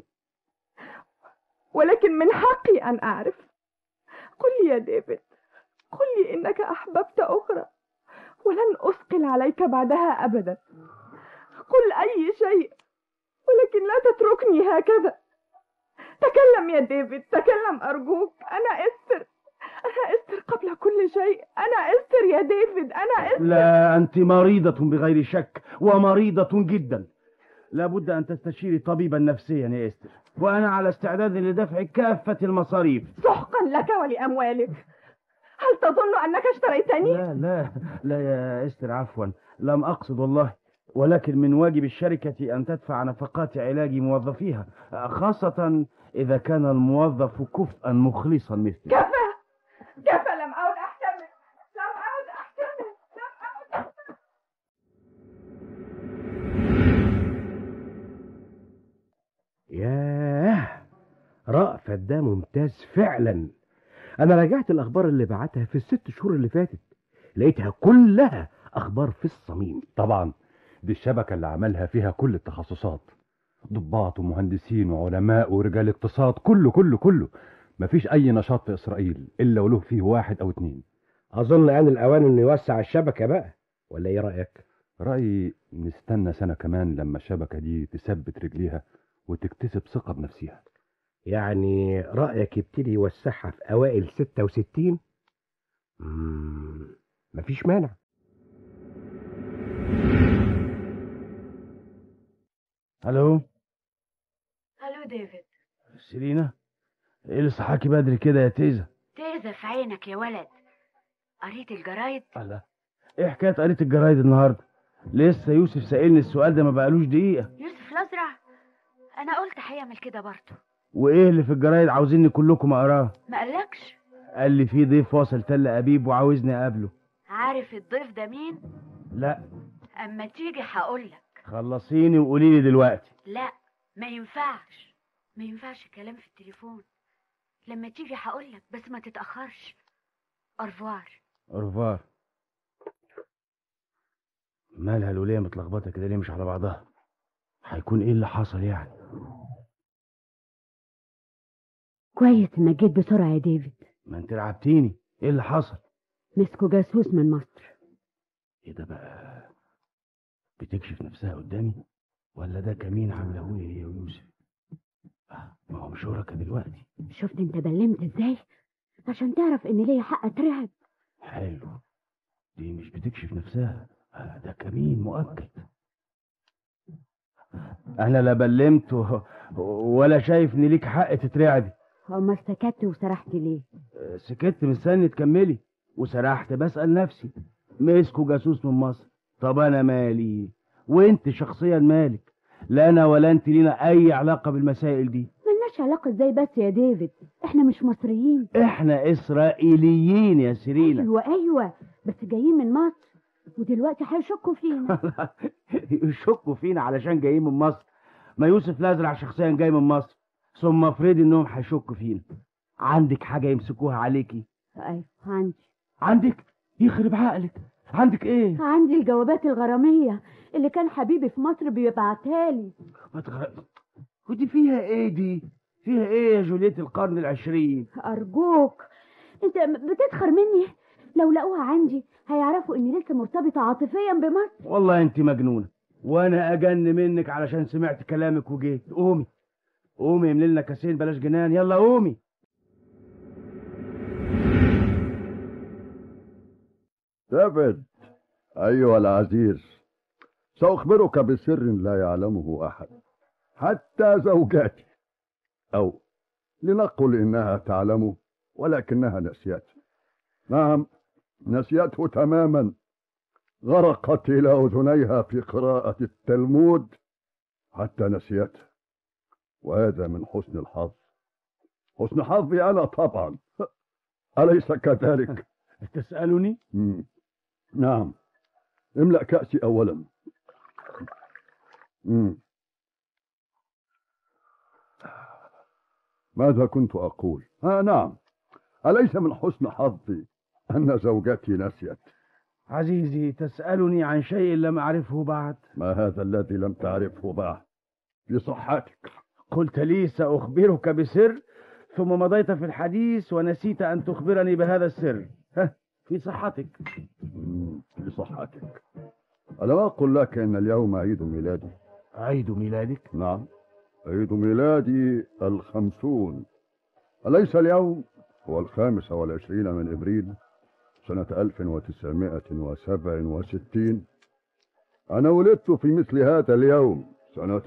ولكن من حقي أن أعرف قل لي يا ديفيد قل لي إنك أحببت أخرى ولن أثقل عليك بعدها أبدا قل أي شيء ولكن لا تتركني هكذا تكلم يا ديفيد تكلم أرجوك أنا إستر أنا إستر قبل كل شيء أنا إستر يا ديفيد أنا إستر لا أنت مريضة بغير شك ومريضة جدا لابد أن تستشيري طبيبا نفسيا يا إستر وأنا على استعداد لدفع كافة المصاريف سحقا لك ولأموالك هل تظن أنك اشتريتني؟ لا لا لا يا إستر عفوا لم أقصد والله ولكن من واجب الشركة أن تدفع نفقات علاج موظفيها خاصة إذا كان الموظف كفءا مخلصا مثلي كفى كفى لم أعد أحتمل لم أعد أحتمل لم أعد ياه رأفت ده ممتاز فعلا انا راجعت الاخبار اللي بعتها في الست شهور اللي فاتت لقيتها كلها اخبار في الصميم طبعا دي الشبكة اللي عملها فيها كل التخصصات ضباط ومهندسين وعلماء ورجال اقتصاد كله كله كله مفيش أي نشاط في إسرائيل إلا وله فيه واحد أو اتنين اظن ان الاوان انه يوسع الشبكه بقى ولا ايه رايك رأيي نستنى سنة كمان لما الشبكة دي تثبت رجليها وتكتسب ثقة بنفسها يعني رايك يبتدي يوسعها في اوائل 66 مم، مفيش مانع ألو الو ديفيد سيرينا إيه اللي صحاكي بدري كده يا تيزة تيزة في عينك يا ولد قريت الجرايد الله إيه حكاية قريت الجرايد النهاردة لسه يوسف سائلني السؤال ده ما بقالوش دقيقة يوسف الازرع انا قلت هيعمل كده برضه وإيه اللي في الجرايد عاوزيني كلكم أقراه ما قالكش قال لي في ضيف واصل تل أبيب وعاوزني أقابله عارف الضيف ده مين لا اما تيجي هقولك خلصيني وقولي لي دلوقتي لا ما ينفعش ما ينفعش كلام في التليفون لما تيجي هقولك بس ما تتأخرش أرفوار أورفار مالها الولية متلخبطة كده ليه مش على بعضها هيكون ايه اللي حصل يعني كويس انك جيت بسرعة يا ديفيد ما انت رعبتيني ايه اللي حصل مسكوا جاسوس من مصر ايه ده بقى بتكشف نفسها قدامي ولا ده كمين عامله لي هي ويوسف آه، ما هو مش شركة دلوقتي شفت انت بلمت ازاي عشان تعرف ان ليا حق اترعب حلو دي مش بتكشف نفسها آه، ده كمين مؤكد انا لا بلمت و- ولا شايف ان ليك حق تترعبي امال سكت وسرحت ليه آه، سكت مستني تكملي وسرحت بسأل نفسي مسكوا جاسوس من مصر طب انا مالي وانت شخصيا مالك لا انا ولا انت لينا اي علاقة بالمسائل دي ملناش علاقة ازاي بس يا ديفيد احنا مش مصريين احنا اسرائيليين يا سيرينا ايوه ايوه بس جايين من مصر ودلوقتي هيشكوا فينا يشكوا فينا علشان جايين من مصر ما يوسف الازرع شخصيا جاي من مصر ثم افرض انهم هيشكوا فينا عندك حاجة يمسكوها عليكي ايوه عندي عندك يخرب عقلك عندك ايه عندي الجوابات الغرامية اللي كان حبيبي في مصر بيبعتها لي ما تغ- ودي فيها ايه دي فيها ايه يا جوليت القرن العشرين أرجوك أنت م- بتسخر مني لو لقوها عندي هيعرفوا إني لسه مرتبطة عاطفيا بمصر والله انت مجنونة وانا اجن منك علشان سمعت كلامك وجيت قومي قومي املي لنا كاسين بلاش جنان يلا قومي ديفيد أيها العزيز سأخبرك بسر لا يعلمه أحد حتى زوجاتي أو لنقل إنها تعلمه ولكنها نسيته نعم نسيته تماما غرقت إلى أذنيها في قراءة التلمود حتى نسيته وهذا من حسن الحظ حسن حظي أنا طبعا أليس كذلك؟ تسألني؟ مم. نعم املأ كأسي أولا مم. ماذا كنت أقول؟ آه نعم أليس من حسن حظي أن زوجتي نسيت عزيزي تسألني عن شيء لم أعرفه بعد ما هذا الذي لم تعرفه بعد بصحتك قلت لي سأخبرك بسر ثم مضيت في الحديث ونسيت أن تخبرني بهذا السر ها في صحتك مم، بصحتك ألم أقل لك إن اليوم عيد ميلادي عيد ميلادك نعم عيد ميلادي الخمسون أليس اليوم هو الخامس والعشرين من إبريل سنة 1967 أنا ولدت في مثل هذا اليوم سنة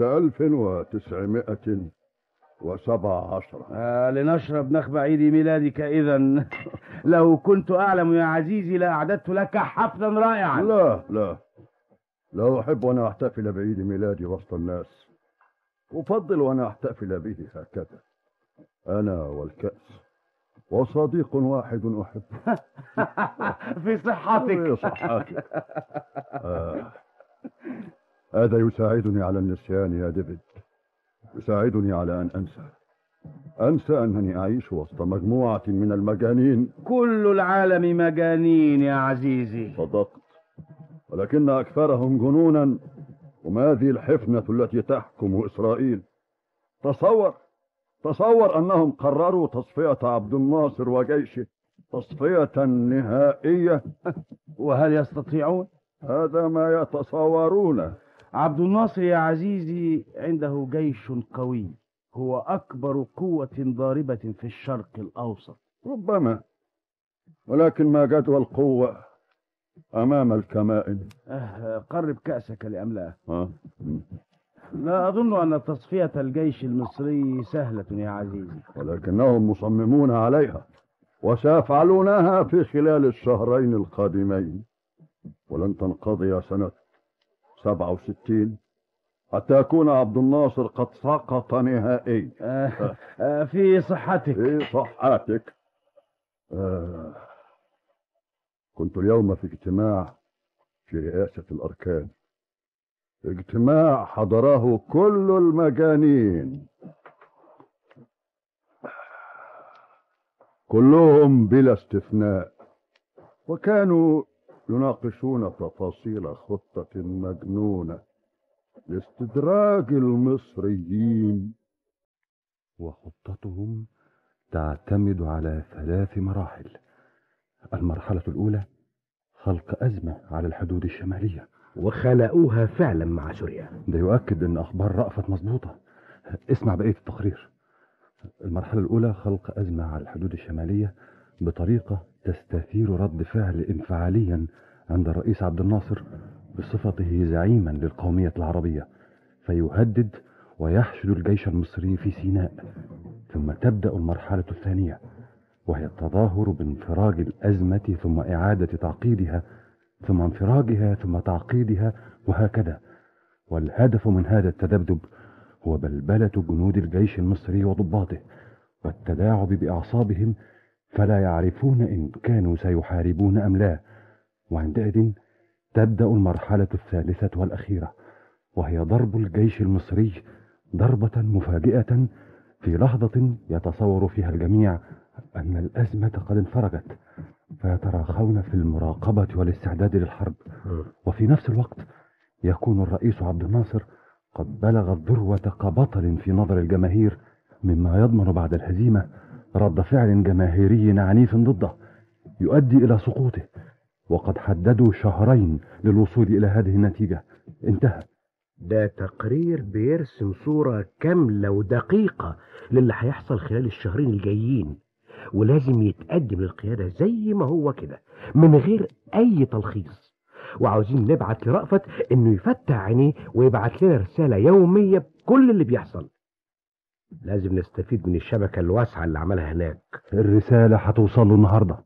1917 آه لنشرب نخبة عيد ميلادك إذا لو كنت أعلم يا عزيزي لأعددت لك حفلا رائعا لا لا لا أحب أن أحتفل بعيد ميلادي وسط الناس أفضل أن أحتفل به هكذا أنا والكأس وصديق واحد أحبه في صحتك في صحتك آه. هذا يساعدني على النسيان يا ديفيد يساعدني على أن أنسى أنسى أنني أعيش وسط مجموعة من المجانين كل العالم مجانين يا عزيزي صدقت ولكن أكثرهم جنونا هم هذه الحفنة التي تحكم إسرائيل تصور تصور أنهم قرروا تصفية عبد الناصر وجيشه تصفية نهائية وهل يستطيعون؟ هذا ما يتصورونه عبد الناصر يا عزيزي عنده جيش قوي هو أكبر قوة ضاربة في الشرق الأوسط ربما ولكن ما جدوى القوة أمام الكمائن أه قرب كأسك لأملأه ها؟ لا أظن أن تصفية الجيش المصري سهلة يا عزيزي ولكنهم مصممون عليها وسيفعلونها في خلال الشهرين القادمين ولن تنقضي سنة 67 حتى يكون عبد الناصر قد سقط نهائيا آه آه في صحتك في صحتك آه كنت اليوم في اجتماع في رئاسة الأركان اجتماع حضره كل المجانين كلهم بلا استثناء وكانوا يناقشون تفاصيل خطة مجنونة لاستدراج المصريين وخطتهم تعتمد على ثلاث مراحل المرحلة الأولى خلق أزمة على الحدود الشمالية وخلقوها فعلا مع سوريا ده يؤكد أن أخبار رأفت مظبوطة اسمع بقية التقرير المرحلة الأولى خلق أزمة على الحدود الشمالية بطريقة تستثير رد فعل انفعاليا عند الرئيس عبد الناصر بصفته زعيما للقومية العربية فيهدد ويحشد الجيش المصري في سيناء ثم تبدأ المرحلة الثانية وهي التظاهر بانفراج الأزمة ثم إعادة تعقيدها ثم انفراجها ثم تعقيدها وهكذا والهدف من هذا التذبذب هو بلبلة جنود الجيش المصري وضباطه والتلاعب بأعصابهم فلا يعرفون إن كانوا سيحاربون أم لا وعندئذ تبدأ المرحلة الثالثة والأخيرة وهي ضرب الجيش المصري ضربة مفاجئة في لحظة يتصور فيها الجميع أن الأزمة قد انفرجت فيتراخون في المراقبة والاستعداد للحرب وفي نفس الوقت يكون الرئيس عبد الناصر قد بلغ الذروة كبطل في نظر الجماهير مما يضمن بعد الهزيمة رد فعل جماهيري عنيف ضده يؤدي إلى سقوطه وقد حددوا شهرين للوصول إلى هذه النتيجة انتهى ده تقرير بيرسم صورة كاملة ودقيقة للي هيحصل خلال الشهرين الجايين ولازم يتقدم للقيادة زي ما هو كده من غير أي تلخيص وعاوزين نبعت لرأفت إنه يفتح عينيه ويبعت لنا رسالة يومية بكل اللي بيحصل لازم نستفيد من الشبكة الواسعة اللي عملها هناك الرسالة هتوصل له النهارده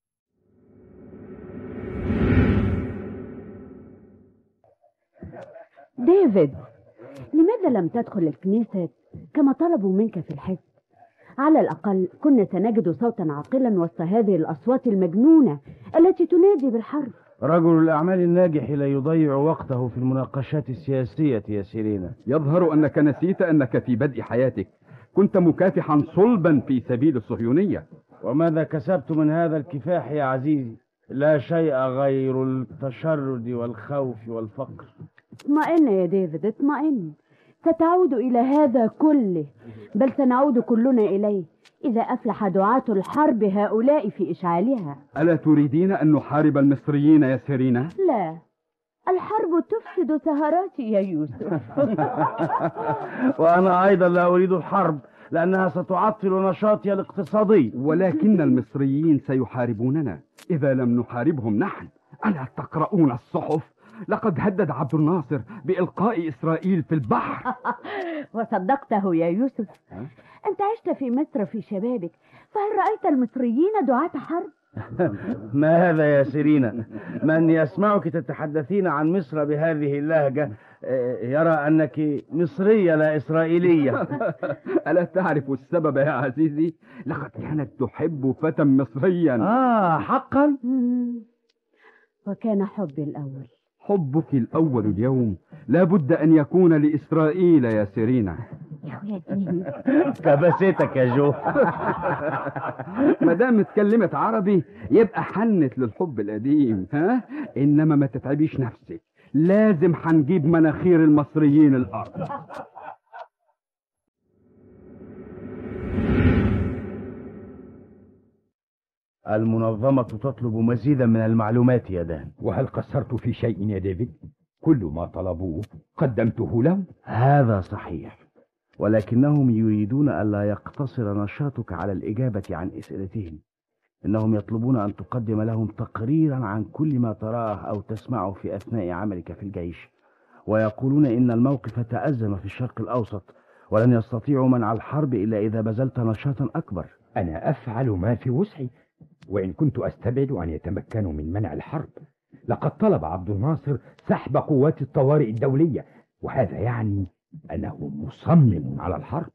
ديفيد لماذا لم تدخل الكنيسة كما طلبوا منك في الحزب على الأقل كنا سنجد صوتا عاقلا وسط هذه الأصوات المجنونة التي تنادي بالحرب رجل الأعمال الناجح لا يضيع وقته في المناقشات السياسية يا سيرينا يظهر أنك نسيت أنك في بدء حياتك كنت مكافحا صلبا في سبيل الصهيونية وماذا كسبت من هذا الكفاح يا عزيزي لا شيء غير التشرد والخوف والفقر اطمئن يا ديفيد اطمئن ستعود إلى هذا كله بل سنعود كلنا إليه إذا أفلح دعاة الحرب هؤلاء في إشعالها ألا تريدين أن نحارب المصريين يا سيرينا؟ لا الحرب تفسد سهراتي يا يوسف وأنا أيضا لا أريد الحرب لأنها ستعطل نشاطي الاقتصادي ولكن المصريين سيحاربوننا إذا لم نحاربهم نحن ألا تقرؤون الصحف؟ لقد هدد عبد الناصر بإلقاء إسرائيل في البحر وصدقته يا يوسف أنت عشت في مصر في شبابك فهل رأيت المصريين دعاة حرب؟ ما هذا يا سيرينا من يسمعك تتحدثين عن مصر بهذه اللهجة آه، يرى أنك مصرية لا إسرائيلية ألا تعرف السبب يا عزيزي؟ لقد كانت تحب فتى مصريا آه حقا؟ وكان حبي الأول حبك الأول اليوم لا بد أن يكون لإسرائيل يا سيرينا كبستك يا جو ما دام اتكلمت عربي يبقى حنت للحب القديم ها انما ما تتعبيش نفسك لازم هنجيب مناخير المصريين الارض المنظمة تطلب مزيدا من المعلومات يا دان وهل قصرت في شيء يا ديفيد كل ما طلبوه قدمته لهم هذا صحيح ولكنهم يريدون ألا يقتصر نشاطك على الإجابة عن أسئلتهم إنهم يطلبون أن تقدم لهم تقريرا عن كل ما تراه أو تسمعه في أثناء عملك في الجيش ويقولون إن الموقف تأزم في الشرق الأوسط ولن يستطيعوا منع الحرب إلا إذا بذلت نشاطا أكبر أنا أفعل ما في وسعي وإن كنت أستبعد أن يتمكنوا من منع الحرب لقد طلب عبد الناصر سحب قوات الطوارئ الدولية وهذا يعني أنه مصمم على الحرب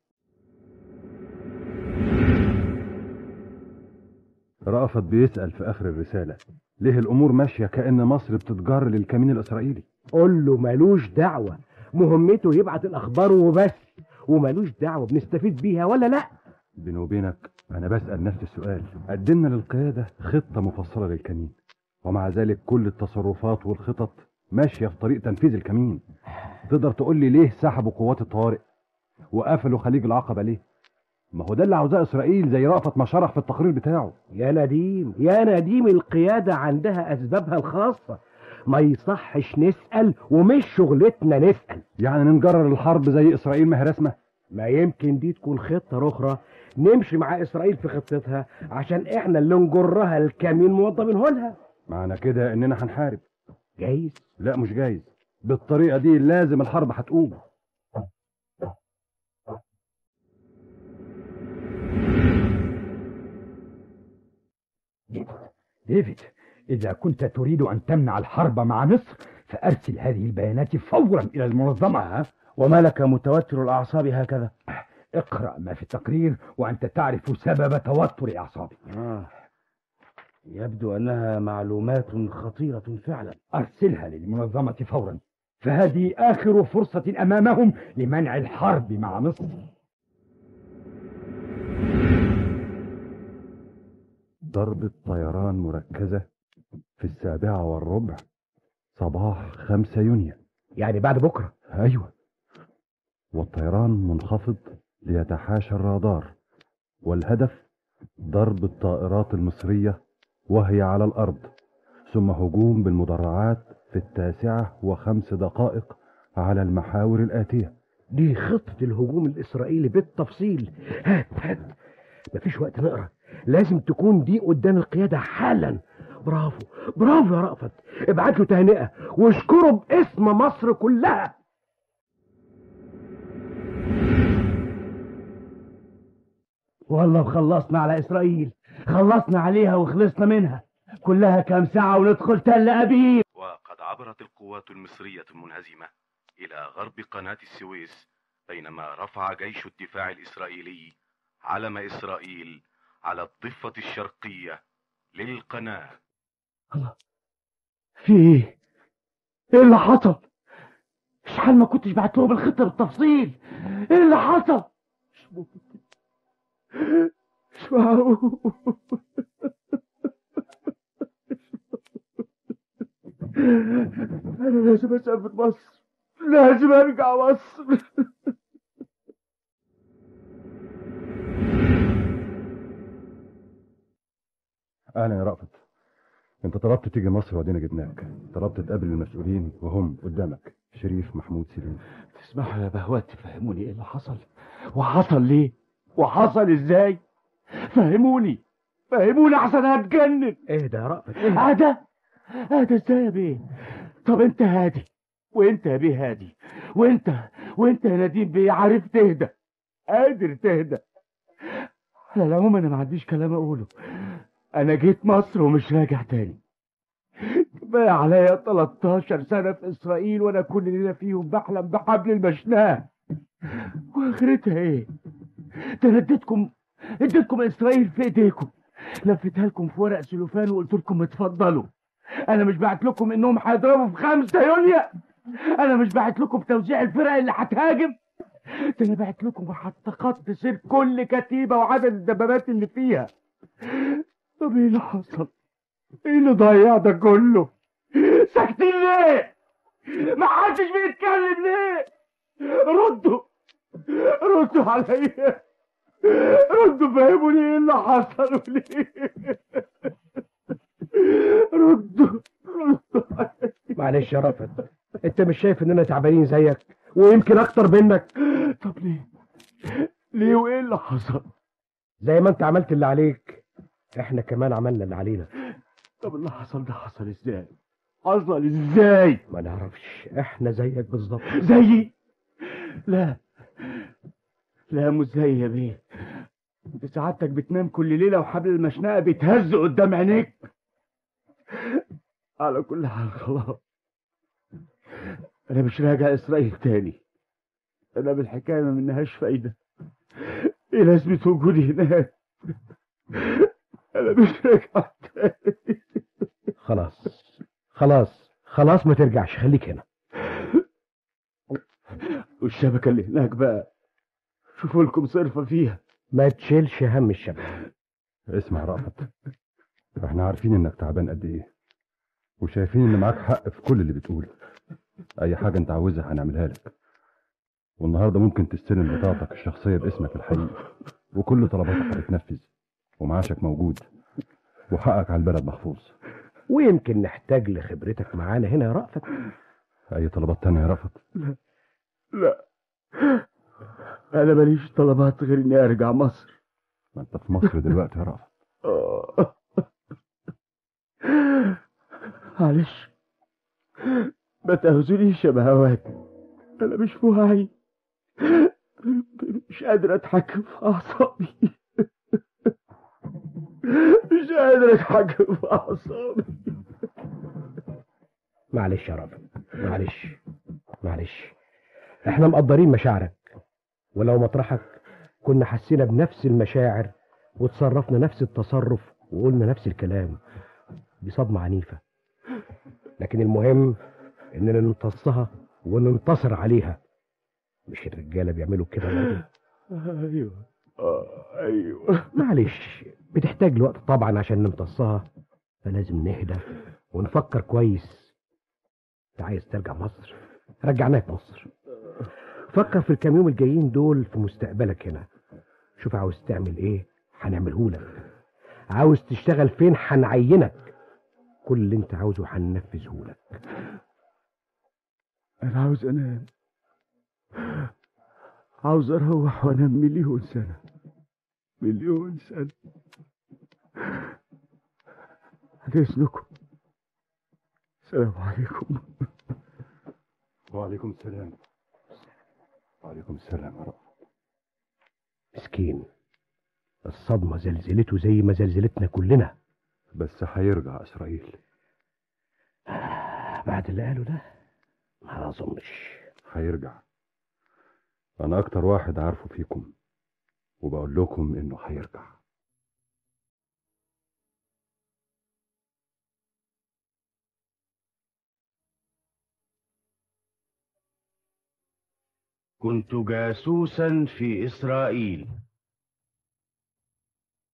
رأفت بيسأل في آخر الرسالة ليه الأمور ماشية كأن مصر بتتجر للكمين الإسرائيلي قول له ملوش دعوة مهمته يبعت الأخبار وبس وملوش دعوة بنستفيد بيها ولا لا بيني وبينك أنا بسأل نفس السؤال قدمنا للقيادة خطة مفصلة للكمين ومع ذلك كل التصرفات والخطط ماشية في طريق تنفيذ الكمين تقدر تقول لي ليه سحبوا قوات الطوارئ وقفلوا خليج العقبة ليه ما هو ده اللي عاوزاه إسرائيل زي رأفت ما شرح في التقرير بتاعه يا نديم يا نديم القيادة عندها أسبابها الخاصة ما يصحش نسأل ومش شغلتنا نسأل يعني نجرر الحرب زي إسرائيل ما هي رسمة ما يمكن دي تكون خطة أخرى نمشي مع إسرائيل في خطتها عشان إحنا اللي نجرها الكمين موظفينه لها معنى كده إننا هنحارب جايز لا مش جايز بالطريقة دي لازم الحرب هتقوم ديفيد إذا كنت تريد أن تمنع الحرب مع مصر فأرسل هذه البيانات فورا إلى المنظمة وما لك متوتر الأعصاب هكذا اقرأ ما في التقرير وأنت تعرف سبب توتر أعصابي آه. يبدو أنها معلومات خطيرة فعلا أرسلها للمنظمة فورا فهذه آخر فرصة أمامهم لمنع الحرب مع مصر ضربة طيران مركزة في السابعة والربع صباح خمسة يونيو يعني بعد بكرة أيوة والطيران منخفض ليتحاشى الرادار والهدف ضرب الطائرات المصرية وهي على الأرض ثم هجوم بالمدرعات في التاسعة وخمس دقائق على المحاور الآتية دي خطة الهجوم الإسرائيلي بالتفصيل هات هات مفيش وقت نقرا لازم تكون دي قدام القيادة حالا برافو برافو يا رأفت ابعت له تهنئة واشكره باسم مصر كلها والله خلصنا على إسرائيل خلصنا عليها وخلصنا منها كلها كام ساعة وندخل تل أبيب وقد عبرت القوات المصرية المنهزمة إلى غرب قناة السويس بينما رفع جيش الدفاع الإسرائيلي علم إسرائيل على الضفة الشرقية للقناة في ايه؟ ايه اللي حصل؟ اشحال ما كنتش بعت لهم الخطة بالتفصيل ايه اللي حصل؟ اسمعوا انا لازم اسافر مصر لازم ارجع مصر اهلا يا رأفت انت طلبت تيجي مصر وادينا جبناك طلبت تقابل المسؤولين وهم قدامك شريف محمود سليم تسمحوا يا بهوات تفهموني ايه اللي حصل وحصل ليه وحصل ازاي فهموني فهموني عشان هتجنن اهدى يا رأفت هذا هذا ازاي يا بيه طب انت هادي وانت يا بيه هادي وانت وانت يا نديم بيه عارف تهدى قادر تهدى على العموم انا ما عنديش كلام اقوله انا جيت مصر ومش راجع تاني كفايه عليا 13 سنه في اسرائيل وانا كل ليله فيهم بحلم بحبل المشناه واخرتها ايه ده انا اديتكم اديتكم اسرائيل في ايديكم لفتها لكم في ورق سلوفان وقلت لكم اتفضلوا انا مش بعت لكم انهم هيضربوا في 5 يونيو انا مش بعت لكم توزيع الفرق اللي هتهاجم ده انا بعت لكم حتى خط سير كل كتيبه وعدد الدبابات اللي فيها طب ايه اللي حصل ايه اللي ضيع ده كله ساكتين ليه ما حدش بيتكلم ليه ردوا ردوا عليا ردوا فهموني ايه اللي حصل وليه ردوا ردوا عليا معلش يا رأفت انت مش شايف اننا تعبانين زيك ويمكن اكتر منك طب ليه ليه وايه اللي حصل زي ما انت عملت اللي عليك احنا كمان عملنا اللي علينا طب اللي حصل ده حصل ازاي حصل ازاي ما نعرفش احنا زيك بالظبط زيي لا لا مش زي يا بيه انت سعادتك بتنام كل ليله وحبل المشنقه بيتهز قدام عينيك على كل حال خلاص انا مش راجع اسرائيل تاني انا بالحكايه ما منهاش فايده ايه لازمه وجودي هناك انا مش راجع تاني خلاص خلاص خلاص ما ترجعش خليك هنا والشبكه اللي هناك بقى شوفوا لكم صرفه فيها ما تشيلش هم الشبكه اسمع يا رأفت احنا عارفين انك تعبان قد ايه وشايفين ان معاك حق في كل اللي بتقوله اي حاجه انت عاوزها هنعملها لك والنهارده ممكن تستلم بطاقتك الشخصيه باسمك الحقيقي وكل طلباتك هتتنفذ ومعاشك موجود وحقك على البلد محفوظ ويمكن نحتاج لخبرتك معانا هنا يا رأفت اي طلبات تانية يا رأفت لا لا انا ماليش طلبات غير اني ارجع مصر ما انت في مصر دلوقتي يا رأفت آه. معلش ما تهزونيش يا بهوات انا مش في وعي مش قادر اتحكم في اعصابي مش قادر اتحكم في اعصابي معلش يا رافت معلش معلش احنا مقدرين مشاعرك ولو مطرحك كنا حسينا بنفس المشاعر وتصرفنا نفس التصرف وقلنا نفس الكلام دي صدمة عنيفة لكن المهم اننا نمتصها وننتصر عليها مش الرجالة بيعملوا كده برضه ايوه آه ايوه معلش بتحتاج لوقت طبعا عشان نمتصها فلازم نهدى ونفكر كويس انت عايز ترجع مصر رجعناك مصر فكر في الكام يوم الجايين دول في مستقبلك هنا شوف عاوز تعمل ايه هنعمله لك عاوز تشتغل فين هنعينك كل اللي انت عاوزه هننفذه لك انا عاوز انام عاوز اروح وانام مليون سنة مليون سنة عن اذنكم السلام عليكم وعليكم السلام وعليكم السلام يا رب مسكين الصدمة زلزلته زي ما زلزلتنا كلنا بس هيرجع اسرائيل بعد اللي قاله ده ما اظنش هيرجع انا اكتر واحد عارفه فيكم وبقول لكم انه هيرجع كنت جاسوسا في إسرائيل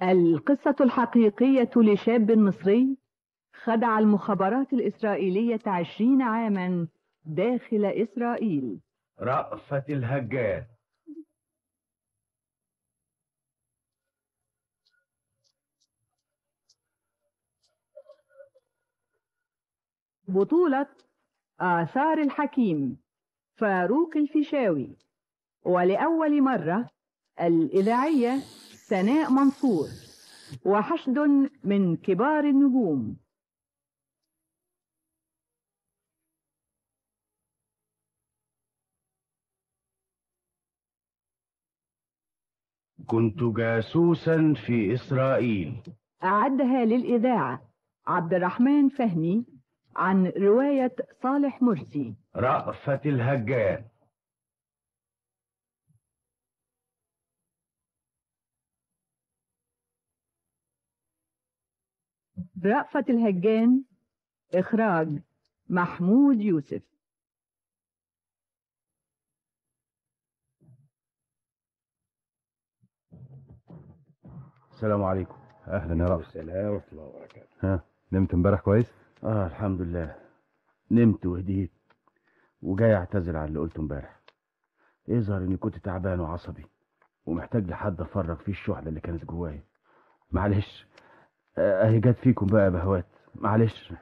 القصة الحقيقية لشاب مصري خدع المخابرات الإسرائيلية عشرين عاما داخل إسرائيل رأفت الهجان بطولة آثار الحكيم فاروق الفيشاوي ولأول مرة الإذاعية سناء منصور وحشد من كبار النجوم كنت جاسوسا في إسرائيل أعدها للإذاعة عبد الرحمن فهمي عن رواية صالح مرسي رأفت الهجان رأفت الهجان إخراج محمود يوسف السلام عليكم اهلا يا رأس السلام ورحمة الله وبركاته ها نمت امبارح كويس اه الحمد لله نمت وهديت وجاي اعتذر عن اللي قلته امبارح يظهر اني كنت تعبان وعصبي ومحتاج لحد افرغ فيه الشحنه اللي كانت جوايا معلش آه، اهي جت فيكم بقى يا بهوات معلش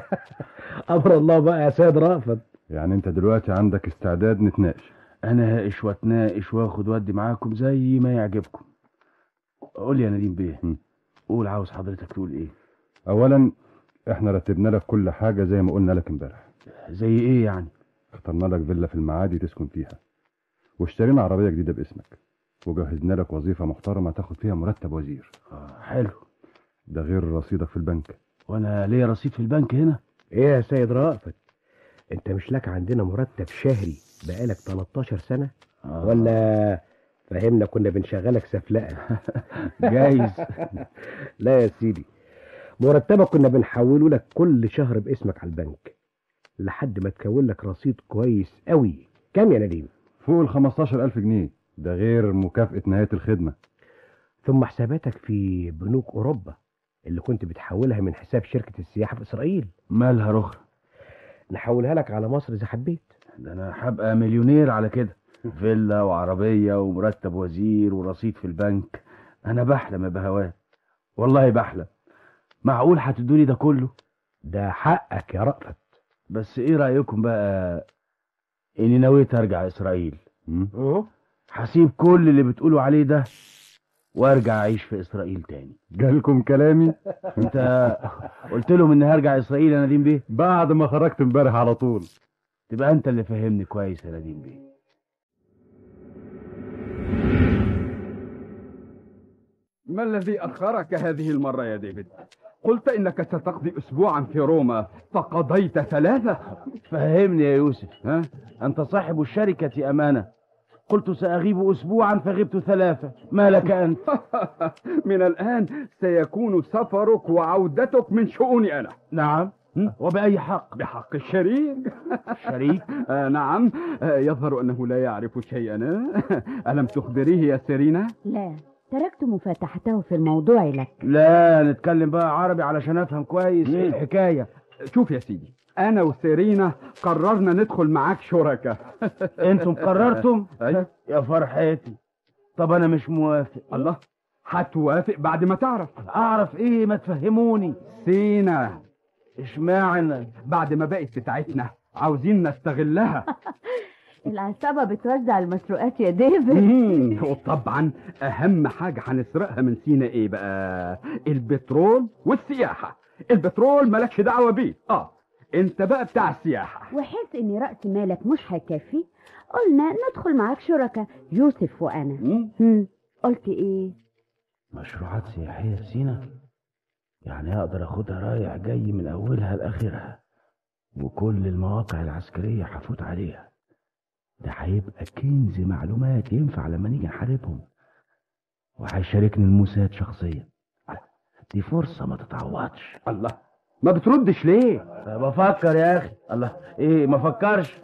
امر الله بقى يا سيد رأفت يعني انت دلوقتي عندك استعداد نتناقش انا هاقش واتناقش واخد ودي معاكم زي ما يعجبكم قول لي يا نديم بيه قول عاوز حضرتك تقول ايه اولا احنا رتبنا لك كل حاجه زي ما قلنا لك امبارح زي ايه يعني اخترنا لك فيلا في المعادي تسكن فيها واشترينا عربيه جديده باسمك وجهزنا لك وظيفه محترمه تاخد فيها مرتب وزير آه حلو ده غير رصيدك في البنك وانا ليا رصيد في البنك هنا ايه يا سيد رأفت انت مش لك عندنا مرتب شهري بقالك 13 سنة آه. ولا فهمنا كنا بنشغلك سفلقة جايز لا يا سيدي مرتبك كنا بنحوله لك كل شهر باسمك على البنك لحد ما تكون لك رصيد كويس قوي كام يا نديم فوق ال 15000 جنيه ده غير مكافأة نهاية الخدمة ثم حساباتك في بنوك اوروبا اللي كنت بتحولها من حساب شركة السياحة في اسرائيل مالها رخرة نحولها لك على مصر اذا حبيت ده انا هبقى مليونير على كده فيلا وعربية ومرتب وزير ورصيد في البنك انا بحلم يا بهوات والله بحلم معقول هتدوني ده كله ده حقك يا رأفت بس ايه رأيكم بقى اني نويت ارجع اسرائيل هسيب كل اللي بتقولوا عليه ده وارجع اعيش في اسرائيل تاني جالكم كلامي انت قلت لهم اني هرجع اسرائيل يا نديم بيه بعد ما خرجت امبارح على طول تبقى انت اللي فهمني كويس يا نديم بيه ما الذي أخرك هذه المرة يا ديفيد؟ قلت إنك ستقضي أسبوعا في روما فقضيت ثلاثة فهمني يا يوسف ها انت صاحب الشركة امانة قلت ساغيب اسبوعا فغبت ثلاثة ما لك انت من الآن سيكون سفرك وعودتك من شؤوني أنا نعم وبأي حق بحق الشريك شريك آه نعم آه يظهر أنه لا يعرف شيئا ألم تخبريه يا سيرينا؟ لا تركت مفاتحته في الموضوع لك لا نتكلم بقى عربي علشان افهم كويس ايه الحكاية شوف يا سيدي أنا وسيرينا قررنا ندخل معاك شركة انتم قررتم أيوة يا فرحتي طب انا مش موافق الله هتوافق بعد ما تعرف اعرف ايه ما تفهموني سينا اشمعنى بعد ما بقت بتاعتنا عاوزين نستغلها العصابة بتوزع المسروقات يا ديفيد وطبعا اهم حاجة هنسرقها من سينا ايه بقى البترول والسياحة البترول مالكش دعوة بيه اه انت بقى بتاع السياحة وحيث ان رأس مالك مش هيكفي قلنا ندخل معاك شركة يوسف وانا هم، قلت ايه مشروعات سياحية في سينا يعني اقدر اخدها رايح جاي من اولها لاخرها وكل المواقع العسكرية هفوت عليها ده هيبقى كنز معلومات ينفع لما نيجي نحاربهم وهيشاركني الموساد شخصيا دي فرصة ما تتعوضش الله ما بتردش ليه بفكر يا اخي الله ايه ما فكرش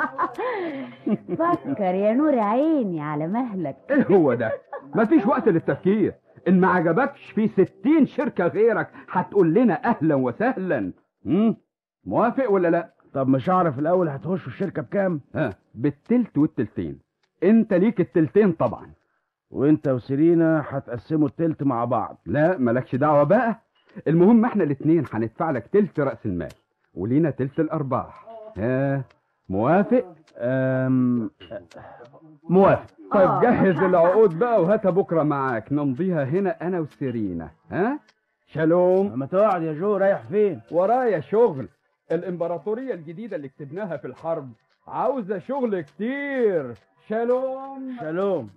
فكر يا نور عيني على مهلك ايه هو ده مفيش وقت للتفكير ان ما عجبكش في ستين شركة غيرك هتقول لنا اهلا وسهلا مم؟ موافق ولا لا طب مش هعرف الاول هتخشوا الشركة بكام ها بالتلت والتلتين انت ليك التلتين طبعا وانت وسيرينا هتقسموا التلت مع بعض لا مالكش دعوة بقى المهم احنا الاتنين هندفع لك تلت رأس المال ولينا تلت الارباح ها موافق أم... موافق طيب آه. جهز العقود بقى وهاتها بكره معاك نمضيها هنا انا وسيرينا ها شالوم ما تقعد يا جو رايح فين ورايا شغل الامبراطوريه الجديده اللي كتبناها في الحرب عاوزه شغل كتير شالوم شالوم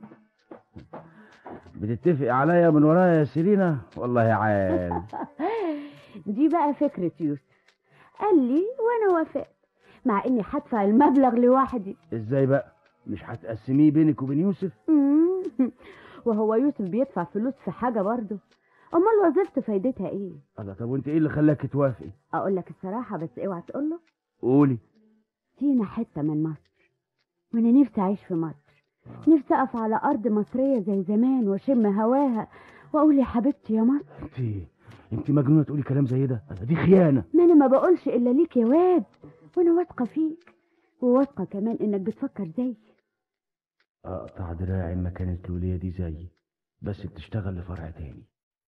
بتتفق عليا من ورايا يا سيرينا والله عال دي بقى فكرة يوسف قال لي وانا وافقت مع اني هدفع المبلغ لوحدي ازاي بقى مش هتقسميه بينك وبين يوسف مم. وهو يوسف بيدفع فلوس في حاجة برضه امال وظيفته فايدتها ايه الله طب وانت ايه اللي خلاك توافقي اقول لك الصراحة بس اوعى تقول له قولي سينا حتة من مصر وانا نفسي اعيش في مصر نفسي اقف على ارض مصرية زي زمان واشم هواها واقول يا حبيبتي يا مصر انت انت مجنونه تقولي كلام زي ده دي خيانه ما انا ما بقولش الا ليك يا واد وانا واثقة فيك وواثقة كمان انك بتفكر زيي اقطع دراعي ما كانت الوليه دي زيي بس بتشتغل لفرع تاني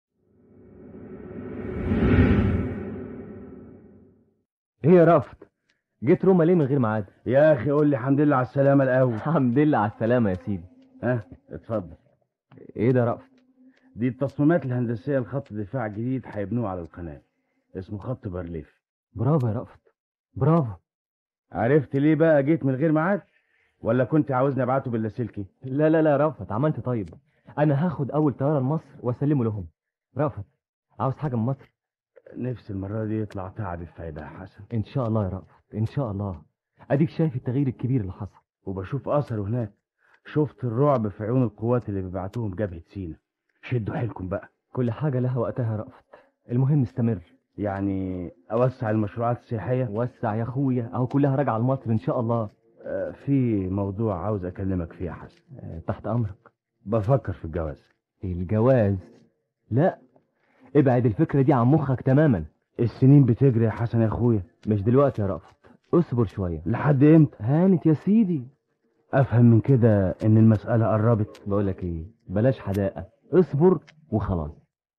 ايه يا رافت جيت روما ليه من غير ميعاد يا اخي قول لي الحمد لله على السلامه الاول الحمد لله على السلامه يا سيدي ها اتفضل ايه ده رافت دي التصميمات الهندسيه لخط دفاع جديد هيبنوه على القناه اسمه خط بارليف برافو يا رافت برافو عرفت ليه بقى جيت من غير ميعاد ولا كنت عاوزني ابعته باللاسلكي لا لا لا رافت عملت طيب انا هاخد اول طياره لمصر واسلمه لهم رافت عاوز حاجه من مصر نفسي المره دي يطلع تعب الفايده يا حسن ان شاء الله يا رافت ان شاء الله اديك شايف التغيير الكبير اللي حصل وبشوف اثره هناك شفت الرعب في عيون القوات اللي بيبعتوهم جبهه سينا شدوا حيلكم بقى كل حاجه لها وقتها يا رافت المهم استمر يعني اوسع المشروعات السياحيه وسع يا اخويا اهو كلها راجعه لمصر ان شاء الله آه، في موضوع عاوز اكلمك فيه يا حسن آه، تحت امرك بفكر في الجواز الجواز لا ابعد الفكره دي عن مخك تماما السنين بتجري يا حسن يا اخويا مش دلوقتي يا رافت اصبر شويه لحد امتى هانت يا سيدي افهم من كده ان المساله قربت بقول لك ايه بلاش حداقه اصبر وخلاص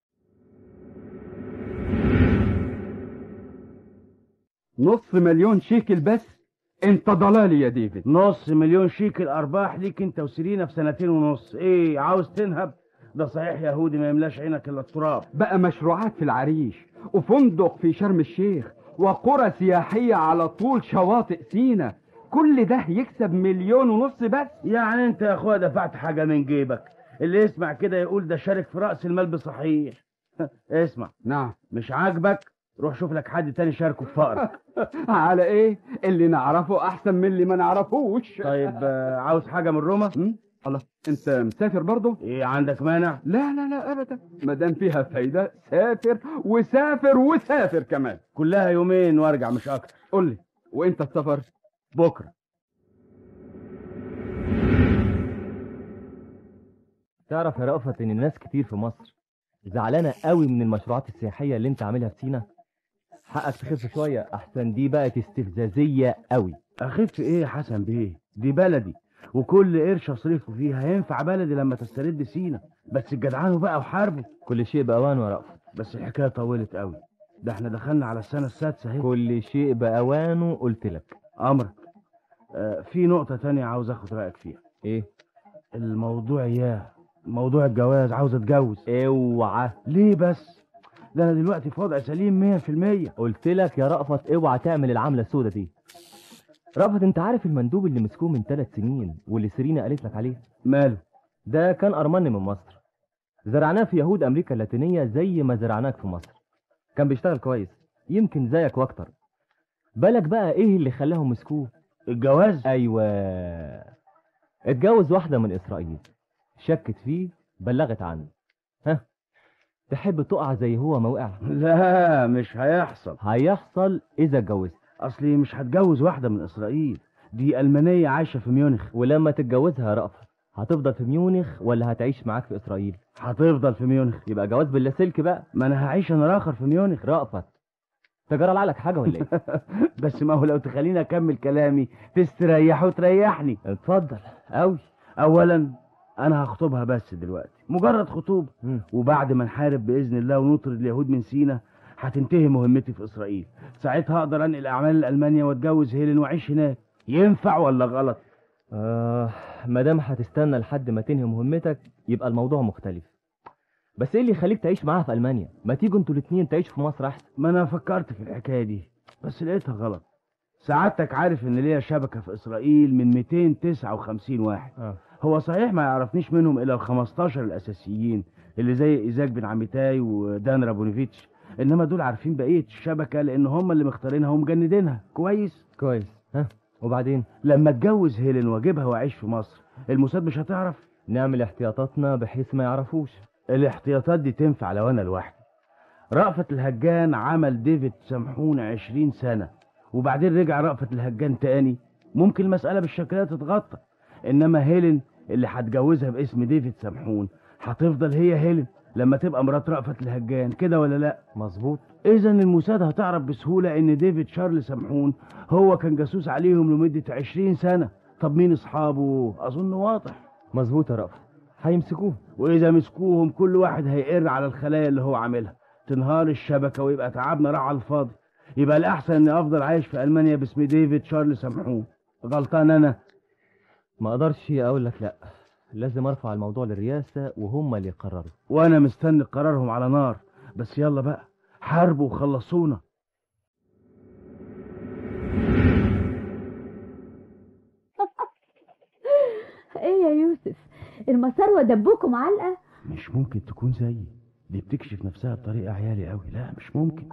نص مليون شيكل بس انت ضلالي يا ديفيد نص مليون شيكل ارباح ليك انت وسيرينا في سنتين ونص ايه عاوز تنهب ده صحيح يهودي ما يملاش عينك الا التراب بقى مشروعات في العريش وفندق في شرم الشيخ وقرى سياحية على طول شواطئ سينا كل ده يكسب مليون ونص بس يعني انت يا اخويا دفعت حاجه من جيبك اللي يسمع كده يقول ده شارك في راس المال بصحيح اسمع نعم مش عاجبك روح شوف لك حد تاني شاركه في فقرك على ايه اللي نعرفه احسن من اللي ما نعرفوش طيب آه، عاوز حاجه من روما الله انت مسافر برضه ايه عندك مانع لا لا لا ابدا ما دام فيها فايده سافر وسافر وسافر كمان كلها يومين وارجع مش اكتر قول لي وانت السفر بكره تعرف يا رأفت ان ناس كتير في مصر زعلانه قوي من المشروعات السياحيه اللي انت عاملها في سينا حقك تخف شويه احسن دي بقت استفزازيه قوي اخف ايه يا حسن بيه دي بلدي وكل قرش اصرفه فيها هينفع بلدي لما تسترد سينا بس الجدعان بقى وحاربوا كل شيء باوانه يا رأفت بس الحكايه طولت قوي ده احنا دخلنا على السنه السادسه اهي كل شيء باوانه قلت لك امرك آه في نقطه تانية عاوز اخد رايك فيها ايه الموضوع ياه موضوع الجواز عاوز اتجوز اوعى ليه بس ده انا دلوقتي في وضع سليم 100% قلت لك يا رأفت اوعى تعمل العمله السوداء دي رأفت انت عارف المندوب اللي مسكوه من ثلاث سنين واللي سيرينا قالت لك عليه ماله ده كان ارمني من مصر زرعناه في يهود امريكا اللاتينيه زي ما زرعناك في مصر كان بيشتغل كويس يمكن زيك واكتر بالك بقى ايه اللي خلاهم مسكوه الجواز ايوه اتجوز واحده من اسرائيل شكت فيه بلغت عنه ها تحب تقع زي هو ما وقع لا مش هيحصل هيحصل اذا اتجوزت اصلي مش هتجوز واحده من اسرائيل دي المانيه عايشه في ميونخ ولما تتجوزها يا رأفت هتفضل في ميونخ ولا هتعيش معاك في اسرائيل هتفضل في ميونخ يبقى جواز باللاسلكي بقى ما انا هعيش انا راخر في ميونخ رأفت تجرى لعلك حاجه ولا ايه بس ما هو لو تخليني اكمل كلامي تستريح وتريحني اتفضل قوي اولا انا هخطبها بس دلوقتي مجرد خطوبه وبعد ما نحارب باذن الله ونطرد اليهود من سينا هتنتهي مهمتي في اسرائيل ساعتها اقدر انقل اعمال لالمانيا واتجوز هيلين واعيش هناك ينفع ولا غلط آه ما دام هتستنى لحد ما تنهي مهمتك يبقى الموضوع مختلف بس ايه اللي يخليك تعيش معاها في المانيا ما تيجوا انتوا الاتنين تعيشوا في مصر احسن ما انا فكرت في الحكايه دي بس لقيتها غلط سعادتك عارف ان ليا شبكه في اسرائيل من 259 واحد آه. هو صحيح ما يعرفنيش منهم الا ال 15 الاساسيين اللي زي ايزاك بن عميتاي ودان رابونيفيتش انما دول عارفين بقيه الشبكه لان هم اللي مختارينها ومجندينها كويس كويس ها وبعدين لما اتجوز هيلين واجيبها واعيش في مصر الموساد مش هتعرف نعمل احتياطاتنا بحيث ما يعرفوش الاحتياطات دي تنفع لو انا لوحدي رأفت الهجان عمل ديفيد سامحون عشرين سنة وبعدين رجع رأفت الهجان تاني ممكن المسألة بالشكل ده تتغطى انما هيلين اللي هتجوزها باسم ديفيد سامحون هتفضل هي هيلين لما تبقى مرات رأفت الهجان كده ولا لا مظبوط اذا الموساد هتعرف بسهولة ان ديفيد شارل سامحون هو كان جاسوس عليهم لمدة عشرين سنة طب مين اصحابه اظن واضح مظبوط يا رأفت هيمسكوه واذا مسكوهم كل واحد هيقر على الخلايا اللي هو عاملها تنهار الشبكة ويبقى تعبنا راح على الفاضي يبقى الأحسن إني أفضل عايش في ألمانيا باسم ديفيد شارل سامحون غلطان أنا ما اقدرش اقول لك لا لازم ارفع الموضوع للرئاسه وهم اللي يقرروا وأنا مستني قرارهم على نار بس يلا بقى حاربوا وخلصونا ايه يا يوسف المسار دبوكم علقه مش ممكن تكون زيي دي بتكشف نفسها بطريقة عيالي قوي لا مش ممكن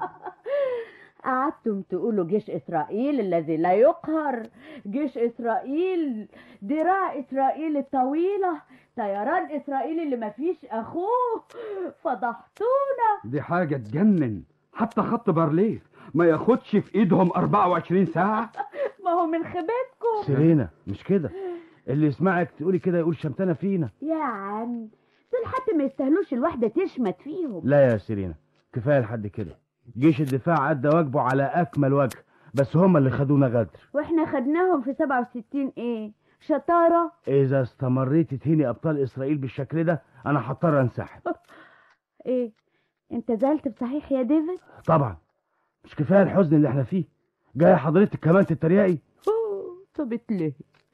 قعدتم تقولوا جيش إسرائيل الذي لا يقهر جيش إسرائيل دراع إسرائيل الطويلة طيران إسرائيل اللي مفيش أخوه فضحتونا دي حاجة تجنن حتى خط بارليف ما ياخدش في ايدهم 24 ساعة ما هو من خيبتكم سيرينا مش كده اللي يسمعك تقولي كده يقول شمتانة فينا يا عم دول حتى ما يستاهلوش الواحدة تشمت فيهم لا يا سيرينا كفاية لحد كده جيش الدفاع أدى واجبه على أكمل وجه بس هم اللي خدونا غدر واحنا خدناهم في 67 ايه شطارة إذا استمريت تهيني أبطال إسرائيل بالشكل ده أنا هضطر أنسحب ايه انت زعلت بصحيح يا ديفيد طبعا مش كفاية الحزن اللي احنا فيه جاية حضرتك كمان تتريقي أوه، طب اتلهي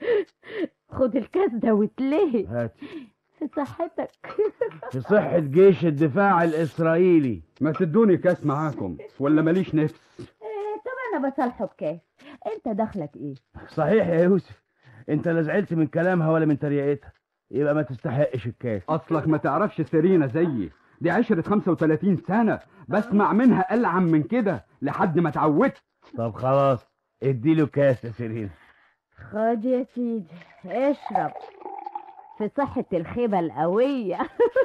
خد الكاس ده واتلهي هاتي في صحتك في صحة جيش الدفاع الإسرائيلي ما تدوني كاس معاكم ولا ماليش نفس إيه، طب انا بصالحه بكاس انت دخلك ايه صحيح يا يوسف انت لا زعلت من كلامها ولا من تريقتها يبقى ما تستحقش الكاس اصلك ما تعرفش سيرينا زيي دي عشرة 35 سنة بسمع منها ألعن من كده لحد ما اتعودت طب خلاص اديله كاس يا سيرين خد يا سيدي اشرب في صحة الخيبة القوية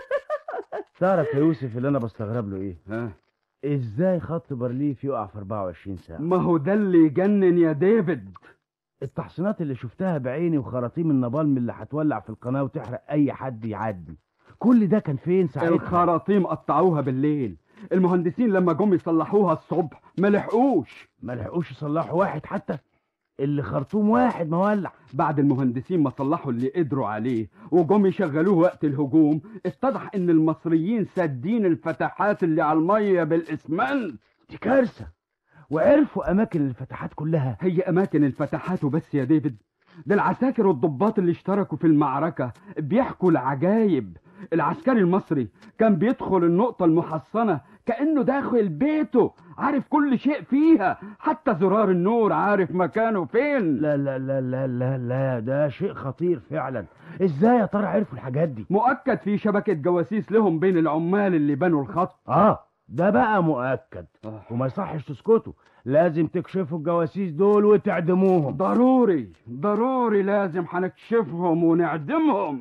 تعرف يا يوسف اللي انا بستغرب له ايه ها ازاي خط بارليف يقع في 24 ساعة ما هو ده اللي يجنن يا ديفيد التحصينات اللي شفتها بعيني وخراطيم النبالم اللي هتولع في القناة وتحرق اي حد يعدي كل ده كان فين ساعتها الخراطيم قطعوها بالليل المهندسين لما جم يصلحوها الصبح ما لحقوش ما لحقوش يصلحوا واحد حتى اللي خرطوم واحد مولع بعد المهندسين ما صلحوا اللي قدروا عليه وجم يشغلوه وقت الهجوم اتضح ان المصريين سادين الفتحات اللي على الميه بالاسمنت دي كارثة وعرفوا اماكن الفتحات كلها هي اماكن الفتحات وبس يا ديفيد ده العساكر والضباط اللي اشتركوا في المعركة بيحكوا العجايب العسكري المصري كان بيدخل النقطة المحصنة كأنه داخل بيته عارف كل شيء فيها حتى زرار النور عارف مكانه فين لا لا لا لا لا لا ده شيء خطير فعلا ازاي يا ترى عرفوا الحاجات دي مؤكد في شبكة جواسيس لهم بين العمال اللي بنوا الخط اه ده بقى مؤكد وما يصحش تسكتوا لازم تكشفوا الجواسيس دول وتعدموهم ضروري ضروري لازم هنكشفهم ونعدمهم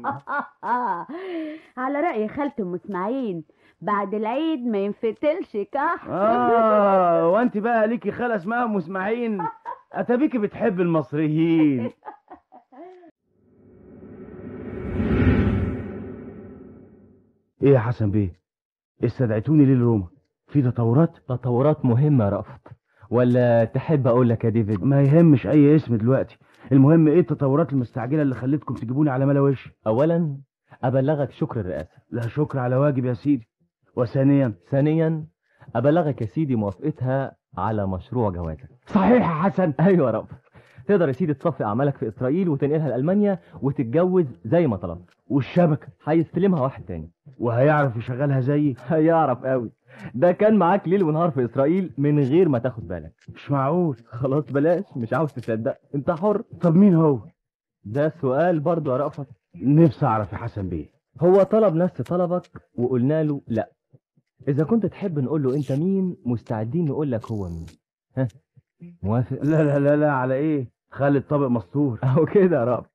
على رأي خالته ام اسماعيل بعد العيد ما ينفتلش كحك اه وانت بقى ليكي خالة اسمها ام اسماعيل اتابيكي بتحب المصريين ايه يا حسن بيه استدعيتوني ليه لروما في تطورات تطورات مهمة يا رأفت ولا تحب اقول لك يا ديفيد ما يهمش اي اسم دلوقتي المهم ايه التطورات المستعجله اللي خلتكم تجيبوني على ملا وشي اولا ابلغك شكر الرئاسة لا شكر على واجب يا سيدي وثانيا ثانيا ابلغك يا سيدي موافقتها على مشروع جوازك صحيح يا حسن ايوه يا رب تقدر يا سيدي تصفي اعمالك في اسرائيل وتنقلها لالمانيا وتتجوز زي ما طلبت والشبكه هيستلمها واحد تاني وهيعرف يشغلها زيي هيعرف قوي ده كان معاك ليل ونهار في اسرائيل من غير ما تاخد بالك مش معقول خلاص بلاش مش عاوز تصدق انت حر طب مين هو ده سؤال برضو يا رأفت نفسي اعرف يا حسن بيه هو طلب نفس طلبك وقلنا له لا اذا كنت تحب نقول له انت مين مستعدين نقول لك هو مين ها موافق لا لا لا لا على ايه خلي الطبق مستور اهو كده يا رب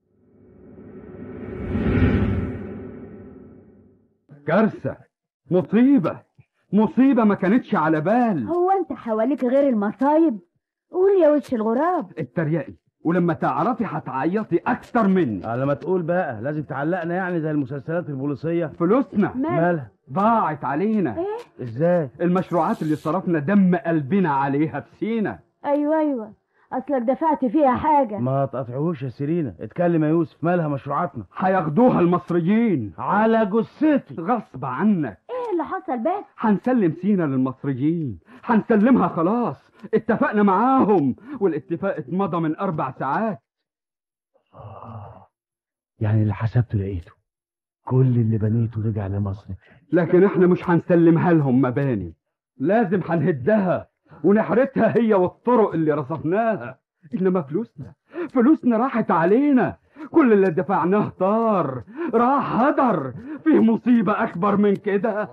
كارثة مصيبة مصيبة ما كانتش على بال هو انت حواليك غير المصايب قول يا وش الغراب اتريقي ولما تعرفي هتعيطي اكتر مني على ما تقول بقى لازم تعلقنا يعني زي المسلسلات البوليسيه فلوسنا مالها ضاعت علينا ايه ازاي المشروعات اللي صرفنا دم قلبنا عليها في سينا ايوه ايوه اصلك دفعت فيها حاجه ما تقطعوش يا سيرينا اتكلم يا يوسف مالها مشروعاتنا هياخدوها المصريين على جثتي غصب عنك ايه اللي حصل بس هنسلم سينا للمصريين هنسلمها خلاص اتفقنا معاهم والاتفاق اتمضى من اربع ساعات يعني اللي حسبته لقيته كل اللي بنيته رجع لمصر لكن احنا مش هنسلمها لهم مباني لازم هنهدها ونحرتها هي والطرق اللي رصفناها انما فلوسنا فلوسنا راحت علينا كل اللي دفعناه طار راح هدر فيه مصيبة أكبر من كده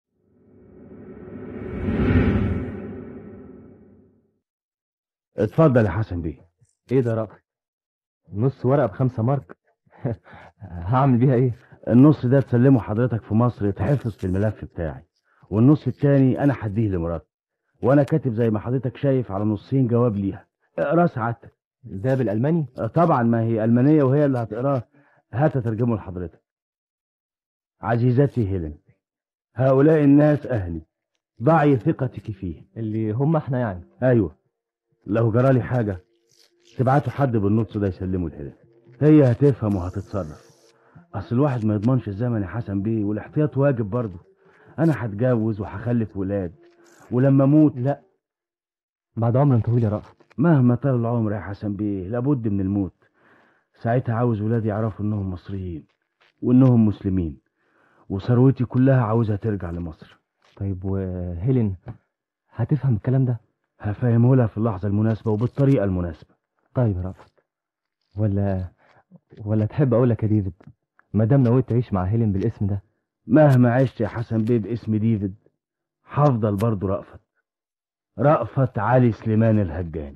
اتفضل يا حسن بيه ايه ده رأفت نص ورقة بخمسة مارك هعمل بيها ايه النص ده تسلمه حضرتك في مصر يتحفظ في الملف بتاعي والنص التاني انا هديه لمراتي وانا كاتب زي ما حضرتك شايف على نصين جواب ليها اقراه سعادتك ده بالالماني طبعا ما هي المانيه وهي اللي هتقراه هات ترجمه لحضرتك عزيزتي هيلين هؤلاء الناس اهلي ضعي ثقتك فيه اللي هم احنا يعني ايوه لو جرالي حاجه تبعتوا حد بالنص ده يسلمه لهيلين هي هتفهم وهتتصرف اصل الواحد ما يضمنش الزمن يا حسن بيه والاحتياط واجب برضه انا هتجوز وهخلف ولاد ولما اموت لا بعد عمر طويل يا رأفت مهما طال العمر يا حسن بيه لابد من الموت ساعتها عاوز ولادي يعرفوا انهم مصريين وانهم مسلمين وثروتي كلها عاوزها ترجع لمصر طيب وهيلين هتفهم الكلام ده هفهمه لها في اللحظه المناسبه وبالطريقه المناسبه طيب يا رأفت ولا ولا تحب اقول لك يا ديفيد ما دام نويت تعيش مع هيلين بالاسم ده مهما عشت يا حسن بيه باسم ديفيد هفضل برضه رأفت رأفت علي سليمان الهجان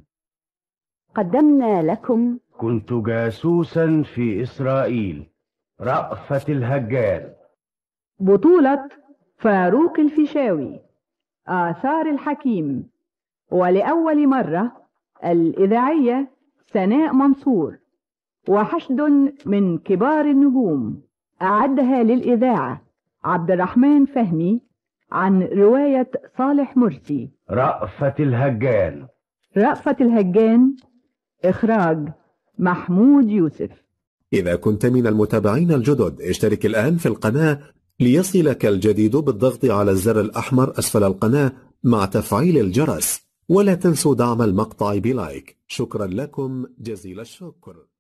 قدمنا لكم كنت جاسوسا في إسرائيل رأفت الهجان بطولة فاروق الفيشاوي آثار الحكيم ولأول مرة الإذاعية سناء منصور وحشد من كبار النجوم أعدها للإذاعة عبد الرحمن فهمي عن رواية صالح مرسي رأفت الهجان رأفت الهجان إخراج محمود يوسف إذا كنت من المتابعين الجدد اشترك الآن في القناة ليصلك الجديد بالضغط على الزر الأحمر أسفل القناة مع تفعيل الجرس ولا تنسوا دعم المقطع بلايك شكرا لكم جزيل الشكر